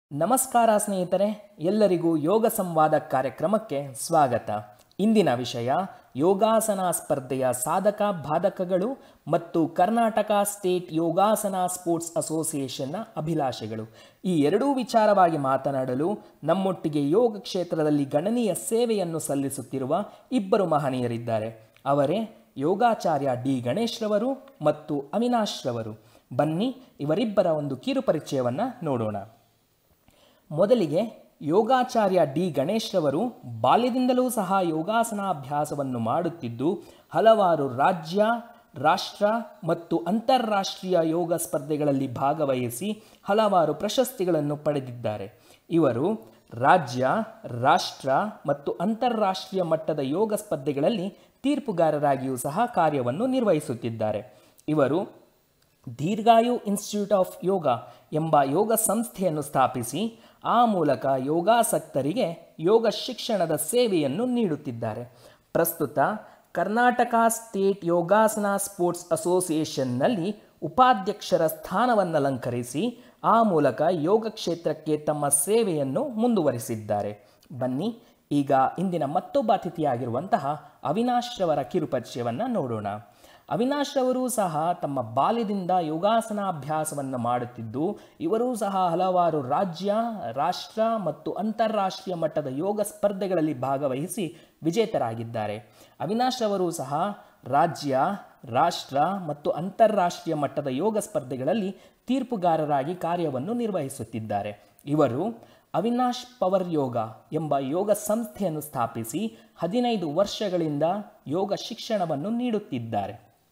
ನಮಸ್ಕಾರ ಸ್ನೇಹಿತರೆ ಎಲ್ಲರಿಗೂ ಯೋಗ ಸಂವಾದ ಕಾರ್ಯಕ್ರಮಕ್ಕೆ ಸ್ವಾಗತ ಇಂದಿನ ವಿಷಯ ಯೋಗಾಸನ ಸ್ಪರ್ಧೆಯ ಸಾಧಕ ಬಾಧಕಗಳು ಮತ್ತು ಕರ್ನಾಟಕ ಸ್ಟೇಟ್ ಯೋಗಾಸನ ಸ್ಪೋರ್ಟ್ಸ್ ಅಸೋಸಿಯೇಷನ್ನ ಅಭಿಲಾಷೆಗಳು ಈ ಎರಡೂ ವಿಚಾರವಾಗಿ ಮಾತನಾಡಲು ನಮ್ಮೊಟ್ಟಿಗೆ ಯೋಗ ಕ್ಷೇತ್ರದಲ್ಲಿ ಗಣನೀಯ ಸೇವೆಯನ್ನು ಸಲ್ಲಿಸುತ್ತಿರುವ ಇಬ್ಬರು ಮಹನೀಯರಿದ್ದಾರೆ ಅವರೇ ಯೋಗಾಚಾರ್ಯ ಡಿ ಗಣೇಶ್ ರವರು ಮತ್ತು ಅವಿನಾಶ್ ರವರು ಬನ್ನಿ ಇವರಿಬ್ಬರ ಒಂದು ಕಿರು ಪರಿಚಯವನ್ನು ನೋಡೋಣ ಮೊದಲಿಗೆ ಯೋಗಾಚಾರ್ಯ ಡಿ ಗಣೇಶ್ ರವರು ಬಾಲ್ಯದಿಂದಲೂ ಸಹ ಯೋಗಾಸನಾಭ್ಯಾಸವನ್ನು ಮಾಡುತ್ತಿದ್ದು ಹಲವಾರು ರಾಜ್ಯ ರಾಷ್ಟ್ರ ಮತ್ತು ಅಂತಾರಾಷ್ಟ್ರೀಯ ಯೋಗ ಸ್ಪರ್ಧೆಗಳಲ್ಲಿ ಭಾಗವಹಿಸಿ ಹಲವಾರು ಪ್ರಶಸ್ತಿಗಳನ್ನು ಪಡೆದಿದ್ದಾರೆ ಇವರು ರಾಜ್ಯ ರಾಷ್ಟ್ರ ಮತ್ತು ಅಂತಾರಾಷ್ಟ್ರೀಯ ಮಟ್ಟದ ಯೋಗ ಸ್ಪರ್ಧೆಗಳಲ್ಲಿ ತೀರ್ಪುಗಾರರಾಗಿಯೂ ಸಹ ಕಾರ್ಯವನ್ನು ನಿರ್ವಹಿಸುತ್ತಿದ್ದಾರೆ ಇವರು ದೀರ್ಘಾಯು ಇನ್ಸ್ಟಿಟ್ಯೂಟ್ ಆಫ್ ಯೋಗ ಎಂಬ ಯೋಗ ಸಂಸ್ಥೆಯನ್ನು ಸ್ಥಾಪಿಸಿ ಆ ಮೂಲಕ ಯೋಗಾಸಕ್ತರಿಗೆ ಯೋಗ ಶಿಕ್ಷಣದ ಸೇವೆಯನ್ನು ನೀಡುತ್ತಿದ್ದಾರೆ ಪ್ರಸ್ತುತ ಕರ್ನಾಟಕ ಸ್ಟೇಟ್ ಯೋಗಾಸನ ಸ್ಪೋರ್ಟ್ಸ್ ಅಸೋಸಿಯೇಷನ್ನಲ್ಲಿ ಉಪಾಧ್ಯಕ್ಷರ ಸ್ಥಾನವನ್ನಲಂಕರಿಸಿ ಆ ಮೂಲಕ ಯೋಗ ಕ್ಷೇತ್ರಕ್ಕೆ ತಮ್ಮ ಸೇವೆಯನ್ನು ಮುಂದುವರಿಸಿದ್ದಾರೆ ಬನ್ನಿ ಈಗ ಇಂದಿನ ಮತ್ತೊಬ್ಬ ಅತಿಥಿಯಾಗಿರುವಂತಹ ಅವಿನಾಶ್ ರವರ ಕಿರುಪರಿಚಯವನ್ನು ನೋಡೋಣ ಅವಿನಾಶ್ ಅವರು ಸಹ ತಮ್ಮ ಬಾಲ್ಯದಿಂದ ಯೋಗಾಸನಾಭ್ಯಾಸವನ್ನು ಮಾಡುತ್ತಿದ್ದು ಇವರೂ ಸಹ ಹಲವಾರು ರಾಜ್ಯ ರಾಷ್ಟ್ರ ಮತ್ತು ಅಂತಾರಾಷ್ಟ್ರೀಯ ಮಟ್ಟದ ಯೋಗ ಸ್ಪರ್ಧೆಗಳಲ್ಲಿ ಭಾಗವಹಿಸಿ ವಿಜೇತರಾಗಿದ್ದಾರೆ ಅವಿನಾಶ್ ಅವರು ಸಹ ರಾಜ್ಯ ರಾಷ್ಟ್ರ ಮತ್ತು ಅಂತಾರಾಷ್ಟ್ರೀಯ ಮಟ್ಟದ ಯೋಗ ಸ್ಪರ್ಧೆಗಳಲ್ಲಿ ತೀರ್ಪುಗಾರರಾಗಿ ಕಾರ್ಯವನ್ನು ನಿರ್ವಹಿಸುತ್ತಿದ್ದಾರೆ ಇವರು ಅವಿನಾಶ್ ಪವರ್ ಯೋಗ ಎಂಬ ಯೋಗ ಸಂಸ್ಥೆಯನ್ನು ಸ್ಥಾಪಿಸಿ ಹದಿನೈದು ವರ್ಷಗಳಿಂದ ಯೋಗ ಶಿಕ್ಷಣವನ್ನು ನೀಡುತ್ತಿದ್ದಾರೆ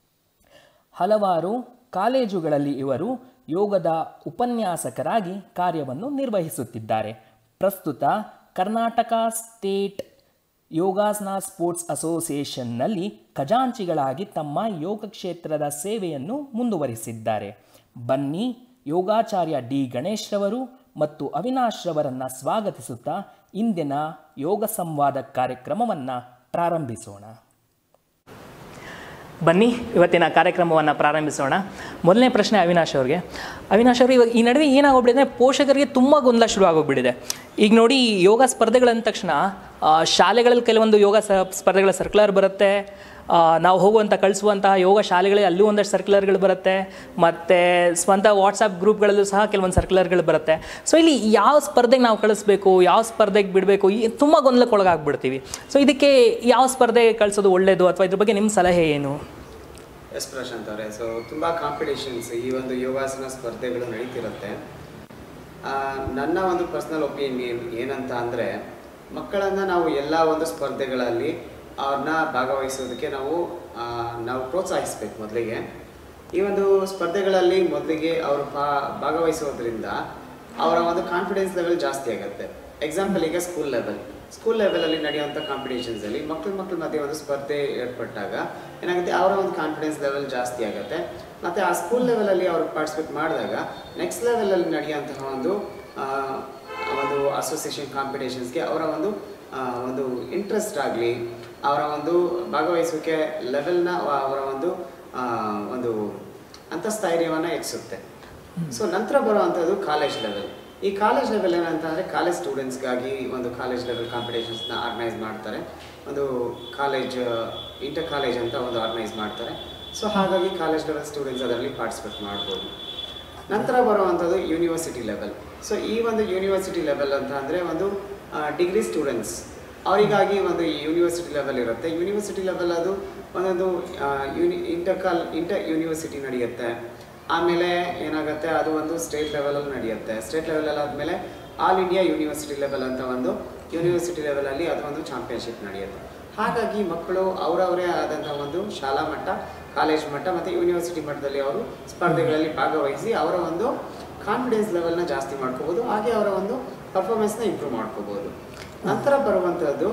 ಹಲವಾರು ಕಾಲೇಜುಗಳಲ್ಲಿ ಇವರು ಯೋಗದ ಉಪನ್ಯಾಸಕರಾಗಿ ಕಾರ್ಯವನ್ನು ನಿರ್ವಹಿಸುತ್ತಿದ್ದಾರೆ ಪ್ರಸ್ತುತ ಕರ್ನಾಟಕ ಸ್ಟೇಟ್ ಯೋಗಾಸನ ಸ್ಪೋರ್ಟ್ಸ್ ಅಸೋಸಿಯೇಷನ್ನಲ್ಲಿ ಖಜಾಂಚಿಗಳಾಗಿ ತಮ್ಮ ಯೋಗ ಕ್ಷೇತ್ರದ ಸೇವೆಯನ್ನು ಮುಂದುವರಿಸಿದ್ದಾರೆ ಬನ್ನಿ ಯೋಗಾಚಾರ್ಯ ಡಿ ಗಣೇಶ್ ರವರು ಮತ್ತು ಅವಿನಾಶ್ ರವರನ್ನು ಸ್ವಾಗತಿಸುತ್ತಾ ಇಂದಿನ ಯೋಗ ಸಂವಾದ ಕಾರ್ಯಕ್ರಮವನ್ನು ಪ್ರಾರಂಭಿಸೋಣ ಬನ್ನಿ ಇವತ್ತಿನ ಕಾರ್ಯಕ್ರಮವನ್ನು ಪ್ರಾರಂಭಿಸೋಣ ಮೊದಲನೇ ಪ್ರಶ್ನೆ ಅವಿನಾಶ್ ಅವ್ರಿಗೆ ಅವಿನಾಶ್ ಅವರು ಇವಾಗ ಈ ನಡುವೆ ಏನಾಗೋಗ್ಬಿಟ್ಟಿದೆ ಅಂದರೆ ಪೋಷಕರಿಗೆ ತುಂಬ ಗೊಂದಲ ಶುರು ಆಗೋಗ್ಬಿಟ್ಟಿದೆ ಈಗ ನೋಡಿ ಯೋಗ ಸ್ಪರ್ಧೆಗಳಂದ ತಕ್ಷಣ ಆ, ಶಾಲೆಗಳಲ್ಲಿ ಕೆಲವೊಂದು ಯೋಗ ಸ ಸ್ಪರ್ಧೆಗಳ ಸರ್ಕ್ಯುಲರ್ ಬರುತ್ತೆ ಆ, ನಾವು ಹೋಗುವಂಥ ಕಳಿಸುವಂತಹ ಯೋಗ ಶಾಲೆಗಳಲ್ಲಿ ಅಲ್ಲೂ ಒಂದಷ್ಟು ಸರ್ಕ್ಯುಲರ್ಗಳು ಬರುತ್ತೆ ಮತ್ತು ಸ್ವಂತ ವಾಟ್ಸಪ್ ಗ್ರೂಪ್ಗಳಲ್ಲೂ ಸಹ ಕೆಲವೊಂದು ಸರ್ಕ್ಯುಲರ್ಗಳು ಬರುತ್ತೆ ಸೊ ಇಲ್ಲಿ ಯಾವ ಸ್ಪರ್ಧೆಗೆ ನಾವು ಕಳಿಸ್ಬೇಕು ಯಾವ ಸ್ಪರ್ಧೆಗೆ ಬಿಡಬೇಕು ಈ ತುಂಬ ಗೊಂದಲಕ್ಕೆ ಒಳಗಾಗ್ಬಿಡ್ತೀವಿ ಸೊ ಇದಕ್ಕೆ ಯಾವ ಸ್ಪರ್ಧೆಗೆ ಕಳಿಸೋದು ಒಳ್ಳೆಯದು ಅಥವಾ ಇದ್ರ ಬಗ್ಗೆ ನಿಮ್ಮ ಸಲಹೆ ಏನು ಎಸ್ ಪ್ರಶಾಂತ್ ಅವರೇ ಸೊ ತುಂಬ ಕಾಂಪಿಟೇಷನ್ಸ್ ಈ ಒಂದು ಯೋಗಾಸನ ಸ್ಪರ್ಧೆಗಳು ನಡೀತಿರುತ್ತೆ ಆ, ನನ್ನ ಒಂದು ಪರ್ಸ್ನಲ್ ಒಪಿನಿಯನ್ ಏನಂತ ಅಂದರೆ ಮಕ್ಕಳನ್ನು ನಾವು ಎಲ್ಲ ಒಂದು ಸ್ಪರ್ಧೆಗಳಲ್ಲಿ ಅವ್ರನ್ನ ಭಾಗವಹಿಸೋದಕ್ಕೆ ನಾವು ಆ, ನಾವು ಪ್ರೋತ್ಸಾಹಿಸ್ಬೇಕು ಮೊದಲಿಗೆ ಈ ಒಂದು ಸ್ಪರ್ಧೆಗಳಲ್ಲಿ ಮೊದಲಿಗೆ ಅವರು ಭಾ ಭಾಗವಹಿಸೋದ್ರಿಂದ ಅವರ ಒಂದು ಕಾನ್ಫಿಡೆನ್ಸ್ ಲೆವೆಲ್ ಜಾಸ್ತಿ ಆಗುತ್ತೆ ಎಕ್ಸಾಂಪಲ್ ಈಗ ಸ್ಕೂಲ್ ಲೆವೆಲ್ ಸ್ಕೂಲ್ ಲೆವೆಲಲ್ಲಿ ನಡೆಯುವಂಥ ಕಾಂಪಿಟೇಷನ್ಸಲ್ಲಿ ಮಕ್ಕಳು ಮಕ್ಕಳ ಮಧ್ಯೆ ಒಂದು ಸ್ಪರ್ಧೆ ಏರ್ಪಟ್ಟಾಗ ಏನಾಗುತ್ತೆ ಅವರ ಒಂದು ಕಾನ್ಫಿಡೆನ್ಸ್ ಲೆವೆಲ್ ಜಾಸ್ತಿ ಆಗುತ್ತೆ ಮತ್ತು ಆ ಸ್ಕೂಲ್ ಲೆವೆಲಲ್ಲಿ ಅವರು ಪಾರ್ಟಿಸಿಪೇಟ್ ಮಾಡಿದಾಗ ನೆಕ್ಸ್ಟ್ ಲೆವೆಲಲ್ಲಿ ನಡೆಯುವಂತಹ ಒಂದು ಆ, ಒಂದು ಅಸೋಸಿಯೇಷನ್ ಕಾಂಪಿಟೇಷನ್ಸ್ಗೆ ಅವರ ಒಂದು ಆ, ಒಂದು ಇಂಟ್ರೆಸ್ಟ್ ಆಗಲಿ ಅವರ ಒಂದು ಭಾಗವಹಿಸುವಿಕೆ ಲೆವೆಲ್ನ ಅವರ ಒಂದು ಆ, ಒಂದು ಅಂತಸ್ಥೈರ್ಯವನ್ನು ಹೆಚ್ಚಿಸುತ್ತೆ ಸೊ ನಂತರ ಬರುವಂಥದ್ದು ಕಾಲೇಜ್ ಲೆವೆಲ್ ಈ ಕಾಲೇಜ್ ಲೆವೆಲ್ ಏನಂತಂದರೆ ಕಾಲೇಜ್ ಸ್ಟೂಡೆಂಟ್ಸ್ಗಾಗಿ ಒಂದು ಕಾಲೇಜ್ ಲೆವೆಲ್ ಕಾಂಪಿಟೇಷನ್ಸ್ನ ಆರ್ಗನೈಸ್ ಮಾಡ್ತಾರೆ ಒಂದು ಕಾಲೇಜ್ ಇಂಟರ್ ಕಾಲೇಜ್ ಅಂತ ಒಂದು ಆರ್ಗನೈಸ್ ಮಾಡ್ತಾರೆ ಸೊ ಹಾಗಾಗಿ ಕಾಲೇಜ್ ಲೆವೆಲ್ ಸ್ಟೂಡೆಂಟ್ಸ್ ಅದರಲ್ಲಿ ಪಾರ್ಟಿಸಿಪೇಟ್ ಮಾಡ್ಬೋದು ನಂತರ ಬರುವಂಥದ್ದು ಯೂನಿವರ್ಸಿಟಿ ಲೆವೆಲ್ ಸೊ ಈ ಒಂದು ಯೂನಿವರ್ಸಿಟಿ ಲೆವೆಲ್ ಅಂತ ಅಂದರೆ ಒಂದು ಡಿಗ್ರಿ ಸ್ಟೂಡೆಂಟ್ಸ್ ಅವರಿಗಾಗಿ ಒಂದು ಯೂನಿವರ್ಸಿಟಿ ಲೆವೆಲ್ ಇರುತ್ತೆ ಯೂನಿವರ್ಸಿಟಿ ಲೆವೆಲ್ ಅದು ಒಂದೊಂದು ಆ, uni inter col inter university ನಡೆಯುತ್ತೆ ಆಮೇಲೆ ಏನಾಗುತ್ತೆ ಅದು ಒಂದು ಸ್ಟೇಟ್ ಲೆವೆಲಲ್ಲಿ ನಡೆಯುತ್ತೆ ಸ್ಟೇಟ್ ಲೆವೆಲಲ್ಲಿ ಆದಮೇಲೆ ಆಲ್ ಇಂಡಿಯಾ ಯೂನಿವರ್ಸಿಟಿ ಲೆವೆಲ್ ಅಂತ ಒಂದು ಯೂನಿವರ್ಸಿಟಿ ಲೆವೆಲಲ್ಲಿ ಅದು ಒಂದು ಚಾಂಪಿಯನ್ಶಿಪ್ ನಡೆಯುತ್ತೆ ಹಾಗಾಗಿ ಮಕ್ಕಳು ಅವರವರೇ ಆದಂಥ ಒಂದು ಶಾಲಾ ಮಟ್ಟ ಕಾಲೇಜ್ ಮಟ್ಟ ಮತ್ತು ಯೂನಿವರ್ಸಿಟಿ ಮಟ್ಟದಲ್ಲಿ ಅವರು ಸ್ಪರ್ಧೆಗಳಲ್ಲಿ ಭಾಗವಹಿಸಿ ಅವರ ಒಂದು ಕಾನ್ಫಿಡೆನ್ಸ್ ಲೆವೆಲ್ನ ಜಾಸ್ತಿ ಮಾಡ್ಕೋಬೋದು ಹಾಗೆ ಅವರ ಒಂದು ಪರ್ಫಾರ್ಮೆನ್ಸ್ನ ಇಂಪ್ರೂವ್ ಮಾಡ್ಕೋಬೋದು ನಂತರ ಬರುವಂಥದ್ದು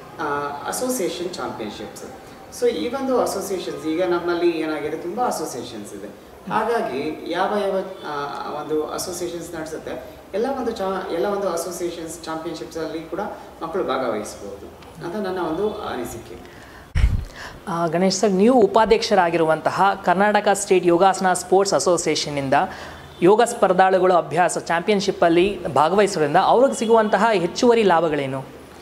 ಅಸೋಸಿಯೇಷನ್ ಚಾಂಪಿಯನ್ಶಿಪ್ಸ್ ಸೊ ಈ ಒಂದು ಅಸೋಸಿಯೇಷನ್ಸ್ ಈಗ ನಮ್ಮಲ್ಲಿ ಏನಾಗಿದೆ ತುಂಬ ಅಸೋಸಿಯೇಷನ್ಸ್ ಇದೆ ಹಾಗಾಗಿ ಯಾವ ಯಾವ ಆ, ಒಂದು ಅಸೋಸಿಯೇಷನ್ಸ್ ನಡೆಸುತ್ತೆ ಎಲ್ಲ ಒಂದು ಚಾ ಎಲ್ಲ ಒಂದು ಅಸೋಸಿಯೇಷನ್ಸ್ ಚಾಂಪಿಯನ್ಶಿಪ್ಸಲ್ಲಿ ಕೂಡ ಮಕ್ಕಳು ಭಾಗವಹಿಸ್ಬೋದು ಅಂತ ನನ್ನ ಒಂದು ಅನಿಸಿಕೆ ಆ, ಗಣೇಶ್ ಸರ್ ನೀವು ಉಪಾಧ್ಯಕ್ಷರಾಗಿರುವಂತಹ ಕರ್ನಾಟಕ ಸ್ಟೇಟ್ ಯೋಗಾಸನ ಸ್ಪೋರ್ಟ್ಸ್ ಅಸೋಸಿಯೇಷನ್ನಿಂದ ಯೋಗ ಸ್ಪರ್ಧಾಳುಗಳು ಅಭ್ಯಾಸ ಚಾಂಪಿಯನ್ಶಿಪ್ಪಲ್ಲಿ ಭಾಗವಹಿಸೋದ್ರಿಂದ ಅವ್ರಿಗೆ ಸಿಗುವಂತಹ ಹೆಚ್ಚುವರಿ ಲಾಭಗಳೇನು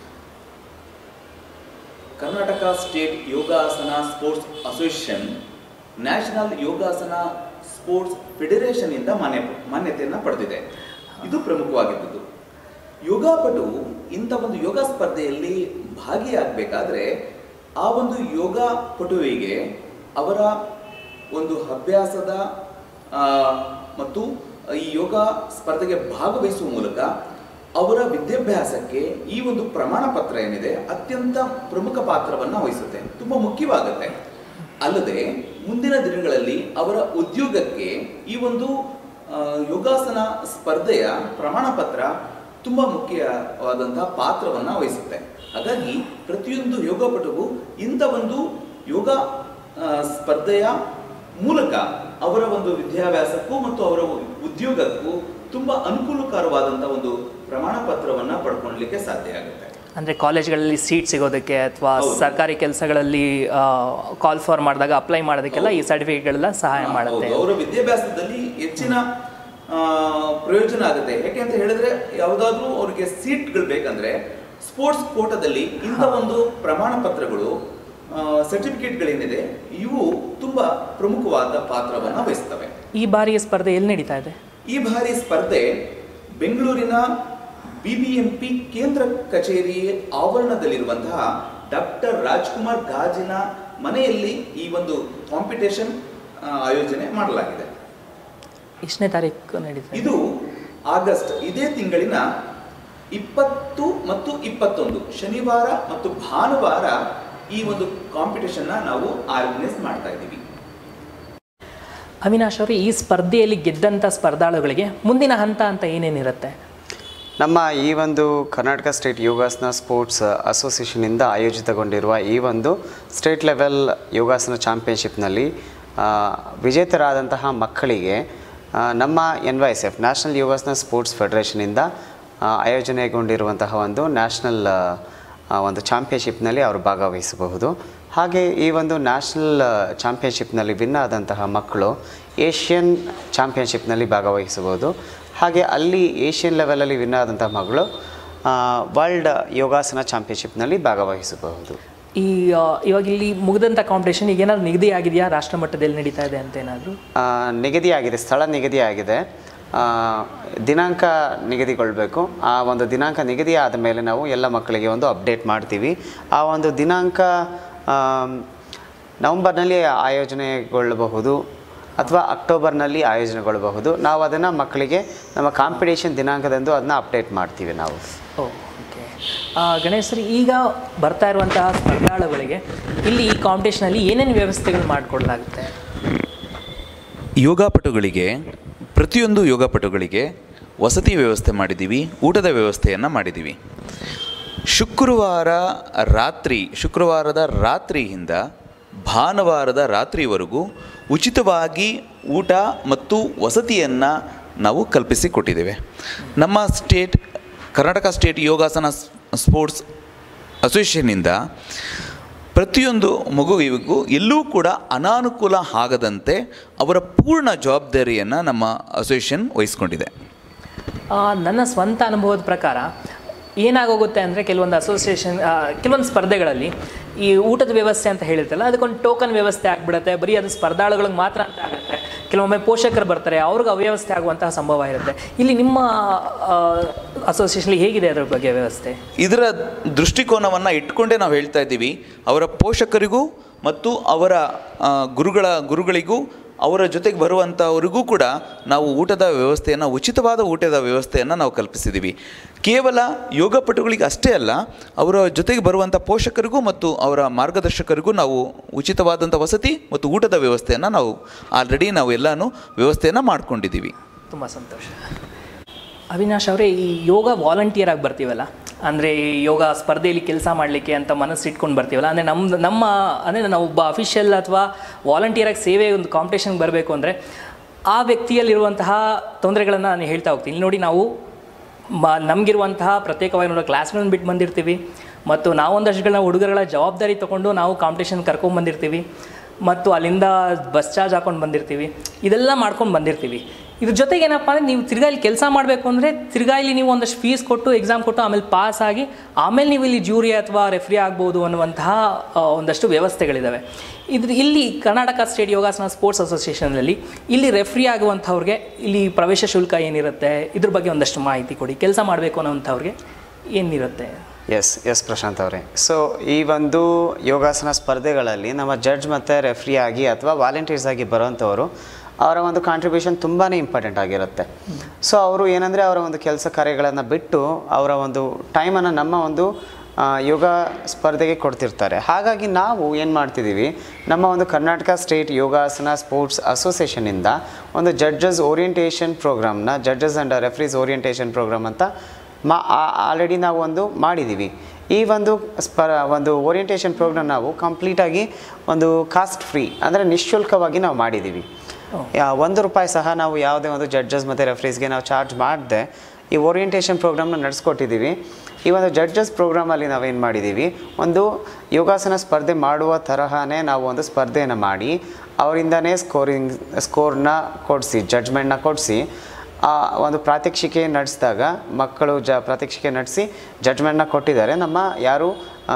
Karnataka State Yogasana Sports Association National Yogasana Sports Federation ಇಂದ ಮಾನ್ಯ ಮಾನ್ಯತೆಯನ್ನು ಪಡೆದಿದೆ ಇದು ಪ್ರಮುಖವಾಗಿದ್ದುದು ಯೋಗಾಪಟು ಇಂಥ ಒಂದು ಯೋಗ ಸ್ಪರ್ಧೆಯಲ್ಲಿ ಭಾಗಿಯಾಗಬೇಕಾದ್ರೆ ಆ ಒಂದು ಯೋಗ ಪಟುವಿಗೆ ಅವರ ಒಂದು ಅಭ್ಯಾಸದ ಆ, ಮತ್ತು ಈ ಯೋಗ ಸ್ಪರ್ಧೆಗೆ ಭಾಗವಹಿಸುವ ಮೂಲಕ ಅವರ ವಿದ್ಯಾಭ್ಯಾಸಕ್ಕೆ ಈ ಒಂದು ಪ್ರಮಾಣ ಪತ್ರ ಏನಿದೆ ಅತ್ಯಂತ ಪ್ರಮುಖ ಪಾತ್ರವನ್ನು ವಹಿಸುತ್ತೆ ತುಂಬ ಮುಖ್ಯವಾಗುತ್ತೆ ಅಲ್ಲದೆ ಮುಂದಿನ ದಿನಗಳಲ್ಲಿ ಅವರ ಉದ್ಯೋಗಕ್ಕೆ ಈ ಒಂದು ಆ, ಯೋಗಾಸನ ಸ್ಪರ್ಧೆಯ ಪ್ರಮಾಣ ಪತ್ರ ತುಂಬ ಮುಖ್ಯವಾದಂತಹ ಪಾತ್ರವನ್ನು ವಹಿಸುತ್ತೆ ಹಾಗಾಗಿ ಪ್ರತಿಯೊಂದು ಯೋಗಪಟುವು ಇಂಥ ಒಂದು ಯೋಗ ಆ, ಸ್ಪರ್ಧೆಯ ಮೂಲಕ ಅವರ ಒಂದು ವಿದ್ಯಾಭ್ಯಾಸಕ್ಕೂ ಮತ್ತು ಅವರ ಉದ್ಯೋಗಕ್ಕೂ ತುಂಬ ಅನುಕೂಲಕರವಾದಂಥ ಒಂದು ಪ್ರಮಾಣ ಪತ್ರವನ್ನು ಪಡ್ಕೊಳ್ಲಿಕ್ಕೆ ಸಾಧ್ಯ ಆಗುತ್ತೆ ಅಂದರೆ ಕಾಲೇಜ್ಗಳಲ್ಲಿ ಸೀಟ್ ಸಿಗೋದಕ್ಕೆ ಅಥವಾ ಹೌದು. ಸರ್ಕಾರಿ ಕೆಲಸಗಳಲ್ಲಿ ಕಾಲ್ ಫಾರ್ ಮಾಡಿದಾಗ ಅಪ್ಲೈ ಮಾಡೋದಕ್ಕೆಲ್ಲ ಈ ಸರ್ಟಿಫಿಕೇಟ್ಗಳೆಲ್ಲ ಸಹಾಯ ಮಾಡುತ್ತೆ ಹೌದು, ಅವರ ವಿದ್ಯಾಭ್ಯಾಸದಲ್ಲಿ ಹೆಚ್ಚಿನ ಆ, ಪ್ರಯೋಜನ ಆಗುತ್ತೆ ಯಾಕೆ ಅಂತ ಹೇಳಿದ್ರೆ ಯಾವುದಾದ್ರೂ ಅವರಿಗೆ ಸೀಟ್ಗಳು ಬೇಕಂದ್ರೆ ಸ್ಪೋರ್ಟ್ಸ್ ಕೋಟದಲ್ಲಿ ಇಂಥ ಒಂದು ಪ್ರಮಾಣ ಪತ್ರಗಳು ಸರ್ಟಿಫಿಕೇಟ್ಗಳೇನಿದೆ ಇವು ತುಂಬಾ ಪ್ರಮುಖವಾದ ಪಾತ್ರವನ್ನು ವಹಿಸ್ತವೆ ಈ ಬಾರಿಯ ಸ್ಪರ್ಧೆ ಎಲ್ಲಿ ನಡೀತಾ ಇದೆ ಈ ಬಾರಿ ಸ್ಪರ್ಧೆ ಬೆಂಗಳೂರಿನ ಬಿಬಿಎಂಪಿ ಕೇಂದ್ರ ಕಚೇರಿ ಆವರಣದಲ್ಲಿರುವಂತಹ ಡಾಕ್ಟರ್ ರಾಜ್ಕುಮಾರ್ ಗಾಜಿನ ಮನೆಯಲ್ಲಿ ಈ ಒಂದು ಕಾಂಪಿಟೇಷನ್ ಆಯೋಜನೆ ಮಾಡಲಾಗಿದೆ ಎಷ್ಟನೇ ತಾರೀಕು ನಡೀತಾ ಇದೆ ಇದು ಆಗಸ್ಟ್ ಇದೇ ತಿಂಗಳಿನ ಇಪ್ಪತ್ತು ಮತ್ತು ಇಪ್ಪತ್ತೊಂದು ಶನಿವಾರ ಮತ್ತು ಭಾನುವಾರ ಈ ಒಂದು ಕಾಂಪಿಟೇಷನ್ನ ನಾವು ಆರ್ಗನೈಸ್ ಮಾಡ್ತಾ ಇದ್ದೀವಿ ಅವಿನಾಶ್ ಅವರು ಈ ಸ್ಪರ್ಧೆಯಲ್ಲಿ ಗೆದ್ದಂಥ ಸ್ಪರ್ಧಾಳುಗಳಿಗೆ ಮುಂದಿನ ಹಂತ ಅಂತ ಏನೇನಿರುತ್ತೆ ನಮ್ಮ ಈ ಒಂದು ಕರ್ನಾಟಕ ಸ್ಟೇಟ್ ಯೋಗಾಸನ ಸ್ಪೋರ್ಟ್ಸ್ ಅಸೋಸಿಯೇಷನಿಂದ ಆಯೋಜಿತಗೊಂಡಿರುವ ಈ ಒಂದು ಸ್ಟೇಟ್ ಲೆವೆಲ್ ಯೋಗಾಸನ ಚಾಂಪಿಯನ್ಶಿಪ್ನಲ್ಲಿ ಆ, ವಿಜೇತರಾದಂತಹ ಮಕ್ಕಳಿಗೆ ಆ, ನಮ್ಮ N Y S F National Yogasana Sports ಫೆಡರೇಷನಿಂದ ಆ, ಆಯೋಜನೆಗೊಂಡಿರುವಂತಹ ಒಂದು ನ್ಯಾಷನಲ್ ಆ, ಒಂದು ಚಾಂಪಿಯನ್ಶಿಪ್ನಲ್ಲಿ ಅವರು ಭಾಗವಹಿಸಬಹುದು ಹಾಗೆ ಈ ಒಂದು ನ್ಯಾಷನಲ್ ಚಾಂಪಿಯನ್ಶಿಪ್ನಲ್ಲಿ ವಿನ್ ಆದಂತಹ ಮಕ್ಕಳು ಏಷ್ಯನ್ ಚಾಂಪಿಯನ್ಶಿಪ್ನಲ್ಲಿ ಭಾಗವಹಿಸಬಹುದು ಹಾಗೆ ಅಲ್ಲಿ ಏಷ್ಯನ್ ಲೆವೆಲಲ್ಲಿ ವಿನ್ ಆದಂತಹ ಮಗಳು ವರ್ಲ್ಡ್ ಯೋಗಾಸನ ಚಾಂಪಿಯನ್ಶಿಪ್ನಲ್ಲಿ ಭಾಗವಹಿಸಬಹುದು ಈ ಆ, ಇವಾಗ ಇಲ್ಲಿ ಮುಗಿದಂಥ ಕಾಂಪಿಟೇಷನ್ ಈಗ ಏನಾದ್ರು ನಿಗದಿ ಆಗಿದೆಯಾ ರಾಷ್ಟ್ರ ಮಟ್ಟದಲ್ಲಿ ನಡೀತಾ ಇದೆ ಅಂತ ಏನಾದರೂ ಆ, ನಿಗದಿಯಾಗಿದೆ ಸ್ಥಳ ನಿಗದಿಯಾಗಿದೆ ಆ, ದಿನಾಂಕ ನಿಗದಿಗೊಳ್ಬೇಕು ಆ ಒಂದು ದಿನಾಂಕ ನಿಗದಿ ಆದ ಮೇಲೆ ನಾವು ಎಲ್ಲ ಮಕ್ಕಳಿಗೆ ಒಂದು ಅಪ್ಡೇಟ್ ಮಾಡ್ತೀವಿ ಆ ಒಂದು ದಿನಾಂಕ ಆಮ್, ನವಂಬರ್ನಲ್ಲಿ ಆಯೋಜನೆಗೊಳ್ಳಬಹುದು ಅಥವಾ ಅಕ್ಟೋಬರ್ನಲ್ಲಿ ಆಯೋಜನೆಗೊಳ್ಳಬಹುದು ನಾವು ಅದನ್ನು ಮಕ್ಕಳಿಗೆ ನಮ್ಮ ಕಾಂಪಿಟೇಷನ್ ದಿನಾಂಕದಂದು ಅದನ್ನ ಅಪ್ಡೇಟ್ ಮಾಡ್ತೀವಿ ನಾವು ಓ ಓಕೆ ಗಣೇಶ್ ಸರ್ ಈಗ ಬರ್ತಾ ಇರುವಂತಹ ಸ್ಪರ್ಧಾಳುಗಳಿಗೆ ಇಲ್ಲಿ ಈ ಕಾಂಪಿಟೇಷನಲ್ಲಿ ಏನೇನು ವ್ಯವಸ್ಥೆಗಳು ಮಾಡಿಕೊಡ್ಲಾಗುತ್ತೆ ಯೋಗಾಪಟುಗಳಿಗೆ ಪ್ರತಿಯೊಂದು ಯೋಗಾಪಟುಗಳಿಗೆ ವಸತಿ ವ್ಯವಸ್ಥೆ ಮಾಡಿದ್ದೀವಿ ಊಟದ ವ್ಯವಸ್ಥೆಯನ್ನು ಮಾಡಿದ್ದೀವಿ ಶುಕ್ರವಾರ ರಾತ್ರಿ ಶುಕ್ರವಾರದ ರಾತ್ರಿಯಿಂದ ಭಾನುವಾರದ ರಾತ್ರಿವರೆಗೂ ಉಚಿತವಾಗಿ ಊಟ ಮತ್ತು ವಸತಿಯನ್ನು ನಾವು ಕಲ್ಪಿಸಿಕೊಟ್ಟಿದ್ದೇವೆ ನಮ್ಮ ಸ್ಟೇಟ್ ಕರ್ನಾಟಕ ಸ್ಟೇಟ್ ಯೋಗಾಸನ ಸ್- ಸ್ಪೋರ್ಟ್ಸ್ ಅಸೋಸಿಯೇಷನ್ನಿಂದ ಪ್ರತಿಯೊಂದು ಮಗುವಿಗೂ ಎಲ್ಲೂ ಕೂಡ ಅನಾನುಕೂಲ ಆಗದಂತೆ ಅವರ ಪೂರ್ಣ ಜವಾಬ್ದಾರಿಯನ್ನು ನಮ್ಮ ಅಸೋಸಿಯೇಷನ್ ವಹಿಸ್ಕೊಂಡಿದೆ ಆ, ನನ್ನ ಸ್ವಂತ ಅನುಭವದ ಪ್ರಕಾರ ಏನಾಗೋಗುತ್ತೆ ಅಂದರೆ ಕೆಲವೊಂದು ಅಸೋಸಿಯೇಷನ್ ಕೆಲವೊಂದು ಸ್ಪರ್ಧೆಗಳಲ್ಲಿ ಈ ಊಟದ ವ್ಯವಸ್ಥೆ ಅಂತ ಹೇಳಿರ್ತಲ್ಲ ಅದಕ್ಕೊಂದು ಟೋಕನ್ ವ್ಯವಸ್ಥೆ ಆಗಿಬಿಡುತ್ತೆ ಬರೀ ಅದು ಸ್ಪರ್ಧಾಳುಗಳಿಗೆ ಮಾತ್ರ ಅಂತ ಆಗುತ್ತೆ ಕೆಲವೊಮ್ಮೆ ಪೋಷಕರು ಬರ್ತಾರೆ ಅವ್ರಿಗೆ ಅವ್ಯವಸ್ಥೆ ಆಗುವಂತಹ ಸಂಭವ ಇರುತ್ತೆ ಇಲ್ಲಿ ನಿಮ್ಮ ಅಸೋಸಿಯೇಷನ್ಲಿ ಹೇಗಿದೆ ಅದರ ಬಗ್ಗೆ ವ್ಯವಸ್ಥೆ ಇದರ ದೃಷ್ಟಿಕೋನವನ್ನು ಇಟ್ಕೊಂಡೇ ನಾವು ಹೇಳ್ತಾ ಇದ್ದೀವಿ ಅವರ ಪೋಷಕರಿಗೂ ಮತ್ತು ಅವರ ಆ, ಗುರುಗಳ ಗುರುಗಳಿಗೂ ಅವರ ಜೊತೆಗೆ ಬರುವಂಥವರಿಗೂ ಕೂಡ ನಾವು ಊಟದ ವ್ಯವಸ್ಥೆಯನ್ನು ಉಚಿತವಾದ ಊಟದ ವ್ಯವಸ್ಥೆಯನ್ನು ನಾವು ಕಲ್ಪಿಸಿದ್ದೀವಿ ಕೇವಲ ಯೋಗಪಟುಗಳಿಗೆ ಅಷ್ಟೇ ಅಲ್ಲ ಅವರ ಜೊತೆಗೆ ಬರುವಂಥ ಪೋಷಕರಿಗೂ ಮತ್ತು ಅವರ ಮಾರ್ಗದರ್ಶಕರಿಗೂ ನಾವು ಉಚಿತವಾದಂಥ ವಸತಿ ಮತ್ತು ಊಟದ ವ್ಯವಸ್ಥೆಯನ್ನು ನಾವು ಆಲ್ರೆಡಿ ನಾವು ಎಲ್ಲನೂ ವ್ಯವಸ್ಥೆಯನ್ನು ಮಾಡ್ಕೊಂಡಿದ್ದೀವಿ ತುಂಬ ಸಂತೋಷ ಅವಿನಾಶ್ ಅವರೇ ಈ ಯೋಗ ವಾಲಂಟಿಯರ್ ಆಗಿ ಬರ್ತೀವಲ್ಲ ಅಂದರೆ ಈ ಯೋಗ ಸ್ಪರ್ಧೆಯಲ್ಲಿ ಕೆಲಸ ಮಾಡಲಿಕ್ಕೆ ಅಂತ ಮನಸ್ಸು ಇಟ್ಕೊಂಡು ಬರ್ತೀವಲ್ಲ ಅಂದರೆ ನಮ್ಮ ನಮ್ಮ ಅಂದರೆ ನಾವು ಒಬ್ಬ ಅಫಿಷಿಯಲ್ ಅಥವಾ ವಾಲಂಟಿಯರ್ ಆಗಿ ಸೇವೆ ಒಂದು ಕಾಂಪಿಟೇಷನ್ಗೆ ಬರಬೇಕು ಅಂದರೆ ಆ ವ್ಯಕ್ತಿಯಲ್ಲಿರುವಂತಹ ತೊಂದರೆಗಳನ್ನು ನಾನು ಹೇಳ್ತಾ ಹೋಗ್ತೀನಿ ಇಲ್ಲಿ ನೋಡಿ ನಾವು ಮ ನಮಗಿರುವಂತಹ ಪ್ರತ್ಯೇಕವಾಗಿ ನೋಡೋ ಕ್ಲಾಸ್ಗಳನ್ನು ಬಿಟ್ಟು ಬಂದಿರ್ತೀವಿ ಮತ್ತು ನಾವೊಂದಷ್ಟುಗಳನ್ನ ಹುಡುಗರುಗಳ ಜವಾಬ್ದಾರಿ ತೊಗೊಂಡು ನಾವು ಕಾಂಪಿಟೇಷನ್ ಕರ್ಕೊಂಡ್ಬಂದಿರ್ತೀವಿ ಮತ್ತು ಅಲ್ಲಿಂದ ಬಸ್ ಚಾರ್ಜ್ ಹಾಕೊಂಡು ಬಂದಿರ್ತೀವಿ ಇದೆಲ್ಲ ಮಾಡ್ಕೊಂಡು ಬಂದಿರ್ತೀವಿ ಇದ್ರ ಜೊತೆಗೆ ಏನಪ್ಪ ಅಂದರೆ ನೀವು ತಿರ್ಗಾ ಇಲ್ಲಿ ಕೆಲಸ ಮಾಡಬೇಕು ಅಂದರೆ ತಿರ್ಗಾ ಇಲ್ಲಿ ನೀವು ಒಂದಷ್ಟು ಫೀಸ್ ಕೊಟ್ಟು ಎಕ್ಸಾಮ್ ಕೊಟ್ಟು ಆಮೇಲೆ ಪಾಸ್ ಆಗಿ ಆಮೇಲೆ ನೀವು ಇಲ್ಲಿ ಜೂರಿ ಅಥವಾ ರೆಫ್ರಿ ಆಗ್ಬೋದು ಅನ್ನುವಂತಹ ಆ, ಒಂದಷ್ಟು ವ್ಯವಸ್ಥೆಗಳಿದ್ದಾವೆ ಇದ್ರ ಇಲ್ಲಿ ಕರ್ನಾಟಕ ಸ್ಟೇಟ್ ಯೋಗಾಸನ ಸ್ಪೋರ್ಟ್ಸ್ ಅಸೋಸಿಯೇಷನಲ್ಲಿ ಇಲ್ಲಿ ರೆಫ್ರಿ ಆಗುವಂಥವ್ರಿಗೆ ಇಲ್ಲಿ ಪ್ರವೇಶ ಶುಲ್ಕ ಏನಿರುತ್ತೆ ಇದ್ರ ಬಗ್ಗೆ ಒಂದಷ್ಟು ಮಾಹಿತಿ ಕೊಡಿ ಕೆಲಸ ಮಾಡಬೇಕು ಅನ್ನೋವಂಥವ್ರಿಗೆ ಏನಿರುತ್ತೆ ಎಸ್ ಎಸ್ ಪ್ರಶಾಂತ್ ಅವರೇ ಸೊ ಈ ಒಂದು ಯೋಗಾಸನ ಸ್ಪರ್ಧೆಗಳಲ್ಲಿ ನಮ್ಮ ಜಡ್ಜ್ ಮತ್ತು ರೆಫ್ರಿ ಆಗಿ ಅಥವಾ ವಾಲಂಟಿಯರ್ಸ್ ಆಗಿ ಬರೋವಂಥವರು ಅವರ ಒಂದು ಕಾಂಟ್ರಿಬ್ಯೂಷನ್ ತುಂಬಾ ಇಂಪಾರ್ಟೆಂಟ್ ಆಗಿರುತ್ತೆ ಸೊ ಅವರು ಏನಂದರೆ ಅವರ ಒಂದು ಕೆಲಸ ಕಾರ್ಯಗಳನ್ನು ಬಿಟ್ಟು ಅವರ ಒಂದು ಟೈಮನ್ನು ನಮ್ಮ ಒಂದು ಆ, ಯೋಗ ಸ್ಪರ್ಧೆಗೆ ಕೊಡ್ತಿರ್ತಾರೆ ಹಾಗಾಗಿ ನಾವು ಏನು ಮಾಡ್ತಿದ್ದೀವಿ ನಮ್ಮ ಒಂದು ಕರ್ನಾಟಕ ಸ್ಟೇಟ್ ಯೋಗಾಸನ ಸ್ಪೋರ್ಟ್ಸ್ ಅಸೋಸಿಯೇಷನಿಂದ ಒಂದು ಜಡ್ಜಸ್ ಓರಿಯೆಂಟೇಷನ್ ಪ್ರೋಗ್ರಾಮ್ನ judges and referees orientation program ಅಂತ ಮಾ ಆಲ್ರೆಡಿ ನಾವು ಒಂದು ಮಾಡಿದ್ದೀವಿ ಈ ಒಂದು ಸ್ಪ ಒಂದು ಓರಿಯೆಂಟೇಷನ್ ಪ್ರೋಗ್ರಾಮ್ ನಾವು ಕಂಪ್ಲೀಟಾಗಿ ಒಂದು ಕಾಸ್ಟ್ ಫ್ರೀ ಅಂದರೆ ನಿಶ್ಶುಲ್ಕವಾಗಿ ನಾವು ಮಾಡಿದ್ದೀವಿ ಯಾ- ಒಂದು ರೂಪಾಯಿ ಸಹ ನಾವು ಯಾವುದೇ ಒಂದು ಜಡ್ಜಸ್ ಮತ್ತು ರೆಫ್ರೀಸ್ಗೆ ನಾವು ಚಾರ್ಜ್ ಮಾಡದೆ ಈ ಓರಿಯೆಂಟೇಷನ್ ಪ್ರೋಗ್ರಾಮ್ನ ನಡೆಸ್ಕೊಟ್ಟಿದ್ದೀವಿ ಈ ಒಂದು ಜಡ್ಜಸ್ ಪ್ರೋಗ್ರಾಮಲ್ಲಿ ನಾವೇನು ಮಾಡಿದ್ದೀವಿ ಒಂದು ಯೋಗಾಸನ ಸ್ಪರ್ಧೆ ಮಾಡುವ ತರಹನೇ ನಾವು ಒಂದು ಸ್ಪರ್ಧೆಯನ್ನು ಮಾಡಿ ಅವರಿಂದನೇ ಸ್ಕೋರಿಂಗ್ ಸ್ಕೋರ್ನ ಕೊಡಿಸಿ ಜಡ್ಜ್ಮೆಂಟ್ನ ಕೊಡಿಸಿ ಆ ಒಂದು ಪ್ರಾತ್ಯಕ್ಷಿಕೆ ನಡೆಸಿದಾಗ ಮಕ್ಕಳು ಜ ಪ್ರಾತ್ಯಕ್ಷಿಕೆ ನಡೆಸಿ ಜಡ್ಜ್ಮೆಂಟ್ನ ಕೊಟ್ಟಿದ್ದಾರೆ ನಮ್ಮ ಯಾರು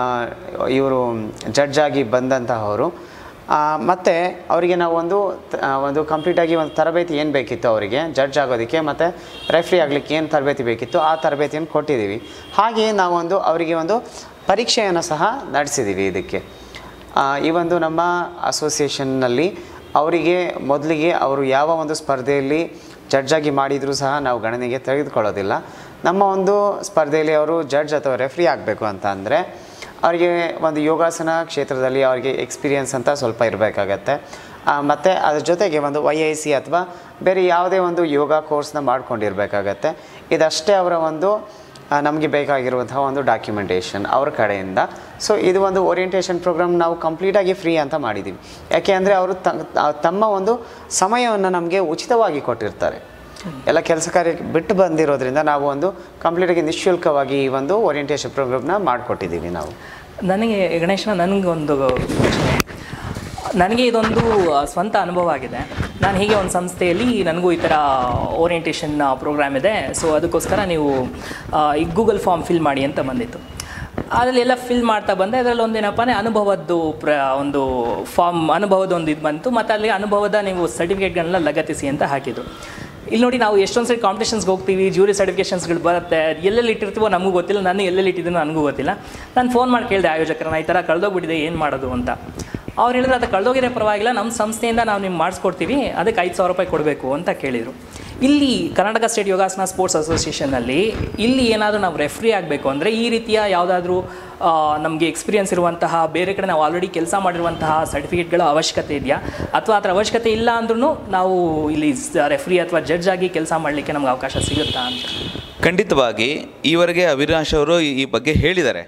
ಇವರು ಜಡ್ಜ್ ಆಗಿ ಬಂದಂತಹವರು ಮತ್ತು ಅವರಿಗೆ ನಾವು ಒಂದು ತ- ಆ, ಒಂದು ಕಂಪ್ಲೀಟಾಗಿ ಒಂದು ತರಬೇತಿ ಏನು ಬೇಕಿತ್ತು ಅವರಿಗೆ ಜಡ್ಜ್ ಆಗೋದಕ್ಕೆ ಮತ್ತು ರೆಫ್ರಿ ಆಗಲಿಕ್ಕೆ ಏನು ತರಬೇತಿ ಬೇಕಿತ್ತು ಆ ತರಬೇತಿಯನ್ನು ಕೊಟ್ಟಿದ್ದೀವಿ ಹಾಗೆಯೇ ನಾವೊಂದು ಅವರಿಗೆ ಒಂದು ಪರೀಕ್ಷೆಯನ್ನು ಸಹ ನಡೆಸಿದ್ದೀವಿ ಇದಕ್ಕೆ ಆ, ಈ ಒಂದು ನಮ್ಮ ಅಸೋಸಿಯೇಷನ್ನಲ್ಲಿ ಅವರಿಗೆ ಮೊದಲಿಗೆ ಅವರು ಯಾವ ಒಂದು ಸ್ಪರ್ಧೆಯಲ್ಲಿ ಜಡ್ಜಾಗಿ ಮಾಡಿದರೂ ಸಹ ನಾವು ಗಣನೆಗೆ ತೆಗೆದುಕೊಳ್ಳೋದಿಲ್ಲ ನಮ್ಮ ಒಂದು ಸ್ಪರ್ಧೆಯಲ್ಲಿ ಅವರು ಜಡ್ಜ್ ಅಥವಾ ರೆಫ್ರಿ ಆಗಬೇಕು ಅಂತ ಅಂದರೆ ಅವರಿಗೆ ಒಂದು ಯೋಗಾಸನ ಕ್ಷೇತ್ರದಲ್ಲಿ ಅವರಿಗೆ ಎಕ್ಸ್ಪೀರಿಯನ್ಸ್ ಅಂತ ಸ್ವಲ್ಪ ಇರಬೇಕಾಗತ್ತೆ ಮತ್ತು ಅದ್ರ ಜೊತೆಗೆ ಒಂದು ವೈ ಐ ಸಿ ಅಥವಾ ಬೇರೆ ಯಾವುದೇ ಒಂದು ಯೋಗ ಕೋರ್ಸ್ನ ಮಾಡ್ಕೊಂಡಿರಬೇಕಾಗತ್ತೆ ಇದಷ್ಟೇ ಅವರ ಒಂದು ನಮಗೆ ಬೇಕಾಗಿರುವಂತಹ ಒಂದು ಡಾಕ್ಯುಮೆಂಟೇಷನ್ ಅವ್ರ ಕಡೆಯಿಂದ ಸೊ ಇದು ಒಂದು ಓರಿಯೆಂಟೇಷನ್ ಪ್ರೋಗ್ರಾಮ್ ನಾವು ಕಂಪ್ಲೀಟಾಗಿ ಫ್ರೀ ಅಂತ ಮಾಡಿದ್ದೀವಿ ಯಾಕೆ ಅಂದರೆ ಅವರು ತ- ತಮ್ಮ ಒಂದು ಸಮಯವನ್ನು ನಮಗೆ ಉಚಿತವಾಗಿ ಕೊಟ್ಟಿರ್ತಾರೆ ಎಲ್ಲ ಕೆಲಸ ಕಾರ್ಯಕ್ಕೆ ಬಿಟ್ಟು ಬಂದಿರೋದ್ರಿಂದ ನಾವು ಒಂದು ಕಂಪ್ಲೀಟಾಗಿ ನಿಶ್ಶುಲ್ಕವಾಗಿ ಈ ಒಂದು ಓರಿಯೆಂಟೇಷನ್ ಪ್ರೋಗ್ರಾಮ್ನ ಮಾಡಿಕೊಟ್ಟಿದ್ದೀವಿ ನಾವು ನನಗೆ ಗಣೇಶನ ನನಗೊಂದು ಪ್ರಶ್ನೆ ನನಗೆ ಇದೊಂದು ಆ, ಸ್ವಂತ ಅನುಭವ ಆಗಿದೆ ನಾನು ಹೀಗೆ ಒಂದು ಸಂಸ್ಥೆಯಲ್ಲಿ ನನಗೂ ಈ ಥರ ಓರಿಯೆಂಟೇಷನ್ ಪ್ರೋಗ್ರಾಮ್ ಇದೆ ಸೊ ಅದಕ್ಕೋಸ್ಕರ ನೀವು ಆ, ಈ ಗೂಗಲ್ ಫಾರ್ಮ್ ಫಿಲ್ ಮಾಡಿ ಅಂತ ಬಂದಿತ್ತು ಅದರಲ್ಲಿ ಎಲ್ಲ ಫಿಲ್ ಮಾಡ್ತಾ ಬಂದೆ ಅದರಲ್ಲಿ ಒಂದೇನಪ್ಪ ಅಂದರೆ ಅನುಭವದ್ದು ಪ್ರ ಒಂದು ಫಾರ್ಮ್ ಅನುಭವದ ಒಂದು ಇದು ಬಂತು ಮತ್ತು ಅಲ್ಲಿ ಅನುಭವದ ನೀವು ಸರ್ಟಿಫಿಕೇಟ್ಗಳನ್ನ ಲಗತ್ತಿಸಿ ಅಂತ ಹಾಕಿದ್ರು ಇಲ್ಲಿ ನೋಡಿ ನಾವು ಎಷ್ಟೊಂದು ಸರಿ ಕಾಂಪಿಟೇಷನ್ಸ್ಗೆ ಹೋಗ್ತೀವಿ ಜೂರಿ ಸರ್ಟಿಫಿಕೇಷನ್ಸ್ಗಳು ಬರುತ್ತೆ ಎಲ್ಲೆಲ್ಲಿ ಇಟ್ಟಿರ್ತೀವೋ ನಮಗೂ ಗೊತ್ತಿಲ್ಲ ನಾನು ಎಲ್ಲೆಲ್ಲಿ ಇಟ್ಟಿದ್ದೀನೋ ನನಗೂ ಗೊತ್ತಿಲ್ಲ ನಾನು ಫೋನ್ ಮಾಡಿ ಕೇಳಿದೆ ಆಯೋಜಕರನ್ನ ಈ ಥರ ಕಳೆದೋಗ್ಬಿಟ್ಟಿದೆ ಏನು ಮಾಡೋದು ಅಂತ ಅವ್ರು ಹೇಳಿದ್ರೆ ಅದು ಕಳೆದೋಗಿದೆ ಪರವಾಗಿಲ್ಲ ನಮ್ಮ ಸಂಸ್ಥೆಯಿಂದ ನಾವು ನಿಮ್ಗೆ ಮಾಡಿಸ್ಕೊಡ್ತೀವಿ ಅದಕ್ಕೆ ಐದು ಸಾವಿರ ರೂಪಾಯಿ ಕೊಡಬೇಕು ಅಂತ ಕೇಳಿದರು ಇಲ್ಲಿ ಕರ್ನಾಟಕ ಸ್ಟೇಟ್ ಯೋಗಾಸನ ಸ್ಪೋರ್ಟ್ಸ್ ಅಸೋಸಿಯೇಷನ್ನಲ್ಲಿ ಇಲ್ಲಿ ಏನಾದರೂ ನಾವು ರೆಫ್ರಿ ಆಗಬೇಕು ಅಂದರೆ ಈ ರೀತಿಯ ಯಾವುದಾದ್ರೂ ನಮಗೆ ಎಕ್ಸ್ಪೀರಿಯನ್ಸ್ ಇರುವಂತಹ ಬೇರೆ ಕಡೆ ನಾವು ಆಲ್ರೆಡಿ ಕೆಲಸ ಮಾಡಿರುವಂತಹ ಸರ್ಟಿಫಿಕೇಟ್ಗಳ ಅವಶ್ಯಕತೆ ಇದೆಯಾ ಅಥವಾ ಅದರ ಅವಶ್ಯಕತೆ ಇಲ್ಲ ಅಂದ್ರೂ ನಾವು ಇಲ್ಲಿ ರೆಫ್ರಿ ಅಥವಾ ಜಡ್ಜ್ ಆಗಿ ಕೆಲಸ ಮಾಡಲಿಕ್ಕೆ ನಮ್ಗೆ ಅವಕಾಶ ಸಿಗುತ್ತಾ ಅಂತ ಖಂಡಿತವಾಗಿ ಈವರೆಗೆ ಅವಿನಾಶ್ ಅವರು ಈ- ಈ ಬಗ್ಗೆ ಹೇಳಿದ್ದಾರೆ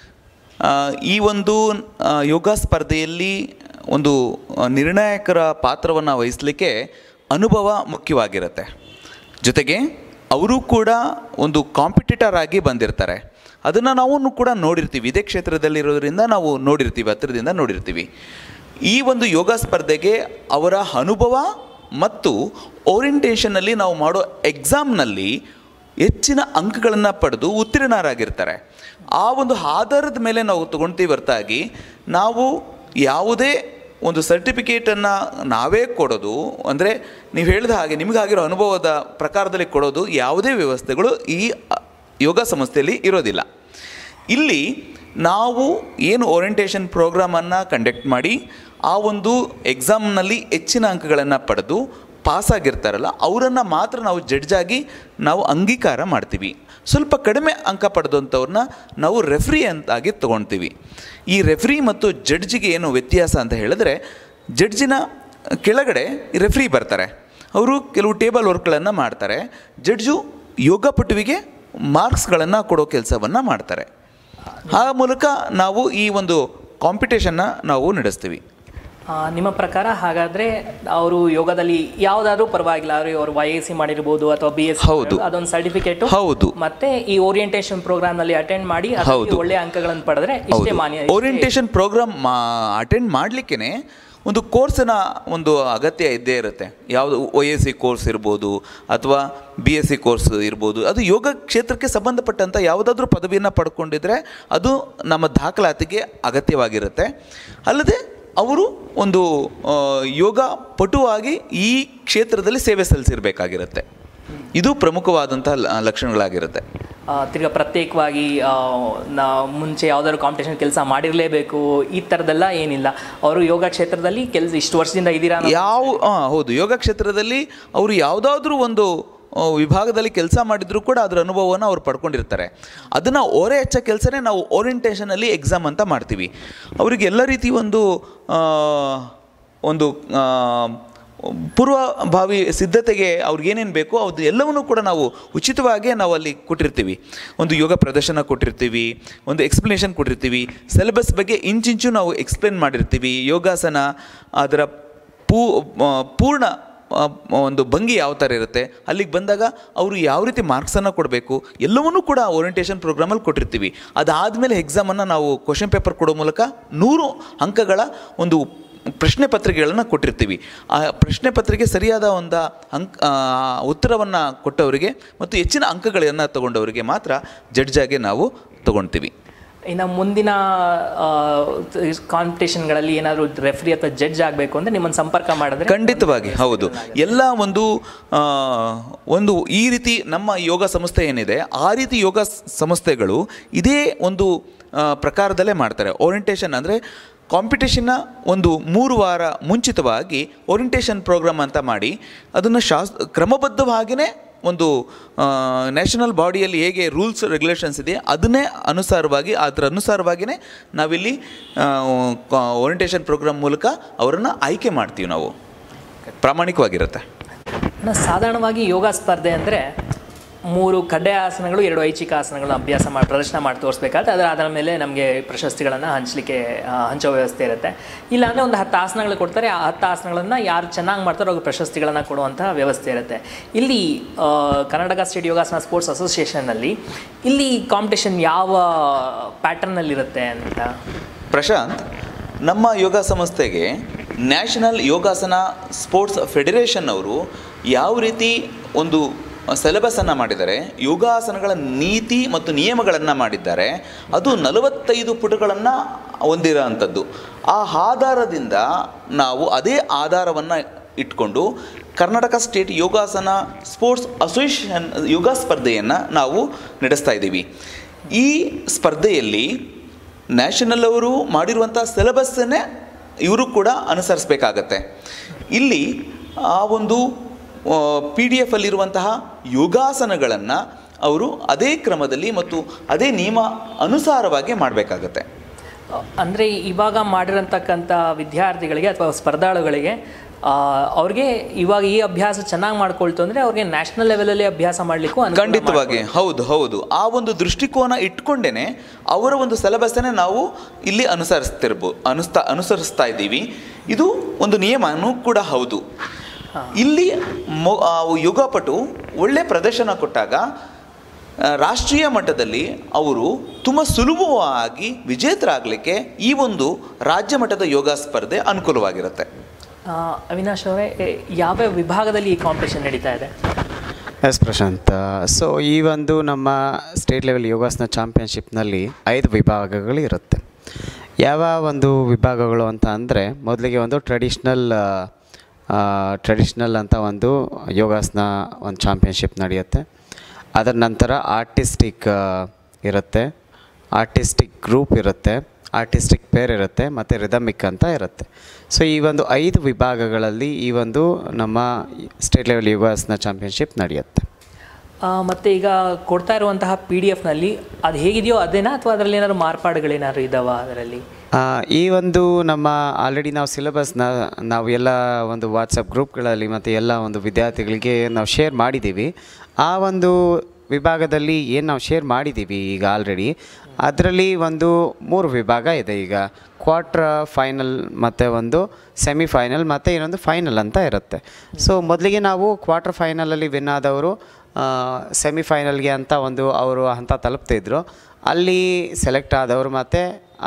ಆ, ಈ ಒಂದು ಆ, ಯೋಗ ಸ್ಪರ್ಧೆಯಲ್ಲಿ ಒಂದು ಆ, ನಿರ್ಣಾಯಕರ ಪಾತ್ರವನ್ನು ವಹಿಸಲಿಕ್ಕೆ ಅನುಭವ ಮುಖ್ಯವಾಗಿರುತ್ತೆ ಜೊತೆಗೆ ಅವರು ಕೂಡ ಒಂದು ಕಾಂಪಿಟೇಟರ್ ಆಗಿ ಬಂದಿರ್ತಾರೆ ಅದನ್ನು ನಾವು ಕೂಡ ನೋಡಿರ್ತೀವಿ ಇದೇ ಕ್ಷೇತ್ರದಲ್ಲಿರೋದ್ರಿಂದ ನಾವು ನೋಡಿರ್ತೀವಿ ಹತ್ತಿರದಿಂದ ನೋಡಿರ್ತೀವಿ ಈ ಒಂದು ಯೋಗ ಸ್ಪರ್ಧೆಗೆ ಅವರ ಅನುಭವ ಮತ್ತು ಓರಿಯಂಟೇಷನಲ್ಲಿ ನಾವು ಮಾಡೋ ಎಕ್ಸಾಮ್ನಲ್ಲಿ ಹೆಚ್ಚಿನ ಅಂಕಗಳನ್ನು ಪಡೆದು ಉತ್ತೀರ್ಣರಾಗಿರ್ತಾರೆ ಆ ಒಂದು ಆಧಾರದ ಮೇಲೆ ನಾವು ತಗೊಳ್ತೀವಿ ಹೊರತಾಗಿ ನಾವು ಯಾವುದೇ ಒಂದು ಸರ್ಟಿಫಿಕೇಟನ್ನು ನಾವೇ ಕೊಡೋದು ಅಂದರೆ ನೀವು ಹೇಳಿದ ಹಾಗೆ ನಿಮಗಾಗಿರೋ ಅನುಭವದ ಪ್ರಕಾರದಲ್ಲಿ ಕೊಡೋದು ಯಾವುದೇ ವ್ಯವಸ್ಥೆಗಳು ಈ ಅ, ಯೋಗ ಸಂಸ್ಥೆಯಲ್ಲಿ ಇರೋದಿಲ್ಲ ಇಲ್ಲಿ ನಾವು ಏನು ಓರಿಯಂಟೇಷನ್ ಪ್ರೋಗ್ರಾಮನ್ನು ಕಂಡಕ್ಟ್ ಮಾಡಿ ಆ ಒಂದು ಎಕ್ಸಾಮ್ನಲ್ಲಿ ಹೆಚ್ಚಿನ ಅಂಕಗಳನ್ನು ಪಡೆದು ಪಾಸಾಗಿರ್ತಾರಲ್ಲ ಅವರನ್ನು ಮಾತ್ರ ನಾವು ಜಡ್ಜಾಗಿ ನಾವು ಅಂಗೀಕಾರ ಮಾಡ್ತೀವಿ ಸ್ವಲ್ಪ ಕಡಿಮೆ ಅಂಕ ಪಡೆದಂಥವ್ರನ್ನ ನಾವು ರೆಫ್ರಿ ಅಂತಾಗಿ ತೊಗೊಳ್ತೀವಿ ಈ ರೆಫ್ರಿ ಮತ್ತು ಜಡ್ಜಿಗೆ ಏನು ವ್ಯತ್ಯಾಸ ಅಂತ ಹೇಳಿದ್ರೆ ಜಡ್ಜಿನ ಕೆಳಗಡೆ ರೆಫ್ರಿ ಬರ್ತಾರೆ ಅವರು ಕೆಲವು ಟೇಬಲ್ ವರ್ಕ್ಗಳನ್ನು ಮಾಡ್ತಾರೆ ಜಡ್ಜು ಯೋಗಪಟುವಿಗೆ ಮಾರ್ಕ್ಸ್ಗಳನ್ನು ಕೊಡೋ ಕೆಲಸವನ್ನು ಮಾಡ್ತಾರೆ ಆ ಮೂಲಕ ನಾವು ಈ ಒಂದು ಕಾಂಪಿಟೇಷನ್ನ ನಾವು ನಡೆಸ್ತೀವಿ ಆ, ನಿಮ್ಮ ಪ್ರಕಾರ ಹಾಗಾದರೆ ಅವರು ಯೋಗದಲ್ಲಿ ಯಾವುದಾದ್ರೂ ಪರವಾಗಿಲ್ಲ ಅವರು ಅವ್ರು ವೈ ಎ ಸಿ ಮಾಡಿರ್ಬೋದು ಅಥವಾ ಬಿ ಎಸ್ ಹೌದು. ಅದೊಂದು ಸರ್ಟಿಫಿಕೇಟ್ ಹೌದು. ಮತ್ತೆ ಈ ಓರಿಯಂಟೇಷನ್ ಪ್ರೋಗ್ರಾಮ್ನಲ್ಲಿ ಅಟೆಂಡ್ ಮಾಡಿ ಅದರಲ್ಲಿ ಹೌದು. ಒಳ್ಳೆ ಅಂಕಗಳನ್ನು ಪಡೆದ್ರೆ ಇಷ್ಟೇ ಮಾನ್ಯ ಇಷ್ಟೇ- ಓರಿಯಂಟೇಷನ್ ಪ್ರೋಗ್ರಾಮ್ ಅಟೆಂಡ್ ಮಾಡಲಿಕ್ಕೇ ಒಂದು ಕೋರ್ಸಿನ ಒಂದು ಅಗತ್ಯ ಇದ್ದೇ ಇರುತ್ತೆ ಯಾವುದು ಒ ಎ ಸಿ ಕೋರ್ಸ್ ಇರ್ಬೋದು ಅಥವಾ ಬಿ ಎಸ್ ಸಿ ಕೋರ್ಸ್ ಇರ್ಬೋದು ಅದು ಯೋಗ ಕ್ಷೇತ್ರಕ್ಕೆ ಸಂಬಂಧಪಟ್ಟಂಥ ಯಾವುದಾದ್ರೂ ಪದವಿಯನ್ನು ಪಡ್ಕೊಂಡಿದ್ರೆ ಅದು ನಮ್ಮ ದಾಖಲಾತಿಗೆ ಅಗತ್ಯವಾಗಿರುತ್ತೆ ಅಲ್ಲದೆ ಅವರು ಒಂದು ಆ, ಯೋಗ ಪಟುವಾಗಿ ಈ ಕ್ಷೇತ್ರದಲ್ಲಿ ಸೇವೆ ಸಲ್ಲಿಸಿರ್ಬೇಕಾಗಿರುತ್ತೆ ಇದು ಪ್ರಮುಖವಾದಂಥ ಲ- ಲಕ್ಷಣಗಳಾಗಿರುತ್ತೆ ಆ, ತಿರ್ಗಾ ಪ್ರತ್ಯೇಕವಾಗಿ ಆ, ನಾ ಮುಂಚೆ ಯಾವ್ದಾದ್ರು ಕಾಂಪಿಟೇಷನ್ ಕೆಲಸ ಮಾಡಿರಲೇಬೇಕು ಈ ಥರದ್ದೆಲ್ಲ ಏನಿಲ್ಲ ಅವರು ಯೋಗ ಕ್ಷೇತ್ರದಲ್ಲಿ ಕೆಲಸ ಇಷ್ಟು ವರ್ಷದಿಂದ ಇದ್ದೀರಾ ಅನ್ನೋ- ಯಾವ ಆ, ಹೌದು ಯೋಗ ಕ್ಷೇತ್ರದಲ್ಲಿ ಅವರು ಯಾವುದಾದ್ರೂ ಒಂದು ಆ, ವಿಭಾಗದಲ್ಲಿ ಕೆಲಸ ಮಾಡಿದ್ರು ಕೂಡ ಅದರ ಅನುಭವವನ್ನು ಅವ್ರು ಪಡ್ಕೊಂಡಿರ್ತಾರೆ ಅದನ್ನು ಓರೆ ಹೆಚ್ಚ ಕೆಲಸನೇ ನಾವು ಓರಿಯಂಟೇಷನಲ್ಲಿ ಎಕ್ಸಾಮ್ ಅಂತ ಮಾಡ್ತೀವಿ ಅವರಿಗೆ ಎಲ್ಲ ರೀತಿ ಒಂದು ಆ, ಒಂದು ಆ, ಪೂರ್ವಭಾವಿ ಸಿದ್ಧತೆಗೆ ಅವ್ರಿಗೆ ಏನೇನು ಬೇಕೋ ಅದು ಎಲ್ಲವನ್ನೂ ಕೂಡ ನಾವು ಉಚಿತವಾಗೇ ನಾವು ಅಲ್ಲಿ ಕೊಟ್ಟಿರ್ತೀವಿ ಒಂದು ಯೋಗ ಪ್ರದರ್ಶನ ಕೊಟ್ಟಿರ್ತೀವಿ ಒಂದು ಎಕ್ಸ್ಪ್ಲನೇಷನ್ ಕೊಟ್ಟಿರ್ತೀವಿ ಸಿಲೆಬಸ್ ಬಗ್ಗೆ ಇಂಚಿಂಚು ನಾವು ಎಕ್ಸ್ಪ್ಲೇನ್ ಮಾಡಿರ್ತೀವಿ ಯೋಗಾಸನ ಅದರ ಪೂ ಆ, ಪೂರ್ಣ ಆ, ಒಂದು ಭಂಗಿ ಯಾವ ಥರ ಇರುತ್ತೆ ಅಲ್ಲಿಗೆ ಬಂದಾಗ ಅವರು ಯಾವ ರೀತಿ ಮಾರ್ಕ್ಸನ್ನು ಕೊಡಬೇಕು ಎಲ್ಲವನ್ನೂ ಕೂಡ ಓರಿಯಂಟೇಷನ್ ಪ್ರೋಗ್ರಾಮಲ್ಲಿ ಕೊಟ್ಟಿರ್ತೀವಿ ಅದಾದಮೇಲೆ ಎಕ್ಸಾಮನ್ನು ನಾವು ಕ್ವಶನ್ ಪೇಪರ್ ಕೊಡೋ ಮೂಲಕ ನೂರು ಅಂಕಗಳ ಒಂದು ಪ್ರಶ್ನೆ ಪತ್ರಿಕೆಗಳನ್ನು ಕೊಟ್ಟಿರ್ತೀವಿ ಆ ಪ್ರಶ್ನೆ ಪತ್ರಿಕೆ ಸರಿಯಾದ ಒಂದು ಅಂಕ ಉತ್ತರವನ್ನು ಕೊಟ್ಟವರಿಗೆ ಮತ್ತು ಹೆಚ್ಚಿನ ಅಂಕಗಳನ್ನು ತಗೊಂಡವರಿಗೆ ಮಾತ್ರ ಜಡ್ಜಾಗಿ ನಾವು ತಗೊಳ್ತೀವಿ ಇನ್ನು ಮುಂದಿನ ಕಾಂಪಿಟೇಷನ್ಗಳಲ್ಲಿ ಏನಾದರೂ ರೆಫ್ರಿ ಅಥವಾ ಜಡ್ಜ್ ಆಗಬೇಕು ಅಂದರೆ ನಿಮ್ಮನ್ನು ಸಂಪರ್ಕ ಮಾಡಿದ್ರೆ ಖಂಡಿತವಾಗಿ ಹೌದು ಎಲ್ಲ ಒಂದು ಆ, ಒಂದು ಈ ರೀತಿ ನಮ್ಮ ಯೋಗ ಸಂಸ್ಥೆ ಏನಿದೆ ಆ ರೀತಿ ಯೋಗ ಸ್- ಸಂಸ್ಥೆಗಳು ಇದೇ ಒಂದು ಆ, ಪ್ರಕಾರದಲ್ಲೇ ಮಾಡ್ತಾರೆ ಓರಿಯಂಟೇಷನ್ ಅಂದರೆ ಕಾಂಪಿಟೇಷನ್ನ ಒಂದು ಮೂರು ವಾರ ಮುಂಚಿತವಾಗಿ ಓರಿಯಂಟೇಷನ್ ಪ್ರೋಗ್ರಾಮ್ ಅಂತ ಮಾಡಿ ಅದನ್ನು ಶಾಸ್ ಕ್ರಮಬದ್ಧವಾಗಿಯೇ ಒಂದು ನ್ಯಾಷನಲ್ ಬಾಡಿಯಲ್ಲಿ ಹೇಗೆ ರೂಲ್ಸ್ ರೆಗ್ಯುಲೇಷನ್ಸ್ ಇದೆ ಅದನ್ನೇ ಅನುಸಾರವಾಗಿ ಅದರ ಅನುಸಾರವಾಗಿಯೇ ನಾವಿಲ್ಲಿ ಓರಿಯಂಟೇಷನ್ ಪ್ರೋಗ್ರಾಮ್ ಮೂಲಕ ಅವರನ್ನು ಆಯ್ಕೆ ಮಾಡ್ತೀವಿ ನಾವು ಪ್ರಾಮಾಣಿಕವಾಗಿರುತ್ತೆ ಇನ್ನು ಸಾಧಾರಣವಾಗಿ ಯೋಗ ಸ್ಪರ್ಧೆ ಅಂದರೆ ಮೂರು ಕಡ್ಡೆ ಆಸನಗಳು ಎರಡು ಐಚ್ಛಿಕ ಆಸನಗಳನ್ನ ಅಭ್ಯಾಸ ಮಾಡಿ ಪ್ರದರ್ಶನ ಮಾಡಿ ತೋರಿಸ್ಬೇಕಾದ್ರೆ ಅದರ ಅದರ ಮೇಲೆ ನಮಗೆ ಪ್ರಶಸ್ತಿಗಳನ್ನು ಹಂಚಲಿಕ್ಕೆ ಆ, ಹಂಚೋ ವ್ಯವಸ್ಥೆ ಇರುತ್ತೆ ಇಲ್ಲಾಂದರೆ ಒಂದು ಹತ್ತು ಆಸನಗಳು ಕೊಡ್ತಾರೆ ಆ ಹತ್ತು ಆಸನಗಳನ್ನು ಯಾರು ಚೆನ್ನಾಗಿ ಮಾಡ್ತಾರೋ ಅವ್ರಿಗೆ ಪ್ರಶಸ್ತಿಗಳನ್ನು ಕೊಡುವಂಥ ವ್ಯವಸ್ಥೆ ಇರುತ್ತೆ ಇಲ್ಲಿ ಆ, ಕರ್ನಾಟಕ ಸ್ಟೇಟ್ ಯೋಗಾಸನ ಸ್ಪೋರ್ಟ್ಸ್ ಅಸೋಸಿಯೇಷನ್ನಲ್ಲಿ ಇಲ್ಲಿ ಕಾಂಪಿಟೇಷನ್ ಯಾವ ಪ್ಯಾಟರ್ನಲ್ಲಿರುತ್ತೆ ಅಂತ ಪ್ರಶಾಂತ್ ನಮ್ಮ ಯೋಗ ಸಂಸ್ಥೆಗೆ ನ್ಯಾಷನಲ್ ಯೋಗಾಸನ ಸ್ಪೋರ್ಟ್ಸ್ ಫೆಡರೇಷನ್ ಅವರು ಯಾವ ರೀತಿ ಒಂದು ಸಿಲೆಬಸನ್ನು ಮಾಡಿದ್ದಾರೆ ಯೋಗಾಸನಗಳ ನೀತಿ ಮತ್ತು ನಿಯಮಗಳನ್ನು ಮಾಡಿದ್ದಾರೆ ಅದು ನಲವತ್ತೈದು ಪುಟಗಳನ್ನು ಹೊಂದಿರೋ ಅಂಥದ್ದು ಆ ಆಧಾರದಿಂದ ನಾವು ಅದೇ ಆಧಾರವನ್ನು ಇಟ್ಕೊಂಡು Karnataka State Yogasana Sports Association ಯೋಗ ಸ್ಪರ್ಧೆಯನ್ನು ನಾವು ನಡೆಸ್ತಾ ಇದ್ದೀವಿ ಈ ಸ್ಪರ್ಧೆಯಲ್ಲಿ ನ್ಯಾಷನಲ್ ಅವರು ಮಾಡಿರುವಂಥ ಸಿಲೆಬಸ್ಸನ್ನೇ ಇವರು ಕೂಡ ಅನುಸರಿಸಬೇಕಾಗತ್ತೆ ಇಲ್ಲಿ ಆ ಒಂದು ಪಿ ಡಿ ಎಫ್ ಅಲ್ಲಿರುವಂತಹ ಯೋಗಾಸನಗಳನ್ನು ಅವರು ಅದೇ ಕ್ರಮದಲ್ಲಿ ಮತ್ತು ಅದೇ ನಿಯಮ ಅನುಸಾರವಾಗಿ ಮಾಡಬೇಕಾಗತ್ತೆ ಅಂದರೆ ಇವಾಗ ಮಾಡಿರೋಂತಕ್ಕಂಥ ವಿದ್ಯಾರ್ಥಿಗಳಿಗೆ ಅಥವಾ ಸ್ಪರ್ಧಾಳುಗಳಿಗೆ ಆ, ಅವ್ರಿಗೆ ಇವಾಗ ಈ ಅಭ್ಯಾಸ ಚೆನ್ನಾಗಿ ಮಾಡ್ಕೊಳ್ತು ಅಂದರೆ ಅವ್ರಿಗೆ ನ್ಯಾಷನಲ್ ಲೆವೆಲಲ್ಲಿ ಅಭ್ಯಾಸ ಮಾಡಲಿಕ್ಕೂ ಖಂಡಿತವಾಗಿ ಹೌದು ಹೌದು ಆ ಒಂದು ದೃಷ್ಟಿಕೋನ ಇಟ್ಕೊಂಡೇನೆ ಅವರ ಒಂದು ಸಿಲೆಬಸ್ಸನ್ನೇ ನಾವು ಇಲ್ಲಿ ಅನುಸರಿಸ್ತಿರ್ಬೋ ಅನುಸ್ತಾ ಅನುಸರಿಸ್ತಾ ಇದ್ದೀವಿ ಇದು ಒಂದು ನಿಯಮನೂ ಕೂಡ ಹೌದು ಇಲ್ಲಿ ಮೊ ಆ ಯೋಗಪಟು ಒಳ್ಳೆ ಪ್ರದರ್ಶನ ಕೊಟ್ಟಾಗ ಆ, ರಾಷ್ಟ್ರೀಯ ಮಟ್ಟದಲ್ಲಿ ಅವರು ತುಂಬ ಸುಲಭವಾಗಿ ವಿಜೇತರಾಗಲಿಕ್ಕೆ ಈ ಒಂದು ರಾಜ್ಯ ಮಟ್ಟದ ಯೋಗ ಸ್ಪರ್ಧೆ ಅನುಕೂಲವಾಗಿರುತ್ತೆ ಆ, ಅವಿನಾಶ್ ಅವರೇ ಎ- ಯಾವ್ಯಾವ ವಿಭಾಗದಲ್ಲಿ ಈ ಕಾಂಪಿಟೇಷನ್ ನಡೀತಾ ಇದೆ ಎಸ್ ಪ್ರಶಾಂತ್ ಸೊ ಈ ಒಂದು ನಮ್ಮ ಸ್ಟೇಟ್ ಲೆವೆಲ್ ಯೋಗಾಸನ ಚಾಂಪಿಯನ್ಶಿಪ್ನಲ್ಲಿ ಐದು ವಿಭಾಗಗಳು ಇರುತ್ತೆ ಯಾವ ಒಂದು ವಿಭಾಗಗಳು ಅಂತ ಅಂದರೆ ಮೊದಲಿಗೆ ಒಂದು ಟ್ರೆಡಿಷ್ನಲ್ ಟ್ರೆಡಿಷ್ನಲ್ ಅಂತ ಒಂದು ಯೋಗಾಸನ ಒಂದು ಚಾಂಪಿಯನ್ಶಿಪ್ ನಡೆಯುತ್ತೆ ಅದರ ನಂತರ ಆರ್ಟಿಸ್ಟಿಕ್ ಇರುತ್ತೆ ಆರ್ಟಿಸ್ಟಿಕ್ ಗ್ರೂಪ್ ಇರುತ್ತೆ ಆರ್ಟಿಸ್ಟಿಕ್ ಪೇರ್ ಇರುತ್ತೆ ಮತ್ತು ರಿದಮಿಕ್ ಅಂತ ಇರುತ್ತೆ ಸೊ ಈ ಒಂದು ಐದು ವಿಭಾಗಗಳಲ್ಲಿ ಈ ಒಂದು ನಮ್ಮ ಸ್ಟೇಟ್ ಲೆವೆಲ್ ಯೋಗಾಸನ ಚಾಂಪಿಯನ್ಶಿಪ್ ನಡೆಯುತ್ತೆ ಆ, ಮತ್ತೆ ಈಗ ಕೊಡ್ತಾ ಇರುವಂತಹ ಪಿ ಡಿ ಎಫ್ನಲ್ಲಿ ಅದು ಹೇಗಿದೆಯೋ ಅದೇನಾ ಅಥವಾ ಅದರಲ್ಲಿ ಏನಾದ್ರು ಮಾರ್ಪಾಡುಗಳೇನಾದ್ರು ಇದ್ದಾವ ಅದರಲ್ಲಿ ಆ, ಈ ಒಂದು ನಮ್ಮ ಆಲ್ರೆಡಿ ನಾವು ಸಿಲೆಬಸ್ನ ನಾವು ಎಲ್ಲ ಒಂದು ವಾಟ್ಸಪ್ ಗ್ರೂಪ್ಗಳಲ್ಲಿ ಮತ್ತು ಎಲ್ಲ ಒಂದು ವಿದ್ಯಾರ್ಥಿಗಳಿಗೆ ನಾವು ಶೇರ್ ಮಾಡಿದ್ದೀವಿ ಆ ಒಂದು ವಿಭಾಗದಲ್ಲಿ ಏನು ನಾವು ಶೇರ್ ಮಾಡಿದ್ದೀವಿ ಈಗ ಆಲ್ರೆಡಿ ಅದರಲ್ಲಿ ಒಂದು ಮೂರು ವಿಭಾಗ ಇದೆ ಈಗ ಕ್ವಾರ್ಟರ್ ಫೈನಲ್ ಮತ್ತು ಒಂದು ಸೆಮಿಫೈನಲ್ ಮತ್ತು ಇನ್ನೊಂದು ಫೈನಲ್ ಅಂತ ಇರುತ್ತೆ ಸೊ ಮೊದಲಿಗೆ ನಾವು ಕ್ವಾರ್ಟರ್ ಫೈನಲಲ್ಲಿ ವಿನ್ ಆದವರು ಸೆಮಿಫೈನಲ್ಗೆ ಅಂತ ಒಂದು ಅವರು ಹಂತ ತಲುಪ್ತಿದ್ರು ಅಲ್ಲಿ ಸೆಲೆಕ್ಟ್ ಆದವರು ಮತ್ತು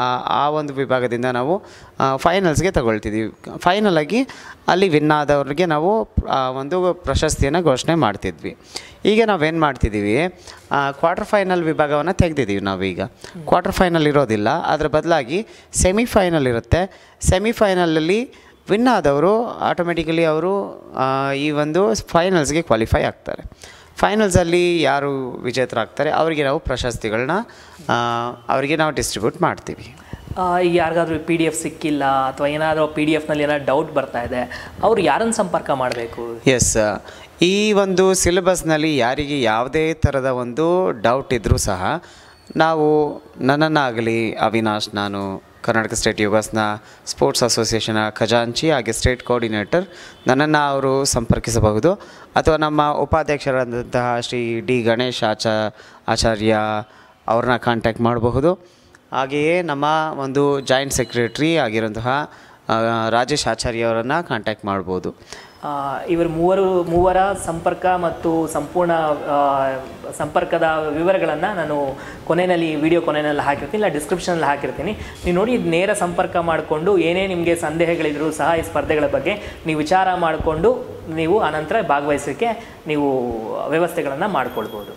ಆ ಒಂದು ವಿಭಾಗದಿಂದ ನಾವು ಫೈನಲ್ಸ್ಗೆ ತಗೊಳ್ತಿದ್ದೀವಿ ಫೈನಲಾಗಿ ಅಲ್ಲಿ ವಿನ್ ಆದವ್ರಿಗೆ ನಾವು ಆ, ಒಂದು ಪ್ರಶಸ್ತಿಯನ್ನು ಘೋಷಣೆ ಮಾಡ್ತಿದ್ವಿ ಈಗ ನಾವೇನು ಮಾಡ್ತಿದ್ದೀವಿ ಕ್ವಾರ್ಟರ್ ಫೈನಲ್ ವಿಭಾಗವನ್ನು ತೆಗೆದಿದ್ದೀವಿ ನಾವೀಗ ಕ್ವಾರ್ಟರ್ ಫೈನಲ್ ಇರೋದಿಲ್ಲ ಅದರ ಬದಲಾಗಿ ಸೆಮಿಫೈನಲ್ ಇರುತ್ತೆ ಸೆಮಿಫೈನಲಲ್ಲಿ ವಿನ್ ಆದವರು ಆಟೋಮೆಟಿಕಲಿ ಅವರು ಆ, ಈ ಒಂದು ಫೈನಲ್ಸ್ಗೆ ಕ್ವಾಲಿಫೈ ಆಗ್ತಾರೆ ಫೈನಲ್ಸಲ್ಲಿ ಯಾರು ವಿಜೇತರಾಗ್ತಾರೆ ಅವರಿಗೆ ನಾವು ಪ್ರಶಸ್ತಿಗಳನ್ನ ಆ, ಅವರಿಗೆ ನಾವು ಡಿಸ್ಟ್ರಿಬ್ಯೂಟ್ ಮಾಡ್ತೀವಿ ಆ, ಈಗ ಯಾರಿಗಾದ್ರೂ ಪಿ ಡಿ ಎಫ್ ಸಿಕ್ಕಿಲ್ಲ ಅಥವಾ ಏನಾದರೂ ಪಿ ಡಿ ಎಫ್ನಲ್ಲಿ ಏನಾದ್ರು ಡೌಟ್ ಬರ್ತಾ ಇದೆ ಅವ್ರು ಯಾರನ್ನು ಸಂಪರ್ಕ ಮಾಡಬೇಕು ಎಸ್ ಈ ಒಂದು ಸಿಲೆಬಸ್ನಲ್ಲಿ ಯಾರಿಗೆ ಯಾವುದೇ ಥರದ ಒಂದು ಡೌಟ್ ಇದ್ದರೂ ಸಹ ನಾವು ನನ್ನನ್ನಾಗಲಿ ಅವಿನಾಶ್ ನಾನು ಕರ್ನಾಟಕ ಸ್ಟೇಟ್ ಯೋಗಾಸನ ಸ್ಪೋರ್ಟ್ಸ್ ಅಸೋಸಿಯೇಷನ ಖಜಾಂಚಿ ಹಾಗೆ ಸ್ಟೇಟ್ ಕೋಆರ್ಡಿನೇಟರ್ ನನ್ನನ್ನು ಅವರು ಸಂಪರ್ಕಿಸಬಹುದು ಅಥವಾ ನಮ್ಮ ಉಪಾಧ್ಯಕ್ಷರಾದಂತಹ ಶ್ರೀ ಡಿ ಗಣೇಶ್ ಆಚ ಆಚಾರ್ಯ ಅವ್ರನ್ನ ಕಾಂಟ್ಯಾಕ್ಟ್ ಮಾಡಬಹುದು ಹಾಗೆಯೇ ನಮ್ಮ ಒಂದು ಜಾಯಿಂಟ್ ಸೆಕ್ರೆಟ್ರಿ ಆಗಿರುವಂತಹ ಆ, ರಾಜೇಶ್ ಆಚಾರ್ಯ ಅವರನ್ನು ಕಾಂಟ್ಯಾಕ್ಟ್ ಮಾಡ್ಬೋದು ಆ, ಇವರು ಮೂವರು ಮೂವರ ಸಂಪರ್ಕ ಮತ್ತು ಸಂಪೂರ್ಣ ಆ, ಸಂಪರ್ಕದ ವಿವರಗಳನ್ನು ನಾನು ಕೊನೆಯಲ್ಲಿ ವಿಡಿಯೋ ಕೊನೆಯಲ್ಲಿ ಹಾಕಿರ್ತೀನಿ ಇಲ್ಲ ಡಿಸ್ಕ್ರಿಪ್ಷನಲ್ಲಿ ಹಾಕಿರ್ತೀನಿ ನೀವು ನೋಡಿ ಇದ್ ನೇರ ಸಂಪರ್ಕ ಮಾಡಿಕೊಂಡು ಏನೇ ನಿಮಗೆ ಸಂದೇಹಗಳಿದ್ರೂ ಸಹ ಈ ಸ್ಪರ್ಧೆಗಳ ಬಗ್ಗೆ ನೀವು ವಿಚಾರ ಮಾಡಿಕೊಂಡು ನೀವು ಆನಂತರ ಭಾಗವಹಿಸೋಕ್ಕೆ ನೀವು ವ್ಯವಸ್ಥೆಗಳನ್ನು ಮಾಡಿಕೊಳ್ಬೋದು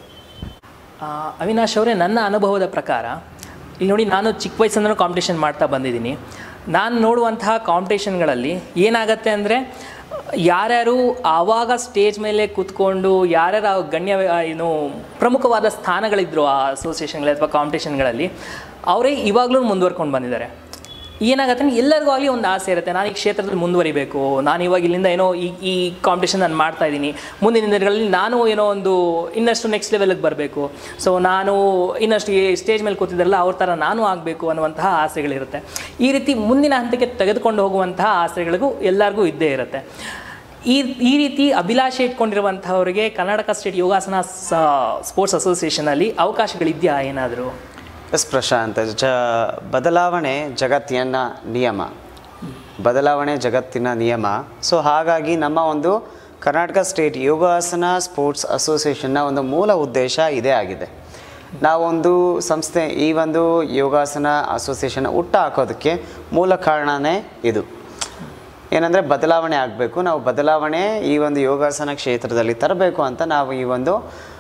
ಆ, ಅವಿನಾಶ್ ಅವರೇ ನನ್ನ ಅನುಭವದ ಪ್ರಕಾರ ಇಲ್ಲಿ ನೋಡಿ ನಾನು ಚಿಕ್ಕ ವಯಸ್ಸಿಂದನೂ ಕಾಂಪಿಟೇಷನ್ ಮಾಡ್ತಾ ಬಂದಿದ್ದೀನಿ ನಾನು ನೋಡುವಂತಹ ಕಾಂಪಿಟೇಷನ್ಗಳಲ್ಲಿ ಏನಾಗತ್ತೆ ಅಂದರೆ ಯಾರ್ಯಾರು ಆವಾಗ ಸ್ಟೇಜ್ ಮೇಲೆ ಕೂತ್ಕೊಂಡು ಯಾರ್ಯಾರು ಆ ಗಣ್ಯ ಆ, ಏನು ಪ್ರಮುಖವಾದ ಸ್ಥಾನಗಳಿದ್ರು ಆ ಅಸೋಸಿಯೇಷನ್ಗಳಲ್ಲಿ ಅಥವಾ ಕಾಂಪಿಟೇಷನ್ಗಳಲ್ಲಿ ಅವರೇ ಇವಾಗಲೂ ಮುಂದುವರ್ಕೊಂಡು ಬಂದಿದ್ದಾರೆ ಏನಾಗತ್ತೆ ಅಂದ್ರೆ ಎಲ್ಲರಿಗೂ ಆಗಲಿ ಒಂದು ಆಸೆ ಇರುತ್ತೆ ನಾನು ಈ ಕ್ಷೇತ್ರದಲ್ಲಿ ಮುಂದುವರಿಬೇಕು ನಾನು ಇವಾಗ ಇಲ್ಲಿಂದ ಏನೋ ಈ ಈ ಕಾಂಪಿಟೇಷನ್ ನಾನು ಮಾಡ್ತಾ ಇದ್ದೀನಿ ಮುಂದಿನ ದಿನಗಳಲ್ಲಿ ನಾನು ಏನೋ ಒಂದು ಇನ್ನಷ್ಟು ನೆಕ್ಸ್ಟ್ ಲೆವೆಲ್ಗೆ ಬರಬೇಕು ಸೊ ನಾನು ಇನ್ನಷ್ಟು ಈ ಸ್ಟೇಜ್ ಮೇಲೆ ಕೂತಿದ್ದಾರಲ್ಲ ಅವ್ರ ಥರ ನಾನು ಆಗಬೇಕು ಅನ್ನುವಂತಹ ಆಸೆಗಳಿರುತ್ತೆ ಈ ರೀತಿ ಮುಂದಿನ ಹಂತಕ್ಕೆ ತೆಗೆದುಕೊಂಡು ಹೋಗುವಂತಹ ಆಸೆಗಳಿಗೂ ಎಲ್ಲರಿಗೂ ಇದ್ದೇ ಇರುತ್ತೆ ಈ ಈ ರೀತಿ ಅಭಿಲಾಷೆ ಇಟ್ಕೊಂಡಿರುವಂಥವರಿಗೆ ಕರ್ನಾಟಕ ಸ್ಟೇಟ್ ಯೋಗಾಸನ ಸ್ಪೋರ್ಟ್ಸ್ ಅಸೋಸಿಯೇಷನಲ್ಲಿ ಅವಕಾಶಗಳಿದೆಯಾ ಏನಾದರೂ ಎಸ್ ಪ್ರಶಾಂತ್ ಜ ಬದಲಾವಣೆ ಜಗತ್ತಿನ ನಿಯಮ ಬದಲಾವಣೆ ಜಗತ್ತಿನ ನಿಯಮ ಸೊ ಹಾಗಾಗಿ ನಮ್ಮ ಒಂದು ಕರ್ನಾಟಕ ಸ್ಟೇಟ್ ಯೋಗಾಸನ ಸ್ಪೋರ್ಟ್ಸ್ ಅಸೋಸಿಯೇಷನ್ನ ಒಂದು ಮೂಲ ಉದ್ದೇಶ ಇದೇ ಆಗಿದೆ ನಾವೊಂದು ಸಂಸ್ಥೆ ಈ ಒಂದು ಯೋಗಾಸನ ಅಸೋಸಿಯೇಷನ್ ಹುಟ್ಟು ಹಾಕೋದಕ್ಕೆ ಮೂಲ ಕಾರಣನೇ ಇದು ಏನಂದರೆ ಬದಲಾವಣೆ ಆಗಬೇಕು ನಾವು ಬದಲಾವಣೆ ಈ ಒಂದು ಯೋಗಾಸನ ಕ್ಷೇತ್ರದಲ್ಲಿ ತರಬೇಕು ಅಂತ ನಾವು ಈ ಒಂದು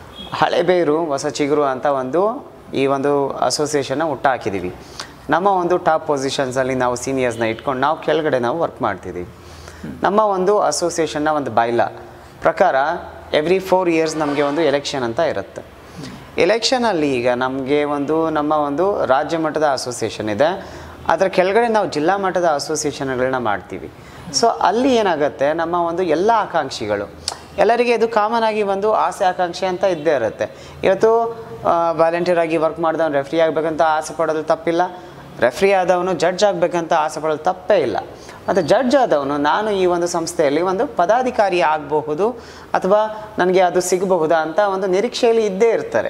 ಹಳೆಬೇರು ಹೊಸ ಚಿಗುರು ಅಂತ ಒಂದು ಈ ಒಂದು ಅಸೋಸಿಯೇಷನ್ನ ಹುಟ್ಟಾಕಿದ್ದೀವಿ ನಮ್ಮ ಒಂದು ಟಾಪ್ ಪೊಸಿಷನ್ಸಲ್ಲಿ ನಾವು ಸೀನಿಯರ್ಸ್ನ ಇಟ್ಕೊಂಡು ನಾವು ಕೆಳಗಡೆ ನಾವು ವರ್ಕ್ ಮಾಡ್ತಿದ್ದೀವಿ ನಮ್ಮ ಒಂದು ಅಸೋಸಿಯೇಷನ್ನ ಒಂದು ಬೈಲ ಪ್ರಕಾರ ಎವ್ರಿ ಫೋರ್ ಇಯರ್ಸ್ ನಮಗೆ ಒಂದು ಎಲೆಕ್ಷನ್ ಅಂತ ಇರುತ್ತೆ ಎಲೆಕ್ಷನಲ್ಲಿ ಈಗ ನಮಗೆ ಒಂದು ನಮ್ಮ ಒಂದು ರಾಜ್ಯ ಮಟ್ಟದ ಅಸೋಸಿಯೇಷನ್ ಇದೆ ಅದರ ಕೆಳಗಡೆ ನಾವು ಜಿಲ್ಲಾ ಮಟ್ಟದ ಅಸೋಸಿಯೇಷನ್ಗಳನ್ನ ಮಾಡ್ತೀವಿ ಸೊ ಅಲ್ಲಿ ಏನಾಗುತ್ತೆ ನಮ್ಮ ಒಂದು ಎಲ್ಲ ಆಕಾಂಕ್ಷಿಗಳು ಎಲ್ಲರಿಗೆ ಇದು ಕಾಮನ್ ಆಗಿ ಒಂದು ಆಸೆ ಆಕಾಂಕ್ಷೆ ಅಂತ ಇದ್ದೇ ಇರುತ್ತೆ ಇವತ್ತು ವಾಲಂಟಿಯರ್ ಆಗಿ ವರ್ಕ್ ಮಾಡಿದವನು ರೆಫ್ರಿ ಆಗಬೇಕಂತ ಆಸೆ ಪಡೋದು ತಪ್ಪಿಲ್ಲ ರೆಫ್ರಿ ಆದವನು ಜಡ್ಜ್ ಆಗಬೇಕಂತ ಆಸೆ ಪಡೋದು ತಪ್ಪೇ ಇಲ್ಲ ಮತ್ತು ಜಡ್ಜ್ ಆದವನು ನಾನು ಈ ಒಂದು ಸಂಸ್ಥೆಯಲ್ಲಿ ಒಂದು ಪದಾಧಿಕಾರಿ ಆಗಬಹುದು ಅಥವಾ ನನಗೆ ಅದು ಸಿಗಬಹುದಾ ಅಂತ ಒಂದು ನಿರೀಕ್ಷೆಯಲ್ಲಿ ಇದ್ದೇ ಇರ್ತಾರೆ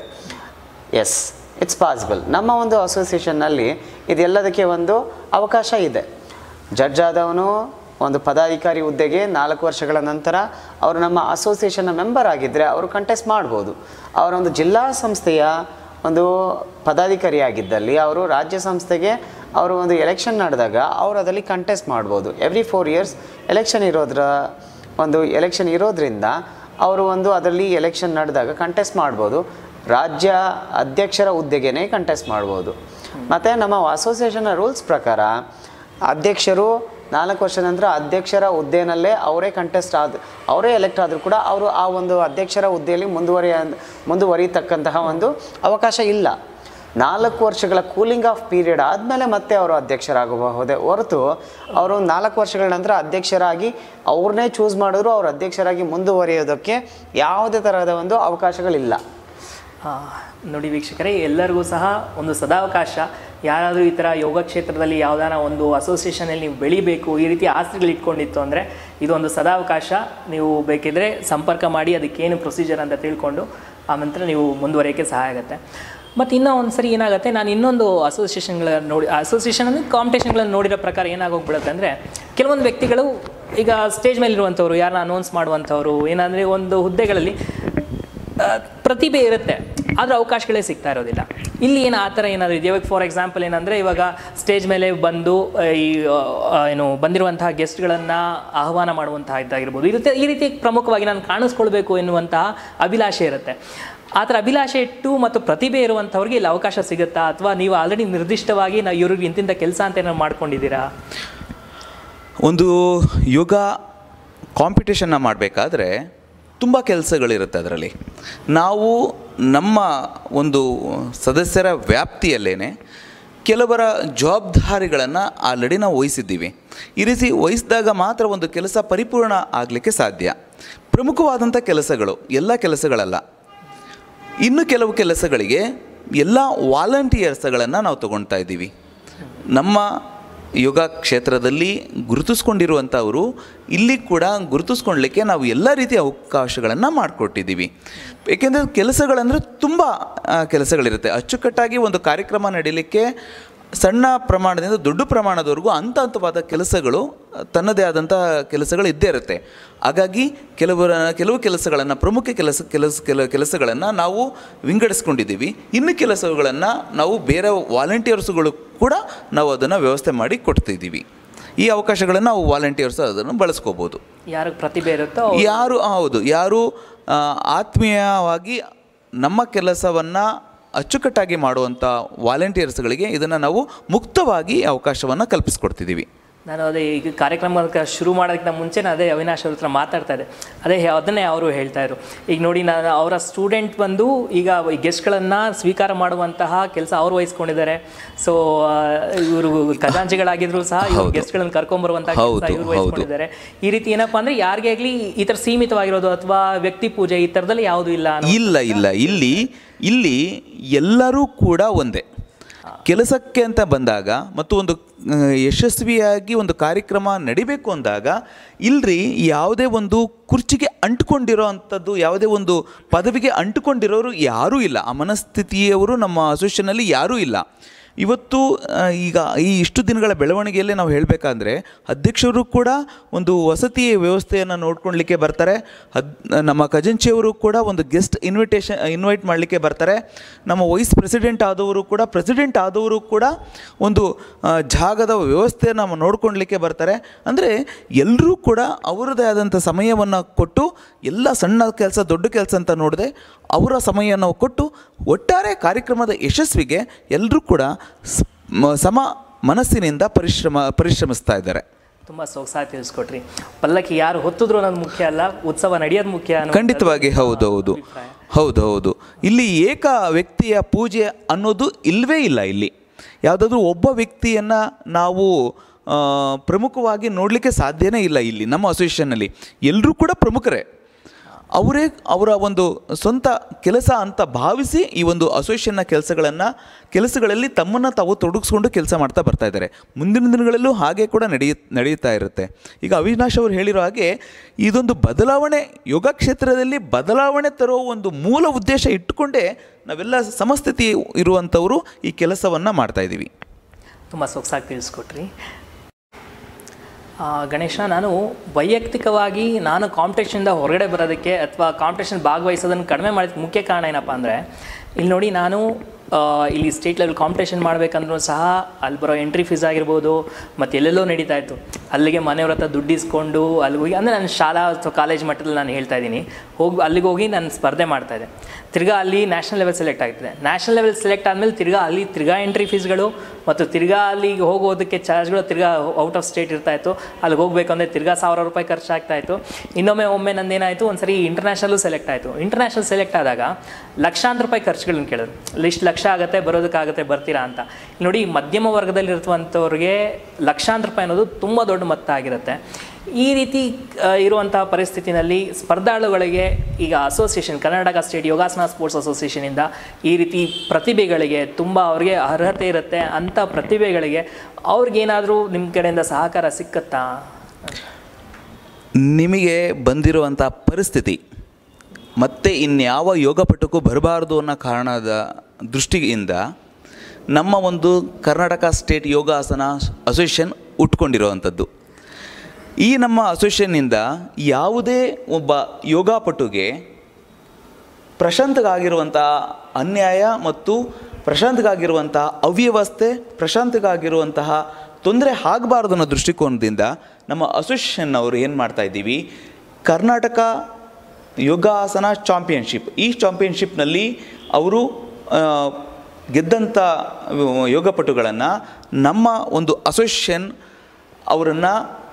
ಎಸ್ ಇಟ್ಸ್ ಪಾಸಿಬಲ್ ನಮ್ಮ ಒಂದು ಅಸೋಸಿಯೇಷನ್ನಲ್ಲಿ ಇದೆಲ್ಲದಕ್ಕೆ ಒಂದು ಅವಕಾಶ ಇದೆ ಜಡ್ಜ್ ಆದವನು ಒಂದು ಪದಾಧಿಕಾರಿ ಹುದ್ದೆಗೆ ನಾಲ್ಕು ವರ್ಷಗಳ ನಂತರ ಅವರು ನಮ್ಮ ಅಸೋಸಿಯೇಷನ್ನ ಮೆಂಬರ್ ಆಗಿದ್ದರೆ ಅವರು ಕಂಟೆಸ್ಟ್ ಮಾಡ್ಬೋದು ಅವರೊಂದು ಜಿಲ್ಲಾ ಸಂಸ್ಥೆಯ ಒಂದು ಪದಾಧಿಕಾರಿ ಆಗಿದ್ದಲ್ಲಿ ಅವರು ರಾಜ್ಯ ಸಂಸ್ಥೆಗೆ ಅವರು ಒಂದು ಎಲೆಕ್ಷನ್ ನಡೆದಾಗ ಅವರು ಅದರಲ್ಲಿ ಕಂಟೆಸ್ಟ್ ಮಾಡ್ಬೋದು ಎವ್ರಿ ಫೋರ್ ಇಯರ್ಸ್ ಎಲೆಕ್ಷನ್ ಇರೋದ್ರ ಒಂದು ಎಲೆಕ್ಷನ್ ಇರೋದ್ರಿಂದ ಅವರು ಒಂದು ಅದರಲ್ಲಿ ಎಲೆಕ್ಷನ್ ನಡೆದಾಗ ಕಂಟೆಸ್ಟ್ ಮಾಡ್ಬೋದು ರಾಜ್ಯ ಅಧ್ಯಕ್ಷರ ಹುದ್ದೆಗೇ ಕಂಟೆಸ್ಟ್ ಮಾಡ್ಬೋದು ಮತ್ತು ನಮ್ಮ ಅಸೋಸಿಯೇಷನ್ನ ರೂಲ್ಸ್ ಪ್ರಕಾರ ಅಧ್ಯಕ್ಷರು ನಾಲ್ಕು ವರ್ಷದ ನಂತರ ಅಧ್ಯಕ್ಷರ ಹುದ್ದೆನಲ್ಲೇ ಅವರೇ ಕಂಟೆಸ್ಟ್ ಆದ ಅವರೇ ಎಲೆಕ್ಟ್ ಆದರೂ ಕೂಡ ಅವರು ಆ ಒಂದು ಅಧ್ಯಕ್ಷರ ಹುದ್ದೆಯಲ್ಲಿ ಮುಂದುವರಿಯ ಮುಂದುವರಿತಕ್ಕಂತಹ ಒಂದು ಅವಕಾಶ ಇಲ್ಲ ನಾಲ್ಕು ವರ್ಷಗಳ ಕೂಲಿಂಗ್ ಆಫ್ ಪೀರಿಯಡ್ ಆದಮೇಲೆ ಮತ್ತೆ ಅವರು ಅಧ್ಯಕ್ಷರಾಗಬಹುದೇ ಹೊರತು ಅವರು ನಾಲ್ಕು ವರ್ಷಗಳ ನಂತರ ಅಧ್ಯಕ್ಷರಾಗಿ ಅವ್ರನ್ನೇ ಚೂಸ್ ಮಾಡಿದ್ರು ಅವ್ರು ಅಧ್ಯಕ್ಷರಾಗಿ ಮುಂದುವರಿಯೋದಕ್ಕೆ ಯಾವುದೇ ಥರದ ಒಂದು ಅವಕಾಶಗಳಿಲ್ಲ ಆ, ನೋಡಿ ವೀಕ್ಷಕರೇ ಎಲ್ಲರಿಗೂ ಸಹ ಒಂದು ಸದಾವಕಾಶ ಯಾರಾದರೂ ಈ ಥರ ಯೋಗ ಕ್ಷೇತ್ರದಲ್ಲಿ ಯಾವುದಾರ ಒಂದು ಅಸೋಸಿಯೇಷನಲ್ಲಿ ನೀವು ಬೆಳಿಬೇಕು ಈ ರೀತಿ ಆಸೆಗಳು ಇಟ್ಕೊಂಡಿತ್ತು ಅಂದರೆ ಇದೊಂದು ಸದಾವಕಾಶ ನೀವು ಬೇಕಿದ್ರೆ ಸಂಪರ್ಕ ಮಾಡಿ ಅದಕ್ಕೇನು ಪ್ರೊಸೀಜರ್ ಅಂತ ತಿಳ್ಕೊಂಡು ಆ ನಂತರ ನೀವು ಮುಂದುವರಿಯೋಕ್ಕೆ ಸಹಾಯ ಆಗುತ್ತೆ ಮತ್ತು ಇನ್ನೂ ಒಂದು ಸರಿ ಏನಾಗುತ್ತೆ ನಾನು ಇನ್ನೊಂದು ಅಸೋಸಿಯೇಷನ್ಗಳ ನೋಡಿ ಅಸೋಸಿಯೇಷನ್ ಅಂದರೆ ಕಾಂಪಿಟೇಷನ್ಗಳನ್ನು ನೋಡಿರೋ ಪ್ರಕಾರ ಏನಾಗೋಗ್ಬಿಡುತ್ತೆ ಅಂದರೆ ಕೆಲವೊಂದು ವ್ಯಕ್ತಿಗಳು ಈಗ ಸ್ಟೇಜ್ ಮೇಲಿರುವಂಥವ್ರು ಯಾರನ್ನ ಅನೌನ್ಸ್ ಮಾಡುವಂಥವ್ರು ಏನಂದರೆ ಒಂದು ಹುದ್ದೆಗಳಲ್ಲಿ ಆ, ಪ್ರತಿಭೆ ಇರುತ್ತೆ ಆದರೆ ಅವಕಾಶಗಳೇ ಸಿಗ್ತಾ ಇರೋದಿಲ್ಲ ಇಲ್ಲಿ ಏನು ಆ ಥರ ಏನಾದರೂ ಇದೆ ಇವಾಗ ಫಾರ್ ಎಕ್ಸಾಂಪಲ್ ಏನಂದರೆ ಇವಾಗ ಸ್ಟೇಜ್ ಮೇಲೆ ಬಂದು ಆ, ಈ ಆ, ಏನು ಬಂದಿರುವಂತಹ ಗೆಸ್ಟ್ಗಳನ್ನು ಆಹ್ವಾನ ಮಾಡುವಂತಹ ಇದ್ದಾಗಿರ್ಬೋದು ಈ ರೀತಿ ಈ ರೀತಿ ಪ್ರಮುಖವಾಗಿ ನಾನು ಕಾಣಿಸ್ಕೊಳ್ಬೇಕು ಎನ್ನುವಂತಹ ಅಭಿಲಾಷೆ ಇರುತ್ತೆ ಆ ಥರ ಅಭಿಲಾಷೆ ಇಟ್ಟು ಮತ್ತು ಪ್ರತಿಭೆ ಇರುವಂಥವ್ರಿಗೆ ಇಲ್ಲಿ ಅವಕಾಶ ಸಿಗುತ್ತಾ ಅಥವಾ ನೀವು ಆಲ್ರೆಡಿ ನಿರ್ದಿಷ್ಟವಾಗಿ ನಾವು ಇವ್ರಿಗೆ ಇಂತಿಂಥ ಕೆಲಸ ಅಂತ ಏನಾದ್ರು ಮಾಡ್ಕೊಂಡಿದ್ದೀರಾ ಒಂದು ಯೋಗ ಕಾಂಪಿಟೇಷನ್ನ ಮಾಡಬೇಕಾದ್ರೆ ತುಂಬ ಕೆಲಸಗಳಿರುತ್ತೆ ಅದರಲ್ಲಿ ನಾವು ನಮ್ಮ ಒಂದು ಸದಸ್ಯರ ವ್ಯಾಪ್ತಿಯಲ್ಲೇ ಕೆಲವರ ಜವಾಬ್ದಾರಿಗಳನ್ನು ಆಲ್ರೆಡಿ ನಾವು ವಹಿಸಿದ್ದೀವಿ ಈ ರೀತಿ ವಹಿಸಿದಾಗ ಮಾತ್ರ ಒಂದು ಕೆಲಸ ಪರಿಪೂರ್ಣ ಆಗಲಿಕ್ಕೆ ಸಾಧ್ಯ ಪ್ರಮುಖವಾದಂಥ ಕೆಲಸಗಳು ಎಲ್ಲ ಕೆಲಸಗಳಲ್ಲ ಇನ್ನು ಕೆಲವು ಕೆಲಸಗಳಿಗೆ ಎಲ್ಲ ವಾಲಂಟಿಯರ್ಸ್ಗಳನ್ನು ನಾವು ತಗೊಳ್ತಾ ಇದ್ದೀವಿ ನಮ್ಮ ಯೋಗ ಕ್ಷೇತ್ರದಲ್ಲಿ ಗುರುತಿಸ್ಕೊಂಡಿರುವಂಥವರು ಇಲ್ಲಿ ಕೂಡ ಗುರುತಿಸ್ಕೊಳ್ಲಿಕ್ಕೆ ನಾವು ಎಲ್ಲ ರೀತಿಯ ಅವಕಾಶಗಳನ್ನು ಮಾಡಿಕೊಟ್ಟಿದ್ದೀವಿ ಏಕೆಂದರೆ ಕೆಲಸಗಳಂದರೆ ತುಂಬ ಆ, ಕೆಲಸಗಳಿರುತ್ತೆ ಅಚ್ಚುಕಟ್ಟಾಗಿ ಒಂದು ಕಾರ್ಯಕ್ರಮ ನಡೀಲಿಕ್ಕೆ ಸಣ್ಣ ಪ್ರಮಾಣದಿಂದ ದೊಡ್ಡ ಪ್ರಮಾಣದವರೆಗೂ ಹಂತ ಹಂತವಾದ ಕೆಲಸಗಳು ತನ್ನದೇ ಆದಂಥ ಕೆಲಸಗಳು ಇದ್ದೇ ಇರುತ್ತೆ ಹಾಗಾಗಿ ಕೆಲವರ ಕೆಲವು ಕೆಲಸಗಳನ್ನು ಪ್ರಮುಖ ಕೆಲಸ ಕೆಲಸ ಕೆಲ ಕೆಲಸಗಳನ್ನು ನಾವು ವಿಂಗಡಿಸ್ಕೊಂಡಿದ್ದೀವಿ ಇನ್ನು ಕೆಲಸಗಳನ್ನು ನಾವು ಬೇರೆ ವಾಲಂಟಿಯರ್ಸ್ಗಳು ಕೂಡ ನಾವು ಅದನ್ನು ವ್ಯವಸ್ಥೆ ಮಾಡಿ ಕೊಡ್ತಿದ್ದೀವಿ ಈ ಅವಕಾಶಗಳನ್ನು ನಾವು ವಾಲಂಟಿಯರ್ಸ್ ಅದನ್ನು ಬಳಸ್ಕೋಬೋದು ಯಾರಿಗೆ ಪ್ರತಿಭೆ ಇರುತ್ತೋ ಅವ್ರು- ಯಾರು ಹೌದು ಯಾರು ಆ, ಆತ್ಮೀಯವಾಗಿ ನಮ್ಮ ಕೆಲಸವನ್ನು ಅಚ್ಚುಕಟ್ಟಾಗಿ ಮಾಡುವಂಥ ವಾಲಂಟಿಯರ್ಸ್ಗಳಿಗೆ ಇದನ್ನು ನಾವು ಮುಕ್ತವಾಗಿ ಅವಕಾಶವನ್ನು ಕಲ್ಪಿಸ್ಕೊಡ್ತಿದ್ದೀವಿ ನಾನು ಅದೇ ಈಗ ಕಾರ್ಯಕ್ರಮ ಶುರು ಮಾಡೋದಕ್ಕಿಂತ ಮುಂಚೆ ಅದೇ ಅವಿನಾಶ್ ಅವ್ರ ಹತ್ರ ಮಾತಾಡ್ತಾ ಇದ್ದೆ ಅದೇ ಹೇ- ಅದನ್ನೇ ಅವರು ಹೇಳ್ತಾ ಇದ್ರು ಈಗ ನೋಡಿ ನಾನು ಅವರ ಸ್ಟೂಡೆಂಟ್ ಬಂದು ಈಗ ಗೆಸ್ಟ್ಗಳನ್ನು ಸ್ವೀಕಾರ ಮಾಡುವಂತಹ ಕೆಲಸ ಅವ್ರು ವಹಿಸ್ಕೊಂಡಿದ್ದಾರೆ ಸೊ ಇವರು ಖಜಾಂಚಿಗಳಾಗಿದ್ರು ಸಹ ಇವರು ಹೌದು. ಗೆಸ್ಟ್ಗಳನ್ನು ಕರ್ಕೊಂಬರುವಂತಹ ಕೆಲಸ ಹೌದು, ಇವರು ಹೌದು. ವಹಿಸ್ಕೊಂಡಿದ್ದಾರೆ ಈ ರೀತಿ ಏನಪ್ಪಾ ಅಂದ್ರೆ ಯಾರಿಗೇ ಆಗಲಿ ಈ ಥರ ಸೀಮಿತವಾಗಿರೋದು ಅಥವಾ ವ್ಯಕ್ತಿ ಪೂಜೆ ಈ ಥರದಲ್ಲಿ ಯಾವುದೂ ಇಲ್ಲ ಅನ್ನೋ ಇಲ್ಲ ಇಲ್ಲ ಇಲ್ಲಿ ಇಲ್ಲಿ ಎಲ್ಲರೂ ಕೂಡ ಒಂದೇ ಕೆಲಸಕ್ಕೆ ಅಂತ ಬಂದಾಗ ಮತ್ತು ಒಂದು ಆ, ಯಶಸ್ವಿಯಾಗಿ ಒಂದು ಕಾರ್ಯಕ್ರಮ ನಡಿಬೇಕು ಅಂದಾಗ ಇಲ್ರಿ ಯಾವುದೇ ಒಂದು ಕುರ್ಚಿಗೆ ಅಂಟ್ಕೊಂಡಿರೋ ಅಂಥದ್ದು ಯಾವುದೇ ಒಂದು ಪದವಿಗೆ ಅಂಟುಕೊಂಡಿರೋರು ಯಾರೂ ಇಲ್ಲ ಆ ಮನಸ್ಥಿತಿಯವರು ನಮ್ಮ ಅಸೋಸಿಯೇಷನಲ್ಲಿ ಯಾರೂ ಇಲ್ಲ ಇವತ್ತು ಆ, ಈಗ ಈ ಇಷ್ಟು ದಿನಗಳ ಬೆಳವಣಿಗೆಯಲ್ಲೇ ನಾವು ಹೇಳಬೇಕಂದ್ರೆ ಅಧ್ಯಕ್ಷರು ಕೂಡ ಒಂದು ವಸತಿ ವ್ಯವಸ್ಥೆಯನ್ನು ನೋಡ್ಕೊಳ್ಲಿಕ್ಕೆ ಬರ್ತಾರೆ ಅದ್ ನಮ್ಮ ಖಜಾಂಚಿಯವರು ಕೂಡ ಒಂದು ಗೆಸ್ಟ್ ಇನ್ವಿಟೇಷನ್ ಇನ್ವೈಟ್ ಮಾಡಲಿಕ್ಕೆ ಬರ್ತಾರೆ ನಮ್ಮ ವೈಸ್ ಪ್ರೆಸಿಡೆಂಟ್ ಆದವರು ಕೂಡ ಪ್ರೆಸಿಡೆಂಟ್ ಆದವರು ಕೂಡ ಒಂದು ಆ, ಜಾಗದ ವ್ಯವಸ್ಥೆಯನ್ನು ನೋಡ್ಕೊಳ್ಲಿಕ್ಕೆ ಬರ್ತಾರೆ ಅಂದರೆ ಎಲ್ಲರೂ ಕೂಡ ಅವರದೇ ಆದಂಥ ಸಮಯವನ್ನು ಕೊಟ್ಟು ಎಲ್ಲ ಸಣ್ಣ ಕೆಲಸ ದೊಡ್ಡ ಕೆಲಸ ಅಂತ ನೋಡದೆ ಅವರ ಸಮಯವನ್ನು ಕೊಟ್ಟು ಒಟ್ಟಾರೆ ಕಾರ್ಯಕ್ರಮದ ಯಶಸ್ವಿಗೆ ಎಲ್ಲರೂ ಕೂಡ ಸ್- ಮ- ಸಮ ಮನಸ್ಸಿನಿಂದ ಪರಿಶ್ರಮ ಪರಿಶ್ರಮಿಸ್ತಾ ಇದ್ದಾರೆ ತುಂಬ ಸೊಗಸಾಗಿ ತಿಳಿಸ್ಕೊಟ್ರಿ ಪಲ್ಲಕ್ಕಿ ಯಾರು ಹೊತ್ತಿದ್ರು ಅನ್ನೋದು ಮುಖ್ಯ ಅಲ್ಲ ಉತ್ಸವ ನಡೆಯೋದು ಮುಖ್ಯ ಅನ್ನೋ ಖಂಡಿತವಾಗಿ ಹೌದು ಹೌದು ಹೌದು ಹೌದು ಇಲ್ಲಿ ಏಕ ವ್ಯಕ್ತಿಯ ಪೂಜೆ ಅನ್ನೋದು ಇಲ್ಲವೇ ಇಲ್ಲ ಇಲ್ಲಿ ಯಾವುದಾದ್ರೂ ಒಬ್ಬ ವ್ಯಕ್ತಿಯನ್ನು ನಾವು ಆ, ಪ್ರಮುಖವಾಗಿ ನೋಡಲಿಕ್ಕೆ ಸಾಧ್ಯನೇ ಇಲ್ಲ ಇಲ್ಲಿ ನಮ್ಮ ಅಸೋಸಿಯೇಷನ್ನಲ್ಲಿ ಎಲ್ಲರೂ ಕೂಡ ಪ್ರಮುಖರೇ ಅವರೇ ಅವರ ಒಂದು ಸ್ವಂತ ಕೆಲಸ ಅಂತ ಭಾವಿಸಿ ಈ ಒಂದು ಅಸೋಸಿಯೇಷನ್ನ ಕೆಲಸಗಳನ್ನು ಕೆಲಸಗಳಲ್ಲಿ ತಮ್ಮನ್ನು ತಾವು ತೊಡಗಿಸ್ಕೊಂಡು ಕೆಲಸ ಮಾಡ್ತಾ ಬರ್ತಾ ಇದ್ದಾರೆ ಮುಂದಿನ ದಿನಗಳಲ್ಲೂ ಹಾಗೆ ಕೂಡ ನಡೆಯ ನಡೆಯುತ್ತಾ ಇರುತ್ತೆ ಈಗ ಅವಿನಾಶ್ ಅವರು ಹೇಳಿರೋ ಹಾಗೆ ಇದೊಂದು ಬದಲಾವಣೆ ಯೋಗ ಕ್ಷೇತ್ರದಲ್ಲಿ ಬದಲಾವಣೆ ತರೋ ಒಂದು ಮೂಲ ಉದ್ದೇಶ ಇಟ್ಟುಕೊಂಡೇ ನಾವೆಲ್ಲ ಸಮಸ್ಥಿತಿ ಇರುವಂಥವರು ಈ ಕೆಲಸವನ್ನು ಮಾಡ್ತಾ ಇದ್ದೀವಿ ತುಂಬ ಸೊಗಸಾಗಿ ತಿಳಿಸ್ಕೊಟ್ರಿ ಆ, ಗಣೇಶ ನಾನು ವೈಯಕ್ತಿಕವಾಗಿ ನಾನು ಕಾಂಪಿಟೇಷನಿಂದ ಹೊರಗಡೆ ಬರೋದಕ್ಕೆ ಅಥವಾ ಕಾಂಪಿಟೇಷನ್ ಭಾಗವಹಿಸೋದನ್ನು ಕಡಿಮೆ ಮಾಡೋದಕ್ಕೆ ಮುಖ್ಯ ಕಾರಣ ಏನಪ್ಪ ಅಂದರೆ ಇಲ್ಲಿ ನೋಡಿ ನಾನು ಆ, ಇಲ್ಲಿ ಸ್ಟೇಟ್ ಲೆವೆಲ್ ಕಾಂಪಿಟೇಷನ್ ಮಾಡಬೇಕಂದ್ರೂ ಸಹ ಅಲ್ಲಿ ಬರೋ ಎಂಟ್ರಿ ಫೀಸ್ ಆಗಿರ್ಬೋದು ಮತ್ತು ಎಲ್ಲೆಲ್ಲೋ ನಡೀತಾ ಇತ್ತು ಅಲ್ಲಿಗೆ ಮನೆಯವ್ರ ಹತ್ರ ದುಡ್ಡು ಇಸ್ಕೊಂಡು ಅಲ್ಲಿಗೆ ಹೋಗಿ ಅಂದರೆ ನಾನು ಶಾಲಾ ಅಥವಾ ಕಾಲೇಜ್ ಮಟ್ಟದಲ್ಲಿ ನಾನು ಹೇಳ್ತಾ ಇದ್ದೀನಿ ಹೋಗಿ ಅಲ್ಲಿಗೆ ಹೋಗಿ ನಾನು ಸ್ಪರ್ಧೆ ಮಾಡ್ತಾ ಇದ್ದೆ ತಿರ್ಗಾ ಅಲ್ಲಿ ನ್ಯಾಷನಲ್ ಲೆವೆಲ್ ಸೆಲೆಕ್ಟ್ ಆಗ್ತಿದೆ ನ್ಯಾಷನಲ್ ಲೆವೆಲ್ ಸೆಲೆಕ್ಟ್ ಆದಮೇಲೆ ತಿರ್ಗಾ ಅಲ್ಲಿ ತಿರ್ಗಾ ಎಂಟ್ರಿ ಫೀಸ್ಗಳು ಮತ್ತು ತಿರ್ಗಾ ಅಲ್ಲಿಗೆ ಹೋಗೋದಕ್ಕೆ ಚಾರ್ಜ್ಗಳು ತಿರ್ಗಾ ಔಟ್ ಆಫ್ ಸ್ಟೇಟ್ ಇರ್ತಾ ಇತ್ತು ಅಲ್ಲಿಗೆ ಹೋಗ್ಬೇಕು ಅಂದರೆ ತಿರ್ಗಾ ಸಾವಿರ ರೂಪಾಯಿ ಖರ್ಚಾಗ್ತಾ ಇತ್ತು ಇನ್ನೊಮ್ಮೆ ಒಮ್ಮೆ ನಂದೇನಾಯಿತು ಒಂದು ಸರಿ ಇಂಟರ್ನ್ಯಾಷನಲ್ಲೂ ಸೆಲೆಕ್ಟ್ ಆಯಿತು ಇಂಟರ್ನ್ಯಾಷನಲ್ ಸೆಲೆಕ್ಟ್ ಆದಾಗ ಲಕ್ಷಾಂತರ ರೂಪಾಯಿ ಖರ್ಚುಗಳನ್ನ ಕೇಳಿದ್ರು ಇಷ್ಟು ಲಕ್ಷ ಆಗುತ್ತೆ ಬರೋದಕ್ಕಾಗುತ್ತೆ ಬರ್ತೀರಾ ಅಂತ ನೋಡಿ ಮಧ್ಯಮ ವರ್ಗದಲ್ಲಿರುವಂಥವ್ರಿಗೆ ಲಕ್ಷಾಂತರ ರೂಪಾಯಿ ಅನ್ನೋದು ತುಂಬ ದೊಡ್ಡ ಮೊತ್ತ ಆಗಿರುತ್ತೆ ಈ ರೀತಿ ಆ, ಇರುವಂತಹ ಪರಿಸ್ಥಿತಿನಲ್ಲಿ ಸ್ಪರ್ಧಾಳುಗಳಿಗೆ ಈಗ association Karnataka State Yogasana Sports ಅಸೋಸಿಯೇಷನಿಂದ ಈ ರೀತಿ ಪ್ರತಿಭೆಗಳಿಗೆ ತುಂಬ ಅವ್ರಿಗೆ ಅರ್ಹತೆ ಇರುತ್ತೆ ಅಂಥ ಪ್ರತಿಭೆಗಳಿಗೆ ಅವ್ರಿಗೇನಾದರೂ ನಿಮ್ಮ ಕಡೆಯಿಂದ ಸಹಕಾರ ಸಿಕ್ಕತ್ತಾ ನಿಮಗೆ ಬಂದಿರುವಂಥ ಪರಿಸ್ಥಿತಿ ಮತ್ತೆ ಇನ್ಯಾವ ಯೋಗಪಟುಕು ಬರಬಾರ್ದು ಅನ್ನೋ ಕಾರಣದ ದೃಷ್ಟಿಯಿಂದ ನಮ್ಮ ಒಂದು ಕರ್ನಾಟಕ ಸ್ಟೇಟ್ ಯೋಗಾಸನ ಅಸೋಸಿಯೇಷನ್ ಉಟ್ಕೊಂಡಿರುವಂಥದ್ದು ಈ ನಮ್ಮ ಅಸೋಸಿಯೇಷನ್ನಿಂದ ಯಾವುದೇ ಒಬ್ಬ ಯೋಗಾಪಟುಗೆ ಪ್ರಶಾಂತ್ಗಾಗಿರುವಂತಹ ಅನ್ಯಾಯ ಮತ್ತು ಪ್ರಶಾಂತ್ಗಾಗಿರುವಂತಹ ಅವ್ಯವಸ್ಥೆ ಪ್ರಶಾಂತ್ಗಾಗಿರುವಂತಹ ತೊಂದರೆ ಆಗಬಾರ್ದು ಅನ್ನೋ ದೃಷ್ಟಿಕೋನದಿಂದ ನಮ್ಮ ಅಸೋಸಿಯೇಷನ್ ಅವರು ಏನು ಮಾಡ್ತಾ ಇದ್ದೀವಿ ಕರ್ನಾಟಕ ಯೋಗಾಸನ ಚಾಂಪಿಯನ್ಶಿಪ್ ಈ ಚಾಂಪಿಯನ್ಶಿಪ್ನಲ್ಲಿ ಅವರು ಆ, ಗೆದ್ದಂಥ ಯೋಗಪಟುಗಳನ್ನು ನಮ್ಮ ಒಂದು ಅಸೋಸಿಯೇಷನ್ ಅವರನ್ನು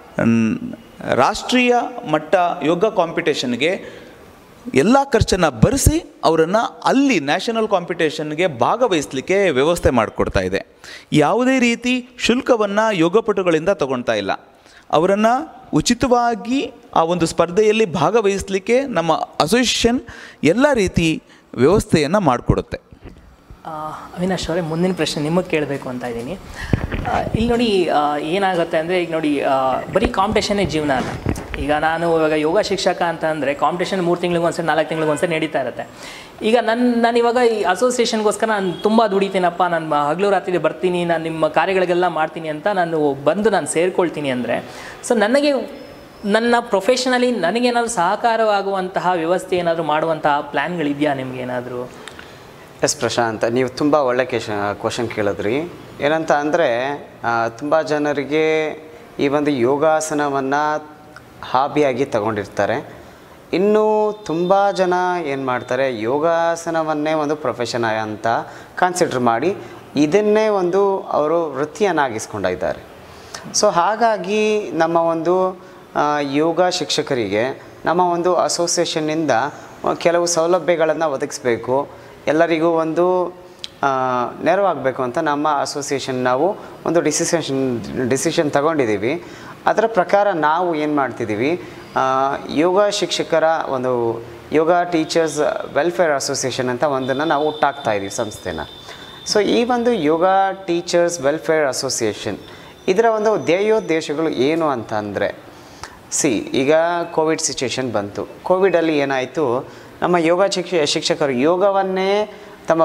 ರಾಷ್ಟ್ರೀಯ ಮಟ್ಟ ಯೋಗ ಕಾಂಪಿಟೇಷನ್ಗೆ ಎಲ್ಲ ಖರ್ಚನ್ನು ಭರಿಸಿ ಅವರನ್ನು ಅಲ್ಲಿ ನ್ಯಾಷನಲ್ ಕಾಂಪಿಟೇಷನ್ಗೆ ಭಾಗವಹಿಸಲಿಕ್ಕೆ ವ್ಯವಸ್ಥೆ ಮಾಡಿಕೊಡ್ತಾ ಇದೆ ಯಾವುದೇ ರೀತಿ ಶುಲ್ಕವನ್ನು ಯೋಗಪಟುಗಳಿಂದ ತಗೊಳ್ತಾ ಇಲ್ಲ ಅವರನ್ನು ಉಚಿತವಾಗಿ ಆ ಒಂದು ಸ್ಪರ್ಧೆಯಲ್ಲಿ ಭಾಗವಹಿಸಲಿಕ್ಕೆ ನಮ್ಮ ಅಸೋಸಿಯೇಷನ್ ಎಲ್ಲ ರೀತಿ ವ್ಯವಸ್ಥೆಯನ್ನು ಮಾಡಿಕೊಡುತ್ತೆ ಆ, ಅವಿನಾಶ್ ಅವರೇ ಮುಂದಿನ ಪ್ರಶ್ನೆ ನಿಮಗೆ ಕೇಳಬೇಕು ಅಂತ ಇದ್ದೀನಿ ಆ, ಇಲ್ಲಿ ನೋಡಿ ಆ, ಏನಾಗುತ್ತೆ ಅಂದರೆ ಈಗ ನೋಡಿ ಆ, ಬರೀ ಕಾಂಪಿಟೇಷನ್ನೇ ಜೀವನ ಅಲ್ಲ ಈಗ ನಾನು ಇವಾಗ ಯೋಗ ಶಿಕ್ಷಕ ಅಂತ ಅಂದರೆ ಕಾಂಪಿಟೇಷನ್ ಮೂರು ತಿಂಗಳಿಗೆ ಒಂದ್ಸರಿ ನಾಲ್ಕು ತಿಂಗಳಿಗೆ ಒಂದ್ಸರಿ ನಡೀತಾ ಇರುತ್ತೆ ಈಗ ನನ್ನ ನಾನು ಇವಾಗ ಈ ಅಸೋಸಿಯೇಷನ್ಗೋಸ್ಕರ ನಾನು ತುಂಬ ದುಡಿತೀನಪ್ಪ ನಾನು ಹಗಲು ರಾತ್ರಿ ಬರ್ತೀನಿ ನಾನು ನಿಮ್ಮ ಕಾರ್ಯಗಳಿಗೆಲ್ಲ ಮಾಡ್ತೀನಿ ಅಂತ ನಾನು ಬಂದು ನಾನು ಸೇರ್ಕೊಳ್ತೀನಿ ಅಂದರೆ ಸೊ ನನಗೆ ನನ್ನ ಪ್ರೊಫೆಷನಲಿ ನನಗೇನಾದರೂ ಸಹಕಾರವಾಗುವಂತಹ ವ್ಯವಸ್ಥೆ ಏನಾದರೂ ಮಾಡುವಂತಹ ಪ್ಲ್ಯಾನ್ಗಳಿದೆಯಾ ನಿಮ್ಗೇನಾದರೂ ಎಸ್ ಪ್ರಶಾಂತ್ ನೀವು ತುಂಬ ಒಳ್ಳೆ ಕೇಶ ಕ್ವಶನ್ ಕೇಳಿದ್ರಿ ಏನಂತ ಅಂದರೆ ತುಂಬ ಜನರಿಗೆ ಈ ಒಂದು ಯೋಗಾಸನವನ್ನು ಹಾಬಿಯಾಗಿ ತಗೊಂಡಿರ್ತಾರೆ ಇನ್ನು ತುಂಬ ಜನ ಏನು ಮಾಡ್ತಾರೆ ಯೋಗಾಸನವನ್ನೇ ಒಂದು ಪ್ರೊಫೆಷನ್ ಅಂತ ಕನ್ಸಿಡರ್ ಮಾಡಿ ಇದನ್ನೇ ಒಂದು ಅವರು ವೃತ್ತಿಯನ್ನಾಗಿಸ್ಕೊಂಡಿದ್ದಾರೆ ಸೊ ಹಾಗಾಗಿ ನಮ್ಮ ಒಂದು ಆ, ಯೋಗ ಶಿಕ್ಷಕರಿಗೆ ನಮ್ಮ ಒಂದು ಅಸೋಸಿಯೇಷನ್ನಿಂದ ಕೆಲವು ಸೌಲಭ್ಯಗಳನ್ನು ಒದಗಿಸ್ಬೇಕು ಎಲ್ಲರಿಗೂ ಒಂದು ಆ, ನೆರವಾಗಬೇಕು ಅಂತ ನಮ್ಮ ಅಸೋಸಿಯೇಷನ್ ನಾವು ಒಂದು ಡಿಸಿಷನ್ ಡಿಸಿಷನ್ ತಗೊಂಡಿದ್ದೀವಿ ಅದರ ಪ್ರಕಾರ ನಾವು ಏನು ಮಾಡ್ತಿದ್ದೀವಿ ಆ, ಯೋಗ ಶಿಕ್ಷಕರ ಒಂದು ಯೋಗ ಟೀಚರ್ಸ್ ವೆಲ್ಫೇರ್ ಅಸೋಸಿಯೇಷನ್ ಅಂತ ಒಂದನ್ನು ನಾವು ಹುಟ್ಟಾಕ್ತಾ ಇದ್ದೀವಿ ಸಂಸ್ಥೆನ ಸೊ ಈ ಒಂದು ಯೋಗ ಟೀಚರ್ಸ್ ವೆಲ್ಫೇರ್ ಅಸೋಸಿಯೇಷನ್ ಇದರ ಒಂದು ಧ್ಯೇಯೋದ್ದೇಶಗಳು ಏನು ಅಂತ ಅಂದರೆ ಸಿ ಈಗ ಕೋವಿಡ್ ಸಿಚುವೇಶನ್ ಬಂತು ಕೋವಿಡಲ್ಲಿ ಏನಾಯಿತು ನಮ್ಮ ಯೋಗ ಶಿಕ್ಷ ಶಿಕ್ಷಕರು ಯೋಗವನ್ನೇ ತಮ್ಮ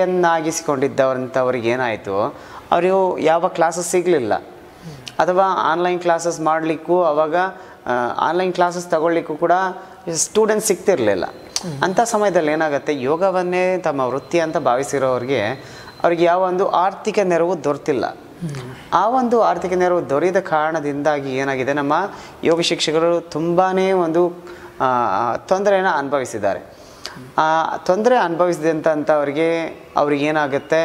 ವೃತ್ತಿಯನ್ನಾಗಿಸಿಕೊಂಡಿದ್ದವಂಥವ್ರಿಗೆ ಏನಾಯಿತು ಅವರು ಯಾವ ಕ್ಲಾಸಸ್ ಸಿಗಲಿಲ್ಲ ಅಥವಾ ಆನ್ಲೈನ್ ಕ್ಲಾಸಸ್ ಮಾಡಲಿಕ್ಕೂ ಅವಾಗ ಆನ್ಲೈನ್ ಕ್ಲಾಸಸ್ ತಗೊಳ್ಳಿಕ್ಕೂ ಕೂಡ ಸ್ಟೂಡೆಂಟ್ಸ್ ಸಿಗ್ತಿರಲಿಲ್ಲ ಅಂಥ ಸಮಯದಲ್ಲಿ ಏನಾಗುತ್ತೆ ಯೋಗವನ್ನೇ ತಮ್ಮ ವೃತ್ತಿ ಅಂತ ಭಾವಿಸಿರೋರಿಗೆ ಅವ್ರಿಗೆ ಯಾವ ಒಂದು ಆರ್ಥಿಕ ನೆರವು ದೊರೆತಿಲ್ಲ ಆ ಒಂದು ಆರ್ಥಿಕ ನೆರವು ದೊರೆಯದ ಕಾರಣದಿಂದಾಗಿ ಏನಾಗಿದೆ ನಮ್ಮ ಯೋಗ ಶಿಕ್ಷಕರು ತುಂಬಾ ಒಂದು ತೊಂದರೆಯನ್ನು ಅನುಭವಿಸಿದ್ದಾರೆ ಆ ತೊಂದರೆ ಅನುಭವಿಸಿದಂಥವ್ರಿಗೆ ಅವ್ರಿಗೆ ಏನಾಗುತ್ತೆ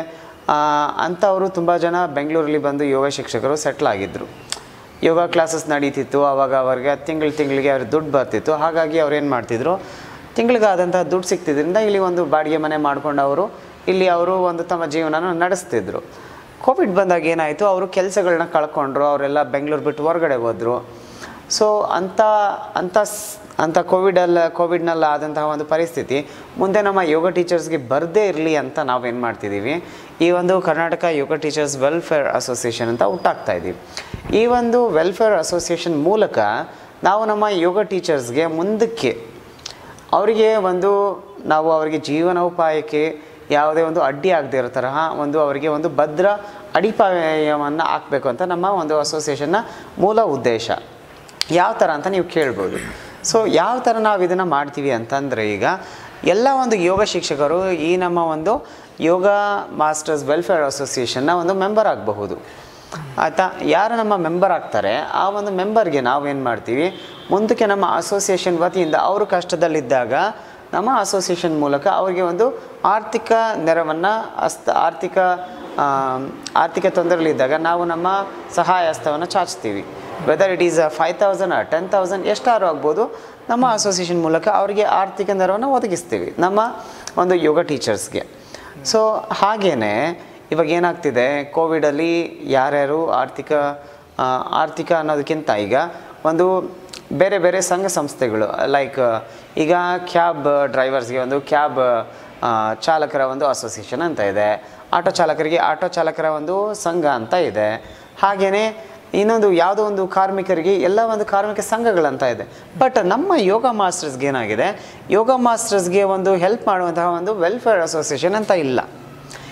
ಅಂಥವರು ತುಂಬ ಜನ ಬೆಂಗಳೂರಲ್ಲಿ ಬಂದು ಯೋಗ ಶಿಕ್ಷಕರು ಸೆಟ್ಲ್ ಆಗಿದ್ದರು ಯೋಗ ಕ್ಲಾಸಸ್ ನಡೀತಿತ್ತು ಆವಾಗ ಅವ್ರಿಗೆ ತಿಂಗಳು ತಿಂಗಳಿಗೆ ಅವ್ರಿಗೆ ದುಡ್ಡು ಬರ್ತಿತ್ತು ಹಾಗಾಗಿ ಅವ್ರು ಏನು ಮಾಡ್ತಿದ್ರು ತಿಂಗಳಿಗಾದಂತಹ ದುಡ್ಡು ಸಿಗ್ತಿದ್ರಿಂದ ಇಲ್ಲಿ ಒಂದು ಬಾಡಿಗೆ ಮನೆ ಮಾಡ್ಕೊಂಡು ಅವರು ಇಲ್ಲಿ ಅವರು ಒಂದು ತಮ್ಮ ಜೀವನನ ನಡೆಸ್ತಿದ್ರು ಕೋವಿಡ್ ಬಂದಾಗ ಏನಾಯಿತು ಅವರು ಕೆಲಸಗಳನ್ನ ಕಳ್ಕೊಂಡ್ರು ಅವರೆಲ್ಲ ಬೆಂಗಳೂರು ಬಿಟ್ಟು ಹೊರಗಡೆ ಹೋದರು ಸೊ ಅಂಥ ಅಂಥ ಸ್- ಅಂಥ ಕೋವಿಡಲ್ಲ ಕೋವಿಡ್ನಲ್ಲಿ ಆದಂತಹ ಒಂದು ಪರಿಸ್ಥಿತಿ ಮುಂದೆ ನಮ್ಮ ಯೋಗ ಟೀಚರ್ಸ್ಗೆ ಬರದೇ ಇರಲಿ ಅಂತ ನಾವೇನು ಮಾಡ್ತಿದ್ದೀವಿ ಈ ಒಂದು Karnataka Yoga Teachers Welfare Association ಅಂತ ಹುಟ್ಟಾಕ್ತಾ ಇದ್ದೀವಿ ಈ ಒಂದು ವೆಲ್ಫೇರ್ ಅಸೋಸಿಯೇಷನ್ ಮೂಲಕ ನಾವು ನಮ್ಮ ಯೋಗ ಟೀಚರ್ಸ್ಗೆ ಮುಂದಕ್ಕೆ ಅವರಿಗೆ ಒಂದು ನಾವು ಅವರಿಗೆ ಜೀವನೋಪಾಯಕ್ಕೆ ಯಾವುದೇ ಒಂದು ಅಡ್ಡಿ ಆಗದೆ ಇರೋ ತರಹ ಒಂದು ಅವರಿಗೆ ಒಂದು ಭದ್ರ ಅಡಿಪಾಯವನ್ನು ಹಾಕಬೇಕು ಅಂತ ನಮ್ಮ ಒಂದು ಅಸೋಸಿಯೇಷನ್ನ ಮೂಲ ಉದ್ದೇಶ ಯಾವ ಥರ ಅಂತ ನೀವು ಕೇಳ್ಬೋದು ಸೊ ಯಾವ ಥರ ನಾವು ಇದನ್ನು ಮಾಡ್ತೀವಿ ಅಂತಂದರೆ ಈಗ ಎಲ್ಲ ಒಂದು ಯೋಗ ಶಿಕ್ಷಕರು ಈ ನಮ್ಮ ಒಂದು ಯೋಗ ಮಾಸ್ಟರ್ಸ್ ವೆಲ್ಫೇರ್ ಅಸೋಸಿಯೇಷನ್ನ ಒಂದು ಮೆಂಬರ್ ಆಗಬಹುದು ಆಯಿತಾ ಯಾರು ನಮ್ಮ ಮೆಂಬರ್ ಆಗ್ತಾರೆ ಆ ಒಂದು ಮೆಂಬರ್ಗೆ ನಾವೇನು ಮಾಡ್ತೀವಿ ಮುಂದಕ್ಕೆ ನಮ್ಮ ಅಸೋಸಿಯೇಷನ್ ವತಿಯಿಂದ ಅವರು ಕಷ್ಟದಲ್ಲಿದ್ದಾಗ ನಮ್ಮ ಅಸೋಸಿಯೇಷನ್ ಮೂಲಕ ಅವರಿಗೆ ಒಂದು ಆರ್ಥಿಕ ನೆರವನ್ನು ಹಸ್ತ ಆರ್ಥಿಕ ಆ, ಆರ್ಥಿಕ ತೊಂದರೆಗಳಿದ್ದಾಗ ನಾವು ನಮ್ಮ ಸಹಾಯ ಹಸ್ತವನ್ನು ಚಾಚ್ತೀವಿ whether it is five thousand ten thousand ಎಷ್ಟಾರು ಆಗ್ಬೋದು ನಮ್ಮ ಅಸೋಸಿಯೇಷನ್ ಮೂಲಕ ಅವರಿಗೆ ಆರ್ಥಿಕ ನೆರವನ್ನು ಒದಗಿಸ್ತೀವಿ ನಮ್ಮ ಒಂದು ಯೋಗ ಟೀಚರ್ಸ್ಗೆ ಸೊ ಹಾಗೇ ಇವಾಗ ಏನಾಗ್ತಿದೆ ಕೋವಿಡಲ್ಲಿ ಯಾರ್ಯಾರು ಆರ್ಥಿಕ ಆ, ಆರ್ಥಿಕ ಅನ್ನೋದಕ್ಕಿಂತ ಈಗ ಒಂದು ಬೇರೆ ಬೇರೆ ಸಂಘ ಸಂಸ್ಥೆಗಳು ಲೈಕ್ ಈಗ ಕ್ಯಾಬ್ ಡ್ರೈವರ್ಸ್ಗೆ ಒಂದು ಕ್ಯಾಬ್ ಆ, ಚಾಲಕರ ಒಂದು ಅಸೋಸಿಯೇಷನ್ ಅಂತ ಇದೆ ಆಟೋ ಚಾಲಕರಿಗೆ ಆಟೋ ಚಾಲಕರ ಒಂದು ಸಂಘ ಅಂತ ಇದೆ ಹಾಗೆಯೇ ಇನ್ನೊಂದು ಯಾವುದೋ ಒಂದು ಕಾರ್ಮಿಕರಿಗೆ ಎಲ್ಲ ಒಂದು ಕಾರ್ಮಿಕ ಸಂಘಗಳಂತ ಇದೆ ಬಟ್ ನಮ್ಮ ಯೋಗ ಮಾಸ್ಟರ್ಸ್ಗೆ ಏನಾಗಿದೆ ಯೋಗ ಮಾಸ್ಟರ್ಸ್ಗೆ ಒಂದು ಹೆಲ್ಪ್ ಮಾಡುವಂತಹ ಒಂದು ವೆಲ್ಫೇರ್ ಅಸೋಸಿಯೇಷನ್ ಅಂತ ಇಲ್ಲ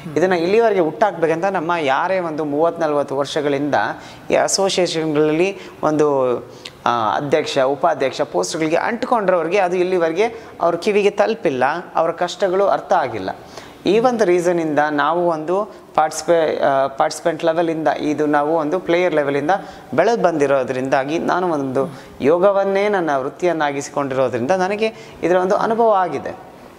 ಇದನ್ನು ಇಲ್ಲಿವರೆಗೆ ಹುಟ್ಟಾಕ್ಬೇಕಂತ ನಮ್ಮ ಯಾರೇ ಒಂದು ಮೂವತ್ತು ನಲ್ವತ್ತು ವರ್ಷಗಳಿಂದ ಈ ಅಸೋಸಿಯೇಷನ್ಗಳಲ್ಲಿ ಒಂದು ಆ, ಅಧ್ಯಕ್ಷ ಉಪಾಧ್ಯಕ್ಷ ಪೋಸ್ಟ್ಗಳಿಗೆ ಅಂಟ್ಕೊಂಡ್ರವ್ರಿಗೆ ಅದು ಇಲ್ಲಿವರೆಗೆ ಅವ್ರ ಕಿವಿಗೆ ತಲುಪಿಲ್ಲ ಅವರ ಕಷ್ಟಗಳು ಅರ್ಥ ಆಗಿಲ್ಲ ಈ ಒಂದು ರೀಸನಿಂದ ನಾವು ಒಂದು ಪಾರ್ಟಿಸಿಪೇ ಪಾರ್ಟಿಸಿಪೆಂಟ್ ಲೆವೆಲಿಂದ ಇದು ನಾವು ಒಂದು ಪ್ಲೇಯರ್ ಲೆವೆಲಿಂದ ಬೆಳೆದು ಬಂದಿರೋದ್ರಿಂದಾಗಿ ನಾನು ಒಂದು ಯೋಗವನ್ನೇ ನನ್ನ ವೃತ್ತಿಯನ್ನಾಗಿಸಿಕೊಂಡಿರೋದ್ರಿಂದ ನನಗೆ ಇದರ ಒಂದು ಅನುಭವ ಆಗಿದೆ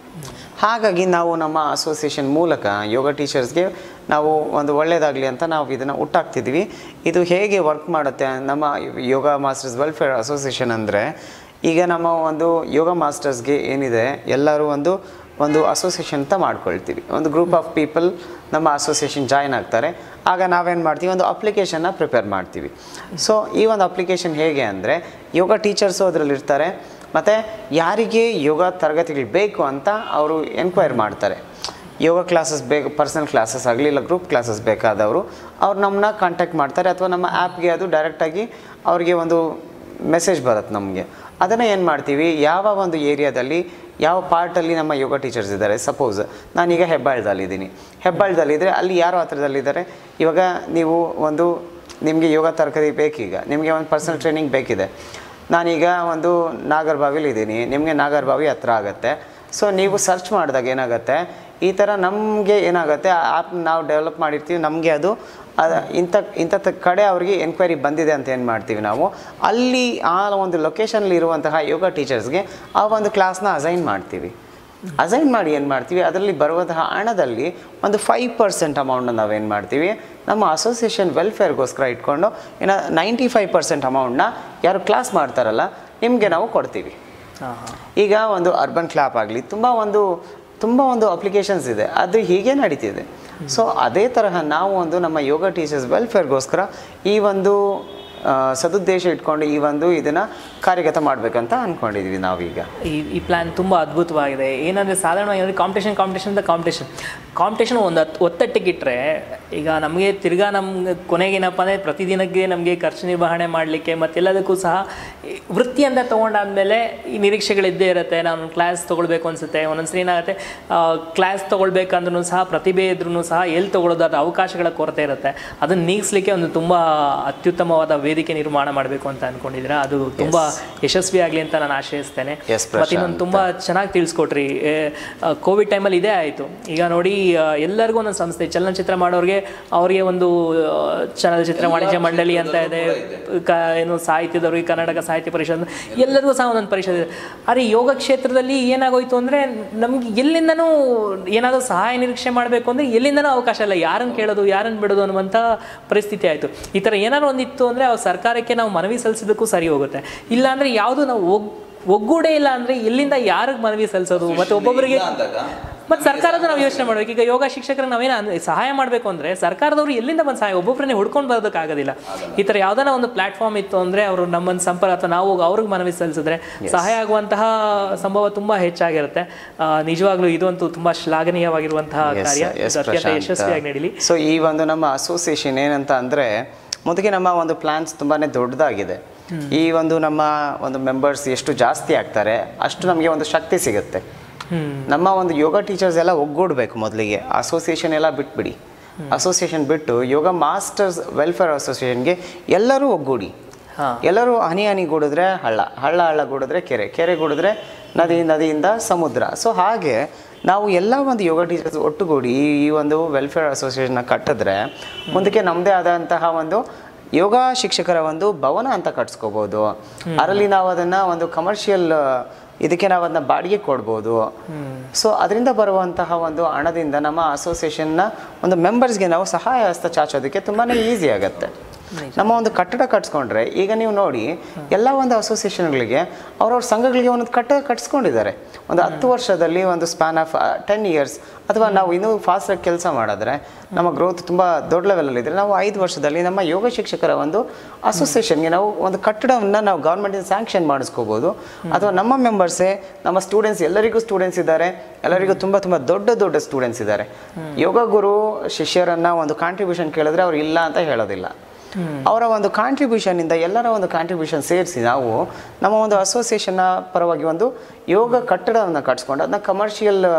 ಹಾಗಾಗಿ ನಾವು ನಮ್ಮ ಅಸೋಸಿಯೇಷನ್ ಮೂಲಕ ಯೋಗ ಟೀಚರ್ಸ್ಗೆ ನಾವು ಒಂದು ಒಳ್ಳೆಯದಾಗಲಿ ಅಂತ ನಾವು ಇದನ್ನು ಹುಟ್ಟಾಕ್ತಿದ್ವಿ ಇದು ಹೇಗೆ ವರ್ಕ್ ಮಾಡುತ್ತೆ ನಮ್ಮ ಯೋಗ ಮಾಸ್ಟರ್ಸ್ ವೆಲ್ಫೇರ್ ಅಸೋಸಿಯೇಷನ್ ಅಂದರೆ ಈಗ ನಮ್ಮ ಒಂದು ಯೋಗ ಮಾಸ್ಟರ್ಸ್ಗೆ ಏನಿದೆ ಎಲ್ಲರೂ ಒಂದು ಒಂದು ಅಸೋಸಿಯೇಷನ್ ಅಂತ ಮಾಡ್ಕೊಳ್ತೀವಿ ಒಂದು ಗ್ರೂಪ್ ಆಫ್ ಪೀಪಲ್ ನಮ್ಮ ಅಸೋಸಿಯೇಷನ್ ಜಾಯ್ನ್ ಆಗ್ತಾರೆ ಆಗ ನಾವೇನು ಮಾಡ್ತೀವಿ ಒಂದು ಅಪ್ಲಿಕೇಶನ್ನ ಪ್ರಿಪೇರ್ ಮಾಡ್ತೀವಿ ಸೊ ಈ ಒಂದು ಅಪ್ಲಿಕೇಶನ್ ಹೇಗೆ ಅಂದರೆ ಯೋಗ ಟೀಚರ್ಸು ಅದರಲ್ಲಿ ಇರ್ತಾರೆ ಮತ್ತು ಯಾರಿಗೆ ಯೋಗ ತರಗತಿಗಳು ಬೇಕು ಅಂತ ಅವರು ಎನ್ಕ್ವೈರ್ ಮಾಡ್ತಾರೆ ಯೋಗ ಕ್ಲಾಸಸ್ ಬೇಕು ಪರ್ಸನಲ್ ಕ್ಲಾಸಸ್ ಆಗಲಿ ಇಲ್ಲ ಗ್ರೂಪ್ ಕ್ಲಾಸಸ್ ಬೇಕಾದವರು ಅವ್ರು ನಮ್ಮನ್ನ ಕಾಂಟ್ಯಾಕ್ಟ್ ಮಾಡ್ತಾರೆ ಅಥವಾ ನಮ್ಮ ಆ್ಯಪ್ಗೆ ಅದು ಡೈರೆಕ್ಟಾಗಿ ಅವರಿಗೆ ಒಂದು ಮೆಸೇಜ್ ಬರುತ್ತೆ ನಮಗೆ ಅದನ್ನು ಏನು ಮಾಡ್ತೀವಿ ಯಾವ ಒಂದು ಏರಿಯಾದಲ್ಲಿ ಯಾವ ಪಾರ್ಟಲ್ಲಿ ನಮ್ಮ ಯೋಗ ಟೀಚರ್ಸ್ ಇದ್ದಾರೆ ಸಪೋಸ್ ನಾನೀಗ ಹೆಬ್ಬಾಳದಲ್ಲಿದ್ದೀನಿ ಹೆಬ್ಬಾಳದಲ್ಲಿದ್ದರೆ ಅಲ್ಲಿ ಯಾರು ಹತ್ರದಲ್ಲಿದ್ದಾರೆ ಇವಾಗ ನೀವು ಒಂದು ನಿಮಗೆ ಯೋಗ ತರಗತಿ ಬೇಕೀಗ ನಿಮಗೆ ಒಂದು ಪರ್ಸನಲ್ ಟ್ರೈನಿಂಗ್ ಬೇಕಿದೆ ನಾನೀಗ ಒಂದು ನಾಗರ್ಬಾವಿಲಿ ಇದ್ದೀನಿ ನಿಮಗೆ ನಾಗರ್ಬಾವಿ ಹತ್ರ ಆಗುತ್ತೆ ಸೊ ನೀವು ಸರ್ಚ್ ಮಾಡಿದಾಗ ಏನಾಗುತ್ತೆ ಈ ಥರ ನಮಗೆ ಏನಾಗುತ್ತೆ ಆ ಆ್ಯಪ್ ನಾವು ಡೆವಲಪ್ ಮಾಡಿರ್ತೀವಿ ನಮಗೆ ಅದು ಅದ ಇಂಥ ಇಂಥ ಕಡೆ ಅವರಿಗೆ ಎನ್ಕ್ವೈರಿ ಬಂದಿದೆ ಅಂತ ಏನು ಮಾಡ್ತೀವಿ ನಾವು ಅಲ್ಲಿ ಆ ಒಂದು ಲೊಕೇಶನಲ್ಲಿ ಇರುವಂತಹ ಯೋಗ ಟೀಚರ್ಸ್ಗೆ ಆ ಒಂದು ಕ್ಲಾಸ್ನ ಅಸೈನ್ ಮಾಡ್ತೀವಿ ಅಸೈನ್ ಮಾಡಿ ಏನು ಮಾಡ್ತೀವಿ ಅದರಲ್ಲಿ ಬರುವಂತಹ ಹಣದಲ್ಲಿ ಒಂದು ಫೈವ್ ಪರ್ಸೆಂಟ್ ಅಮೌಂಟನ್ನು ನಾವೇನು ಮಾಡ್ತೀವಿ ನಮ್ಮ ಅಸೋಸಿಯೇಷನ್ ವೆಲ್ಫೇರ್ಗೋಸ್ಕರ ಇಟ್ಕೊಂಡು ಇನ್ನು ನೈಂಟಿ ಫೈವ್ ಪರ್ಸೆಂಟ್ ಅಮೌಂಟ್ನ ಯಾರು ಕ್ಲಾಸ್ ಮಾಡ್ತಾರಲ್ಲ ನಿಮಗೆ ನಾವು ಕೊಡ್ತೀವಿ ಹಾಂ ಹಾಂ ಈಗ ಒಂದು ಅರ್ಬನ್ ಕ್ಲಾಪ್ ಆಗಲಿ ತುಂಬ ಒಂದು ತುಂಬ ಒಂದು ಅಪ್ಲಿಕೇಶನ್ಸ್ ಇದೆ ಅದು ಹೀಗೆ ನಡೀತಿದೆ ಸೊ ಅದೇ ತರಹ ನಾವು ಒಂದು ನಮ್ಮ ಯೋಗ ಟೀಚರ್ಸ್ ವೆಲ್ಫೇರ್ಗೋಸ್ಕರ ಈ ಒಂದು ಆ, ಸದುದ್ದೇಶ ಇಟ್ಕೊಂಡು ಈ ಒಂದು ಇದನ್ನು ಕಾರ್ಯಗತ ಮಾಡಬೇಕಂತ ಅಂದ್ಕೊಂಡಿದ್ವಿ ನಾವೀಗ ಈ ಈ ಪ್ಲ್ಯಾನ್ ತುಂಬ ಅದ್ಭುತವಾಗಿದೆ ಏನಂದರೆ ಸಾಧಾರಣವಾಗಿ ಅಂದರೆ ಕಾಂಪಿಟೇಷನ್ ಕಾಂಪಿಟೇಷನ್ ಅಂತ ಕಾಂಪಿಟೇಷನ್ ಕಾಂಪಿಟೇಷನ್ ಒಂದು ಹತ್ತು ಒತ್ತಟ್ಟಿಗಿಟ್ರೆ ಈಗ ನಮಗೆ ತಿರ್ಗಾ ನಮ್ಗೆ ಕೊನೆಗೇನಪ್ಪ ಅಂದರೆ ಪ್ರತಿದಿನಕ್ಕೆ ನಮಗೆ ಖರ್ಚು ನಿರ್ವಹಣೆ ಮಾಡಲಿಕ್ಕೆ ಮತ್ತೆಲ್ಲದಕ್ಕೂ ಸಹ ಈ ವೃತ್ತಿ ಅಂತ ತೊಗೊಂಡಾದ್ಮೇಲೆ ಈ ನಿರೀಕ್ಷೆಗಳಿದ್ದೇ ಇರುತ್ತೆ ನಾನು ಕ್ಲಾಸ್ ತೊಗೊಳ್ಬೇಕು ಅನಿಸುತ್ತೆ ಒಂದೊಂದ್ಸರಿ ಏನಾಗುತ್ತೆ ಕ್ಲಾಸ್ ತೊಗೊಳ್ಬೇಕಂದ್ರೂ ಸಹ ಪ್ರತಿಭೆ ಇದ್ರೂ ಸಹ ಎಲ್ಲಿ ತೊಗೊಳೋದಾದ ಅವಕಾಶಗಳ ಕೊರತೆ ಇರುತ್ತೆ ಅದನ್ನು ನೀಗಿಸ್ಲಿಕ್ಕೆ ಒಂದು ತುಂಬ ಅತ್ಯುತ್ತಮವಾದ ವೇದಿಕೆ ನಿರ್ಮಾಣ ಮಾಡಬೇಕು ಅಂತ ಅನ್ಕೊಂಡಿದ್ದೀರಾ ಅದು ತುಂಬ ಯಶಸ್ವಿ ಆಗಲಿ ಅಂತ ನಾನು ಆಶಯಿಸ್ತೇನೆ Yes, ಮತ್ತು ಇನ್ನೊಂದು ತುಂಬ ಚೆನ್ನಾಗಿ ತಿಳಿಸ್ಕೊಟ್ರಿ ಕೋವಿಡ್ ಟೈಮಲ್ಲಿ ಇದೇ ಆಯಿತು ಈಗ ನೋಡಿ ಆ, ಎಲ್ಲರಿಗೂ ಒಂದೊಂದು ಸಂಸ್ಥೆ ಚಲನಚಿತ್ರ ಮಾಡೋರಿಗೆ ಅವರಿಗೆ ಒಂದು ಆ, ಚಲನಚಿತ್ರ ವಾಣಿಜ್ಯ ಮಂಡಳಿ ಅಂತ ಇದೆ ಕ ಏನು ಸಾಹಿತ್ಯದವ್ರಿಗೆ ಕರ್ನಾಟಕ ಸಾಹಿತ್ಯ ಪರಿಷತ್ ಎಲ್ಲರಿಗೂ ಸಹ ಒಂದೊಂದು ಪರಿಷತ್ ಇದೆ ಆದರೆ ಯೋಗ ಕ್ಷೇತ್ರದಲ್ಲಿ ಏನಾಗೋಯ್ತು ಅಂದರೆ ನಮ್ಗೆ ಎಲ್ಲಿಂದನೂ ಏನಾದರೂ ಸಹಾಯ ನಿರೀಕ್ಷೆ ಮಾಡಬೇಕು ಅಂದರೆ ಎಲ್ಲಿಂದನೂ ಅವಕಾಶ ಇಲ್ಲ ಯಾರನ್ನು ಕೇಳೋದು ಯಾರನ್ನು ಬಿಡೋದು ಅನ್ನುವಂಥ ಪರಿಸ್ಥಿತಿ ಆಯಿತು ಈ ಥರ ಏನಾದ್ರು ಒಂದಿತ್ತು ಅಂದರೆ ಅವ್ರ ಸರ್ಕಾರಕ್ಕೆ ನಾವು ಮನವಿ ಸಲ್ಲಿಸೋದಕ್ಕೂ ಸರಿ ಹೋಗುತ್ತೆ ಇಲ್ಲಾಂದರೆ ಯಾವುದು ನಾವು ಒಗ್ ಒಗ್ಗೂಡೇ ಇಲ್ಲ ಅಂದರೆ ಎಲ್ಲಿಂದ ಯಾರಿಗೆ ಮನವಿ ಸಲ್ಲಿಸೋದು ಮತ್ತು ಒಬ್ಬೊಬ್ಬರಿಗೆ ಇಲ್ಲ ಅಂದಾಗ ಮತ್ತು ಸರ್ಕಾರದ ನಾವು ಯೋಚನೆ ಮಾಡ್ಬೇಕು ಈಗ ಯೋಗ ಶಿಕ್ಷಕರಿಗೆ ನಾವೇನು ಅನ್- ಸಹಾಯ ಮಾಡಬೇಕು ಅಂದರೆ ಸರ್ಕಾರದವರು ಎಲ್ಲಿಂದ ಬಂದು ಸಹಾಯ ಒಬ್ಬೊಬ್ಬರನ್ನೇ ಹುಡ್ಕೊಂಡು ಬರೋದಕ್ಕಾಗೋದಿಲ್ಲ ಈ ಥರ ಯಾವ್ದಾನ ಒಂದು ಪ್ಲಾಟ್ಫಾರ್ಮ್ ಇತ್ತು ಅಂದರೆ ಅವರು ನಮ್ಮನ್ನು ಸಂಪರ್ಕ ಅಥವಾ ನಾವು ಅವ್ರಿಗೆ ಮನವಿ ಸಲ್ಲಿಸಿದ್ರೆ ಸಹಾಯ ಆಗುವಂತಹ ಸಂಭವ ತುಂಬ ಹೆಚ್ಚಾಗಿರುತ್ತೆ ಆ, ನಿಜವಾಗ್ಲೂ ಇದಂತೂ ತುಂಬ ಶ್ಲಾಘನೀಯವಾಗಿರುವಂತಹ ಕಾರ್ಯ ಇದು ಅತ್ಯಂತ ಯಶಸ್ವಿಯಾಗಿ ನಡೀಲಿ ಸೊ ಈ ಒಂದು ನಮ್ಮ ಅಸೋಸಿಯೇಷನ್ ಏನಂತ ಅಂದರೆ ಮೊದಲಿಗೆ ನಮ್ಮ ಒಂದು ಪ್ಲ್ಯಾನ್ಸ್ ತುಂಬಾ ದೊಡ್ಡದಾಗಿದೆ ಈ ಒಂದು ನಮ್ಮ ಒಂದು ಮೆಂಬರ್ಸ್ ಎಷ್ಟು ಜಾಸ್ತಿ ಆಗ್ತಾರೆ ಅಷ್ಟು ನಮಗೆ ಒಂದು ಶಕ್ತಿ ಸಿಗುತ್ತೆ ನಮ್ಮ ಒಂದು ಯೋಗ ಟೀಚರ್ಸ್ ಎಲ್ಲ ಒಗ್ಗೂಡಬೇಕು ಮೊದಲಿಗೆ ಅಸೋಸಿಯೇಷನ್ ಎಲ್ಲ ಬಿಟ್ಬಿಡಿ ಅಸೋಸಿಯೇಷನ್ ಬಿಟ್ಟು ಯೋಗ ಮಾಸ್ಟರ್ಸ್ ವೆಲ್ಫೇರ್ ಅಸೋಸಿಯೇಷನ್ಗೆ ಎಲ್ಲರೂ ಒಗ್ಗೂಡಿ ಹಾಂ ಎಲ್ಲರೂ ಹನಿ ಹನಿ ಗೂಡಿದ್ರೆ ಹಳ್ಳ ಹಳ್ಳ ಹಳ್ಳ ಗೂಡಿದ್ರೆ ಕೆರೆ ಕೆರೆ ಗೂಡಿದ್ರೆ ನದಿ ನದಿಯಿಂದ ಸಮುದ್ರ ಸೊ ಹಾಗೆ ನಾವು ಎಲ್ಲ ಒಂದು ಯೋಗ ಟೀಚರ್ಸ್ ಒಟ್ಟುಗೂಡಿ ಈ ಈ ಒಂದು ವೆಲ್ಫೇರ್ ಅಸೋಸಿಯೇಷನ್ನ ಕಟ್ಟಿದ್ರೆ ಮುಂದಕ್ಕೆ ನಮ್ಮದೇ ಆದಂತಹ ಒಂದು ಯೋಗ ಶಿಕ್ಷಕರ ಒಂದು ಭವನ ಅಂತ ಕಟ್ಸ್ಕೋಬೋದು ಅದರಲ್ಲಿ ನಾವು ಅದನ್ನು ಒಂದು ಕಮರ್ಷಿಯಲ್ ಇದಕ್ಕೆ ನಾವು ಅದನ್ನ ಬಾಡಿಗೆ ಕೊಡ್ಬೋದು ಸೊ ಅದರಿಂದ ಬರುವಂತಹ ಒಂದು ಹಣದಿಂದ ನಮ್ಮ ಅಸೋಸಿಯೇಷನ್ನ ಒಂದು ಮೆಂಬರ್ಸ್ಗೆ ನಾವು ಸಹಾಯ ಹಸ್ತ ಚಾಚೋದಕ್ಕೆ ತುಂಬಾ ಈಸಿ ಆಗುತ್ತೆ ನಮ್ಮ ಒಂದು ಕಟ್ಟಡ ಕಟ್ಸ್ಕೊಂಡ್ರೆ ಈಗ ನೀವು ನೋಡಿ ಎಲ್ಲ ಒಂದು ಅಸೋಸಿಯೇಷನ್ಗಳಿಗೆ ಅವ್ರವ್ರ ಸಂಘಗಳಿಗೆ ಒಂದೊಂದು ಕಟ್ಟಡ ಕಟ್ಸ್ಕೊಂಡಿದ್ದಾರೆ ಒಂದು ಹತ್ತು ವರ್ಷದಲ್ಲಿ ಒಂದು ಸ್ಪ್ಯಾನ್ ಆಫ್ ಟೆನ್ ಇಯರ್ಸ್ ಅಥವಾ ನಾವು ಇನ್ನೂ ಫಾಸ್ಟಾಗಿ ಕೆಲಸ ಮಾಡಿದ್ರೆ ನಮ್ಮ ಗ್ರೋತ್ ತುಂಬ ದೊಡ್ಡ ಲೆವೆಲಲ್ಲಿ ಇದ್ದರೆ ನಾವು ಐದು ವರ್ಷದಲ್ಲಿ ನಮ್ಮ ಯೋಗ ಶಿಕ್ಷಕರ ಒಂದು ಅಸೋಸಿಯೇಷನ್ಗೆ ನಾವು ಒಂದು ಕಟ್ಟಡವನ್ನು ನಾವು ಗೌರ್ಮೆಂಟಿಂದ ಸ್ಯಾಂಕ್ಷನ್ ಮಾಡಿಸ್ಕೋಬೋದು ಅಥವಾ ನಮ್ಮ ಮೆಂಬರ್ಸೇ ನಮ್ಮ ಸ್ಟೂಡೆಂಟ್ಸ್ ಎಲ್ಲರಿಗೂ ಸ್ಟೂಡೆಂಟ್ಸ್ ಇದ್ದಾರೆ ಎಲ್ಲರಿಗೂ ತುಂಬ ತುಂಬ ದೊಡ್ಡ ದೊಡ್ಡ ಸ್ಟೂಡೆಂಟ್ಸ್ ಇದ್ದಾರೆ ಯೋಗ ಗುರು ಶಿಷ್ಯರನ್ನು ಒಂದು ಕಾಂಟ್ರಿಬ್ಯೂಷನ್ ಕೇಳಿದ್ರೆ ಅವ್ರು ಇಲ್ಲ ಅಂತ ಹೇಳೋದಿಲ್ಲ ಅವರ ಒಂದು ಕಾಂಟ್ರಿಬ್ಯೂಷನ್ ಇಂದ ಎಲ್ಲರ ಒಂದು ಕಾಂಟ್ರಿಬ್ಯೂಷನ್ ಸೇರಿಸಿ ನಾವು ನಮ್ಮ ಒಂದು ಅಸೋಸಿಯೇಷನ್ನ ಪರವಾಗಿ ಒಂದು ಯೋಗ ಕಟ್ಟಡವನ್ನು ಕಟ್ಸ್ಕೊಂಡು ಅದನ್ನ ಕಮರ್ಷಿಯಲ್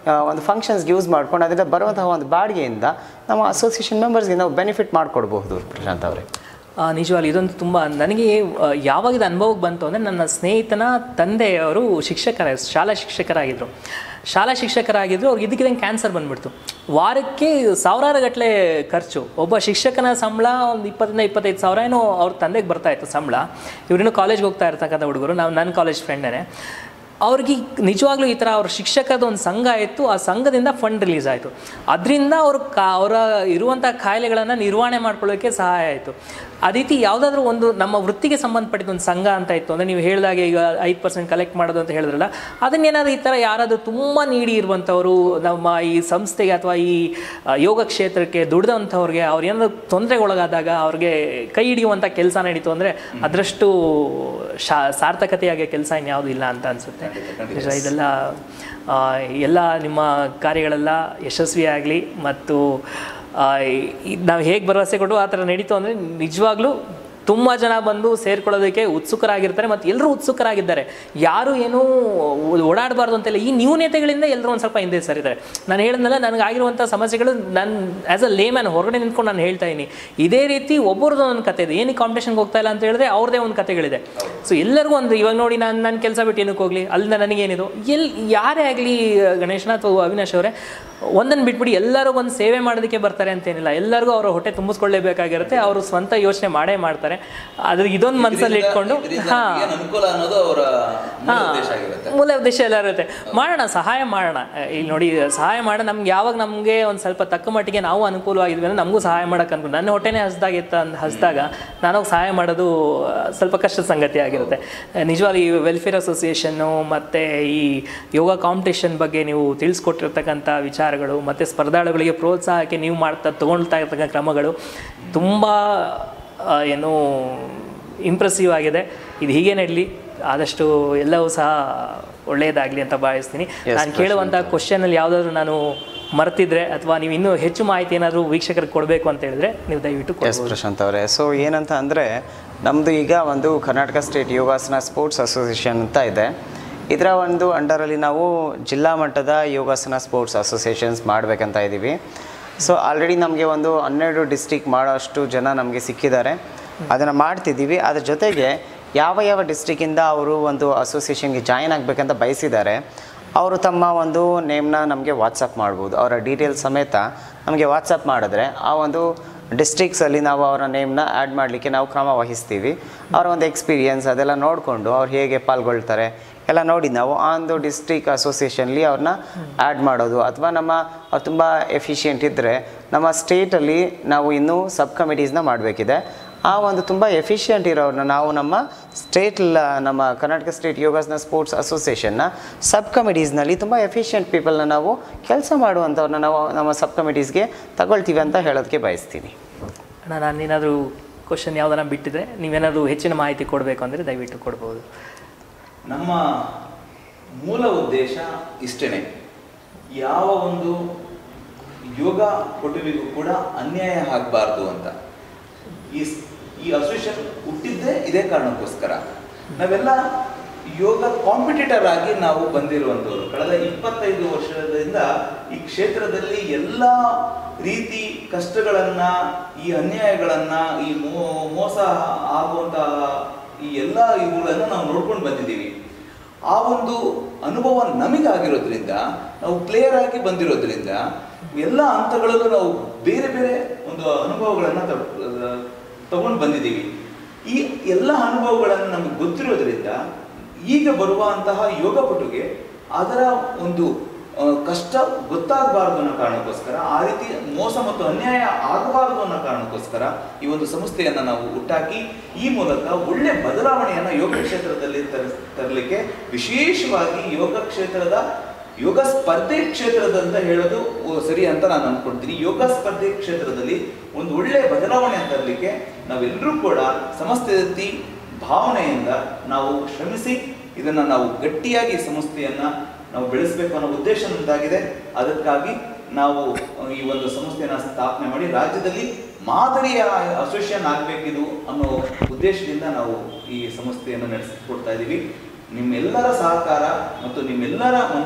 ಆ, ಒಂದು ಫಂಕ್ಷನ್ಸ್ಗೆ ಯೂಸ್ ಮಾಡ್ಕೊಂಡು ಅದರಿಂದ ಬರುವಂತಹ ಒಂದು ಬಾಡಿಗೆಯಿಂದ ನಮ್ಮ ಅಸೋಸಿಯೇಷನ್ ಮೆಂಬರ್ಸ್ಗೆ ನಾವು ಬೆನಿಫಿಟ್ ಮಾಡಿಕೊಡ್ಬಹುದು ಪ್ರಶಾಂತ್ ಅವರೇ ಆ, ನಿಜವಾಗ್ಲೂ ಇದೊಂದು ತುಂಬ ನನಗೆ ಆ, ಯಾವಾಗ ಇದು ಅನುಭವಕ್ಕೆ ಬಂತು ಅಂದರೆ ನನ್ನ ಸ್ನೇಹಿತನ ತಂದೆಯವರು ಶಿಕ್ಷಕರ ಶಾಲಾ ಶಿಕ್ಷಕರಾಗಿದ್ದರು ಶಾಲಾ ಶಿಕ್ಷಕರಾಗಿದ್ದರು ಅವ್ರಿಗೆ ಇದಕ್ಕಿದಂಗೆ ಕ್ಯಾನ್ಸರ್ ಬಂದ್ಬಿಡ್ತು ವಾರಕ್ಕೆ ಸಾವಿರಾರು ಗಟ್ಟಲೆ ಖರ್ಚು ಒಬ್ಬ ಶಿಕ್ಷಕನ ಸಂಬಳ ಒಂದು ಇಪ್ಪತ್ತರಿಂದ ಇಪ್ಪತ್ತೈದು ಸಾವಿರ ಏನೋ ಅವ್ರ ತಂದೆಗೆ ಬರ್ತಾ ಇತ್ತು ಸಂಬಳ ಇವರಿನ್ನೂ ಕಾಲೇಜ್ಗೆ ಹೋಗ್ತಾ ಇರ್ತಕ್ಕಂಥ ಹುಡುಗರು ನಾವು ನನ್ನ ಕಾಲೇಜ್ ಫ್ರೆಂಡೇ ಅವ್ರಿಗೆ ನಿಜವಾಗ್ಲೂ ಈ ಥರ ಅವ್ರ ಶಿಕ್ಷಕದ ಒಂದು ಸಂಘ ಇತ್ತು ಆ ಸಂಘದಿಂದ ಫಂಡ್ ರಿಲೀಸ್ ಆಯಿತು ಅದರಿಂದ ಅವರು ಕಾ ಅವರ ಇರುವಂಥ ಕಾಯಿಲೆಗಳನ್ನು ನಿರ್ವಹಣೆ ಮಾಡ್ಕೊಳ್ಳೋಕ್ಕೆ ಸಹಾಯ ಆಯಿತು ಅದೇ ರೀತಿ ಯಾವುದಾದ್ರೂ ಒಂದು ನಮ್ಮ ವೃತ್ತಿಗೆ ಸಂಬಂಧಪಟ್ಟಿದ ಒಂದು ಸಂಘ ಅಂತ ಇತ್ತು ಅಂದರೆ ನೀವು ಹೇಳಿದಾಗೆ ಈಗ ಐದು ಪರ್ಸೆಂಟ್ ಕಲೆಕ್ಟ್ ಮಾಡೋದು ಅಂತ ಹೇಳಿದ್ರಲ್ಲ ಅದನ್ನೇನಾದ್ರು ಈ ಥರ ಯಾರಾದರೂ ತುಂಬ ನೀಡಿ ಇರುವಂಥವ್ರು ನಮ್ಮ ಈ ಸಂಸ್ಥೆಗೆ ಅಥವಾ ಈ ಆ, ಯೋಗ ಕ್ಷೇತ್ರಕ್ಕೆ ದುಡ್ದಂಥವ್ರಿಗೆ ಅವ್ರು ಏನಾದ್ರು ತೊಂದರೆಗೊಳಗಾದಾಗ ಅವ್ರಿಗೆ ಕೈ ಹಿಡಿಯುವಂಥ ಕೆಲಸ ನಡೀತು ಅಂದರೆ ಅದರಷ್ಟು ಶಾ ಸಾರ್ಥಕತೆಯಾಗಿ ಕೆಲಸ ಇನ್ಯಾವುದೂ ಇಲ್ಲ ಅಂತ ಅನಿಸುತ್ತೆ ನಿಜ ಇದೆಲ್ಲ ಆ, ಎಲ್ಲ ನಿಮ್ಮ ಕಾರ್ಯಗಳೆಲ್ಲ ಯಶಸ್ವಿಯಾಗಲಿ ಮತ್ತು ನಾವು ಹೇಗೆ ಭರವಸೆ ಕೊಟ್ಟು ಆ ಥರ ನಡೀತು ಅಂದರೆ ನಿಜವಾಗ್ಲೂ ತುಂಬ ಜನ ಬಂದು ಸೇರ್ಕೊಳ್ಳೋದಕ್ಕೆ ಉತ್ಸುಕರಾಗಿರ್ತಾರೆ ಮತ್ತು ಎಲ್ಲರೂ ಉತ್ಸುಕರಾಗಿದ್ದಾರೆ ಯಾರು ಏನೂ ಓಡಾಡಬಾರ್ದು ಅಂತೆಲ್ಲ ಈ ನ್ಯೂನತೆಗಳಿಂದ ಎಲ್ಲರೂ ಒಂದು ಸ್ವಲ್ಪ ಹಿಂದೆ ಸರಿದ್ದಾರೆ ನಾನು ಹೇಳಿದ್ನಲ್ಲ ನನಗಾಗಿರುವಂಥ ಸಮಸ್ಯೆಗಳು ನಾನು ಆ್ಯಸ್ ಅ ಲೇಮ್ಯಾನ್ ಹೊರಗಡೆ ನಿಂತ್ಕೊಂಡು ನಾನು ಹೇಳ್ತಾ ಇದ್ದೀನಿ ಇದೇ ರೀತಿ ಒಬ್ಬರದ್ದು ಒಂದು ಕತೆ ಇದೆ ಏನಕ್ಕೆ ಕಾಂಪಿಟೇಷನ್ಗೆ ಹೋಗ್ತಾ ಇಲ್ಲ ಅಂತ ಹೇಳಿದ್ರೆ ಅವ್ರದ್ದೇ ಒಂದು ಕತೆಗಳಿದೆ ಸೊ ಎಲ್ಲರಿಗೂ ಒಂದು ಇವಾಗ ನೋಡಿ ನಾನು ನನ್ನ ಕೆಲಸ ಬಿಟ್ಟು ಏನಕ್ಕೆ ಹೋಗಲಿ ಅಲ್ಲಿಂದ ನನಗೇನಿದು ಎಲ್ಲಿ ಯಾರೇ ಆಗಲಿ ಗಣೇಶನ ಅಥವಾ ಅವಿನಾಶ್ ಅವರೇ ಒಂದನ್ನು ಬಿಟ್ಬಿಡಿ ಎಲ್ಲರೂ ಒಂದು ಸೇವೆ ಮಾಡೋದಕ್ಕೆ ಬರ್ತಾರೆ ಅಂತೇನಿಲ್ಲ ಎಲ್ಲರಿಗೂ ಅವರ ಹೊಟ್ಟೆ ತುಂಬಿಸ್ಕೊಳ್ಳೇಬೇಕಾಗಿರುತ್ತೆ ಅವರು ಸ್ವಂತ ಯೋಚನೆ ಮಾಡೇ ಮಾಡ್ತಾರೆ ಅದ್ರ ಇದೊಂದು ಮನಸ್ಸಲ್ಲಿ ಇಟ್ಕೊಂಡು ಇದರಿಂದ ಹಾಂ ಏನ್ ಅನುಕೂಲ ಅನ್ನೋದು ಅವರ ಮೂಲ ಉದ್ದೇಶ ಆಗಿರುತ್ತೆ ಮೂಲ ಉದ್ದೇಶ ಎಲ್ಲ ಇರುತ್ತೆ ಮಾಡೋಣ ಸಹಾಯ ಮಾಡೋಣ ಇಲ್ಲಿ ನೋಡಿ ಸಹಾಯ ಮಾಡ ನಮ್ಗೆ ಯಾವಾಗ ನಮಗೆ ಒಂದು ಸ್ವಲ್ಪ ತಕ್ಕ ಮಟ್ಟಿಗೆ ನಾವು ಅನುಕೂಲವಾಗಿದ್ವಿ ಅಂದ್ರೆ ನಮಗೂ ಸಹಾಯ ಮಾಡಕ್ಕೆ ಅನ್ಕೊಂಡು ನನ್ನ ಹೊಟ್ಟೆನೇ ಹಸ್ದಾಗ ಇತ್ತ ಅಂತ ಹಸ್ದಾಗ ನಾನು ಹೋಗಿ ಸಹಾಯ ಮಾಡೋದು ಆ, ಸ್ವಲ್ಪ ಕಷ್ಟದ ಸಂಗತಿ ಆಗಿರುತ್ತೆ ನಿಜವಾಗ್ಲೂ ಈ ವೆಲ್ಫೇರ್ ಅಸೋಸಿಯೇಷನ್ನು ಮತ್ತು ಈ ಯೋಗ ಕಾಂಪಿಟೇಷನ್ ಬಗ್ಗೆ ನೀವು ತಿಳಿಸ್ಕೊಟ್ಟಿರ್ತಕ್ಕಂಥ ವಿಚಾರಗಳು ಮತ್ತು ಸ್ಪರ್ಧಾಳುಗಳಿಗೆ ಪ್ರೋತ್ಸಾಹಕ್ಕೆ ನೀವು ಮಾಡ್ತಾ ತೊಗೊಳ್ತಾ ಇರ್ತಕ್ಕಂಥ ಕ್ರಮಗಳು ತುಂಬ ಆ, ಏನು ಇಂಪ್ರೆಸಿವ್ ಆಗಿದೆ ಇದು ಹೀಗೆ ನಡಲಿ ಆದಷ್ಟು ಎಲ್ಲವೂ ಸಹ ಒಳ್ಳೆಯದಾಗಲಿ ಅಂತ ಭಾವಿಸ್ತೀನಿ ನಾನು ಕೇಳುವಂಥ ಕ್ವಶನಲ್ಲಿ ಯಾವುದಾದ್ರೂ ನಾನು ಮರ್ತಿದ್ರೆ ಅಥವಾ ನೀವು ಇನ್ನೂ ಹೆಚ್ಚು ಮಾಹಿತಿ ಏನಾದರೂ ವೀಕ್ಷಕರಿಗೆ ಕೊಡಬೇಕು ಅಂತ ಹೇಳಿದ್ರೆ ನೀವು ದಯವಿಟ್ಟು ಎಸ್ ಕೊಡ್ಬೋದು ಪ್ರಶಾಂತ್ ಅವರೇ ಸೊ ಏನಂತ ಅಂದರೆ ನಮ್ಮದು ಈಗ ಒಂದು Karnataka State Yogasana Sports Association ಅಂತ ಇದೆ ಇದರ ಒಂದು ಅಂಡರಲ್ಲಿ ನಾವು ಜಿಲ್ಲಾ ಮಟ್ಟದ ಯೋಗಾಸನ ಸ್ಪೋರ್ಟ್ಸ್ ಅಸೋಸಿಯೇಷನ್ಸ್ ಮಾಡಬೇಕಂತ ಇದ್ದೀವಿ ಸೊ ಆಲ್ರೆಡಿ ನಮಗೆ ಒಂದು ಹನ್ನೆರಡು ಡಿಸ್ಟಿಕ್ ಮಾಡೋಷ್ಟು ಜನ ನಮಗೆ ಸಿಕ್ಕಿದ್ದಾರೆ ಅದನ್ನು ಮಾಡ್ತಿದ್ದೀವಿ ಅದ್ರ ಜೊತೆಗೆ ಯಾವ ಯಾವ ಡಿಸ್ಟಿಕ್ಕಿಂದ ಅವರು ಒಂದು ಅಸೋಸಿಯೇಷನ್ಗೆ ಜಾಯಿನ್ ಆಗಬೇಕಂತ ಬಯಸಿದ್ದಾರೆ ಅವರು ತಮ್ಮ ಒಂದು ನೇಮ್ನ ನಮಗೆ ವಾಟ್ಸಪ್ ಮಾಡ್ಬೋದು ಅವರ ಡೀಟೇಲ್ಸ್ ಸಮೇತ ನಮಗೆ ವಾಟ್ಸಪ್ ಮಾಡಿದ್ರೆ ಆ ಒಂದು ಡಿಸ್ಟ್ರಿಕ್ಸಲ್ಲಿ ನಾವು ಅವರ ನೇಮ್ನ ಆ್ಯಡ್ ಮಾಡಲಿಕ್ಕೆ ನಾವು ಕ್ರಮ ವಹಿಸ್ತೀವಿ ಅವರ ಒಂದು ಎಕ್ಸ್ಪೀರಿಯನ್ಸ್ ಅದೆಲ್ಲ ನೋಡಿಕೊಂಡು ಅವ್ರು ಹೇಗೆ ಪಾಲ್ಗೊಳ್ತಾರೆ ಎಲ್ಲ ನೋಡಿ ನಾವು ಆ ಒಂದು ಡಿಸ್ಟ್ರಿಕ್ ಅಸೋಸಿಯೇಷನ್ಲಿ ಅವ್ರನ್ನ ಆ್ಯಡ್ ಮಾಡೋದು ಅಥವಾ ನಮ್ಮ ಅವ್ರು ತುಂಬ ಎಫಿಷಿಯೆಂಟ್ ಇದ್ದರೆ ನಮ್ಮ ಸ್ಟೇಟಲ್ಲಿ ನಾವು ಇನ್ನೂ ಸಬ್ ಕಮಿಟೀಸ್ನ ಮಾಡಬೇಕಿದೆ ಆ ಒಂದು ತುಂಬ ಎಫಿಷಿಯೆಂಟ್ ಇರೋರನ್ನ ನಾವು ನಮ್ಮ ಸ್ಟೇಟ್ ನಮ್ಮ ಕರ್ನಾಟಕ ಸ್ಟೇಟ್ ಯೋಗಾಸನ ಸ್ಪೋರ್ಟ್ಸ್ ಅಸೋಸಿಯೇಷನ್ನ ಸಬ್ ಕಮಿಟೀಸ್ನಲ್ಲಿ ತುಂಬ ಎಫಿಷಿಯೆಂಟ್ ಪೀಪಲ್ನ ನಾವು ಕೆಲಸ ಮಾಡುವಂಥವ್ರನ್ನ ನಾವು ನಮ್ಮ ಸಬ್ ಕಮಿಟೀಸ್ಗೆ ತಗೊಳ್ತೀವಿ ಅಂತ ಹೇಳೋದಕ್ಕೆ ಬಯಸ್ತೀನಿ ಅಣ್ಣ ನಾನೇನಾದರೂ ಕ್ವಶನ್ ಯಾವ್ದಾರ ಬಿಟ್ಟಿದ್ರೆ ನೀವೇನಾದರೂ ಹೆಚ್ಚಿನ ಮಾಹಿತಿ ಕೊಡಬೇಕು ಅಂದರೆ ದಯವಿಟ್ಟು ಕೊಡ್ಬೋದು ನಮ್ಮ ಮೂಲ ಉದ್ದೇಶ ಇಷ್ಟೇನೆ ಯಾವ ಒಂದು ಯೋಗ ಪಟುವಿಗೂ ಕೂಡ ಅನ್ಯಾಯ ಆಗಬಾರ್ದು ಅಂತ ಈ ಸ್- ಈ ಅಸೋಸಿಯೇಷನ್ ಹುಟ್ಟಿದ್ದೇ ಇದೇ ಕಾರಣಕ್ಕೋಸ್ಕರ ನಾವೆಲ್ಲ ಯೋಗ ಕಾಂಪಿಟೇಟರ್ ಆಗಿ ನಾವು ಬಂದಿರುವಂಥವ್ರು ಕಳೆದ ಇಪ್ಪತ್ತೈದು ವರ್ಷದಿಂದ ಈ ಕ್ಷೇತ್ರದಲ್ಲಿ ಎಲ್ಲ ರೀತಿ ಕಷ್ಟಗಳನ್ನ ಈ ಅನ್ಯಾಯಗಳನ್ನ ಈ ಮೋ- ಮೋಸ ಆಗುವಂತ ಈ ಎಲ್ಲ ಇವುಗಳನ್ನ ನಾವು ನೋಡ್ಕೊಂಡು ಬಂದಿದ್ದೀವಿ ಆ ಒಂದು ಅನುಭವ ನಮಗಾಗಿರೋದ್ರಿಂದ ನಾವು ಪ್ಲೇಯರ್ ಆಗಿ ಬಂದಿರೋದ್ರಿಂದ ಎಲ್ಲ ಹಂತಗಳಲ್ಲೂ ನಾವು ಬೇರೆ ಬೇರೆ ಒಂದು ಅನುಭವಗಳನ್ನ ತಗೊಂಡು ಬಂದಿದ್ದೀವಿ ಈ ಎಲ್ಲ ಅನುಭವಗಳನ್ನು ನಮಗೆ ಗೊತ್ತಿರೋದ್ರಿಂದ ಈಗ ಬರುವಂತಹ ಯೋಗಪಟುಗೆ ಅದರ ಒಂದು ಆ, ಕಷ್ಟ ಗೊತ್ತಾಗಬಾರ್ದು ಅನ್ನೋ ಕಾರಣಕ್ಕೋಸ್ಕರ ಆ ರೀತಿ ಮೋಸ ಮತ್ತು ಅನ್ಯಾಯ ಆಗಬಾರದು ಅನ್ನೋ ಕಾರಣಕ್ಕೋಸ್ಕರ ಈ ಒಂದು ಸಂಸ್ಥೆಯನ್ನ ನಾವು ಹುಟ್ಟಾಕಿ ಈ ಮೂಲಕ ಒಳ್ಳೆ ಬದಲಾವಣೆಯನ್ನ ಯೋಗ ಕ್ಷೇತ್ರದಲ್ಲಿ ತರ- ತರಲಿಕ್ಕೆ ವಿಶೇಷವಾಗಿ ಯೋಗ ಕ್ಷೇತ್ರದ ಯೋಗ ಸ್ಪರ್ಧೆ ಕ್ಷೇತ್ರದಂತ ಹೇಳೋದು ಓ, ಸರಿ ಅಂತ ನಾನು ಅನ್ಕೊಳ್ತೀನಿ ಯೋಗ ಸ್ಪರ್ಧೆ ಕ್ಷೇತ್ರದಲ್ಲಿ ಒಂದು ಒಳ್ಳೆ ಬದಲಾವಣೆ ತರಲಿಕ್ಕೆ ನಾವೆಲ್ಲರೂ ಕೂಡ ಸಮಸ್ಯೆ ಭಾವನೆಯಿಂದ ನಾವು ಶ್ರಮಿಸಿ ಇದನ್ನ ನಾವು ಗಟ್ಟಿಯಾಗಿ ಈ ಸಂಸ್ಥೆಯನ್ನ ನಾವು ಬೆಳೆಸಬೇಕು ಅನ್ನೋ ಉದ್ದೇಶ ನಮ್ದಾಗಿದೆ ಅದಕ್ಕಾಗಿ ನಾವು ಅಹ್, ಈ ಒಂದು ಸಂಸ್ಥೆಯನ್ನ ಸ್ಥಾಪನೆ ಮಾಡಿ ರಾಜ್ಯದಲ್ಲಿ ಮಾದರಿಯ ಅಸೋಸಿಯೇಷನ್ ಆಗಬೇಕಿದು ಅನ್ನೋ ಉದ್ದೇಶದಿಂದ ನಾವು ಈ ಸಂಸ್ಥೆಯನ್ನು ನಡೆಸಿಕೊಡ್ತಾ ಇದ್ದೀವಿ ನಿಮ್ಮೆಲ್ಲರ ಸಹಕಾರ ಮತ್ತು ನಿಮ್ಮೆಲ್ಲರ ಒಂದು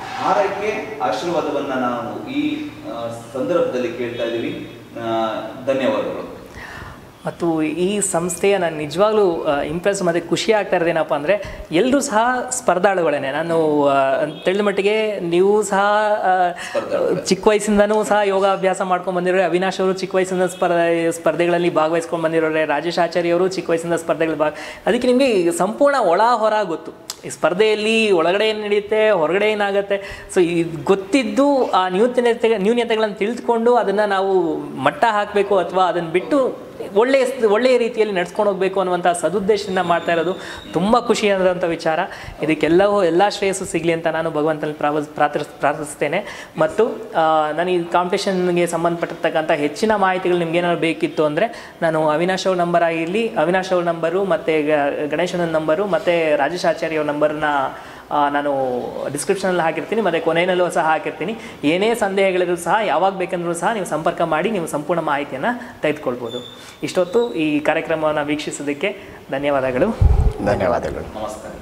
ಹಾರೈಕೆ ಆಶೀರ್ವಾದವನ್ನ ನಾವು ಈ ಆ, ಸಂದರ್ಭದಲ್ಲಿ ಕೇಳ್ತಾ ಇದ್ದೀವಿ ಆ, ಧನ್ಯವಾದಗಳು ಮತ್ತು ಈ ಸಂಸ್ಥೆಯ ನಾನು ನಿಜವಾಗ್ಲೂ ಇಂಪ್ರೆಸ್ ಮತ್ತು ಖುಷಿ ಆಗ್ತಾ ಇರೋದೇನಪ್ಪ ಅಂದರೆ ಎಲ್ಲರೂ ಸಹ ಸ್ಪರ್ಧಾಳುಗಳೇ ನಾನು ಆ, ತಿಳಿದ ಮಟ್ಟಿಗೆ ನೀವು ಸಹ ಆ, ಸ್ಪರ್ಧಾಳುಗಳೇ. ಚಿಕ್ಕ ವಯಸ್ಸಿಂದನೂ ಸಹ ಯೋಗಾಭ್ಯಾಸ ಮಾಡ್ಕೊಂಡು ಬಂದಿರೋರೆ ಅವಿನಾಶ್ ಅವರು ಚಿಕ್ಕ ವಯಸ್ಸಿಂದ ಸ್ಪರ್ಧೆ ಸ್ಪರ್ಧೆಗಳಲ್ಲಿ ಭಾಗವಹಿಸ್ಕೊಂಡು ಬಂದಿರೋರೆ ರಾಜೇಶ್ ಆಚಾರ್ಯ ಅವರು ಚಿಕ್ಕ ವಯಸ್ಸಿಂದ ಸ್ಪರ್ಧೆಗಳು ಭಾಗ ಅದಕ್ಕೆ ನಿಮಗೆ ಸಂಪೂರ್ಣ ಒಳ ಹೊರ ಗೊತ್ತು ಈ ಸ್ಪರ್ಧೆಯಲ್ಲಿ ಒಳಗಡೆ ಏನು ನಡೆಯುತ್ತೆ ಹೊರಗಡೆ ಏನಾಗುತ್ತೆ ಸೊ ಇದು ಗೊತ್ತಿದ್ದು ಆ ನ್ಯೂನತೆ ನ್ಯೂನ್ಯತೆಗಳನ್ನು ತಿಳಿದುಕೊಂಡು ಅದನ್ನು ನಾವು ಮಟ್ಟ ಹಾಕಬೇಕು ಅಥವಾ ಅದನ್ನು ಬಿಟ್ಟು ಒಳ್ಳೆಯ ಸ್- ಒಳ್ಳೆಯ ರೀತಿಯಲ್ಲಿ ನಡ್ಸ್ಕೊಂಡು ಹೋಗಬೇಕು ಅನ್ನುವಂಥ ಸದುದ್ದೇಶದಿಂದ ಮಾಡ್ತಾ ಇರೋದು ತುಂಬ ಖುಷಿಯಾದಂಥ ವಿಚಾರ ಇದಕ್ಕೆಲ್ಲವೂ ಎಲ್ಲ ಶ್ರೇಯಸ್ಸು ಸಿಗಲಿ ಅಂತ ನಾನು ಭಗವಂತನಲ್ಲಿ ಪ್ರಾವ ಪ್ರಾರ್ಥಿಸ್ ಪ್ರಾರ್ಥಿಸ್ತೇನೆ ಮತ್ತು ಆ, ನಾನು ಈ ಕಾಂಪಿಟೇಷನ್ಗೆ ಸಂಬಂಧಪಟ್ಟಿರ್ತಕ್ಕಂಥ ಹೆಚ್ಚಿನ ಮಾಹಿತಿಗಳು ನಿಮ್ಗೆ ಏನಾದ್ರು ಬೇಕಿತ್ತು ಅಂದರೆ ನಾನು ಅವಿನಾಶ್ ಅವ್ರ ನಂಬರ್ ಆಗಿರಲಿ ಅವಿನಾಶ್ ಅವ್ರ ನಂಬರು ಮತ್ತು ಗಣೇಶನ ನಂಬರು ಮತ್ತು ರಾಜೇಶ್ ಆಚಾರ್ಯ ಅವ್ರ ನಂಬರ್ನ ಆ, ನಾನು ಡಿಸ್ಕ್ರಿಪ್ಷನಲ್ಲಿ ಹಾಕಿರ್ತೀನಿ ಮತ್ತು ಕೊನೆಯಲ್ಲೂ ಸಹ ಹಾಕಿರ್ತೀನಿ ಏನೇ ಸಂದೇಹಗಳಿದ್ರು ಸಹ ಯಾವಾಗ ಬೇಕಂದ್ರೂ ಸಹ ನೀವು ಸಂಪರ್ಕ ಮಾಡಿ ನೀವು ಸಂಪೂರ್ಣ ಮಾಹಿತಿಯನ್ನು ತೆಗೆದುಕೊಳ್ಬೋದು ಇಷ್ಟೊತ್ತು ಈ ಕಾರ್ಯಕ್ರಮವನ್ನು ವೀಕ್ಷಿಸೋದಕ್ಕೆ ಧನ್ಯವಾದಗಳು ಧನ್ಯವಾದಗಳು ನಮಸ್ಕಾರ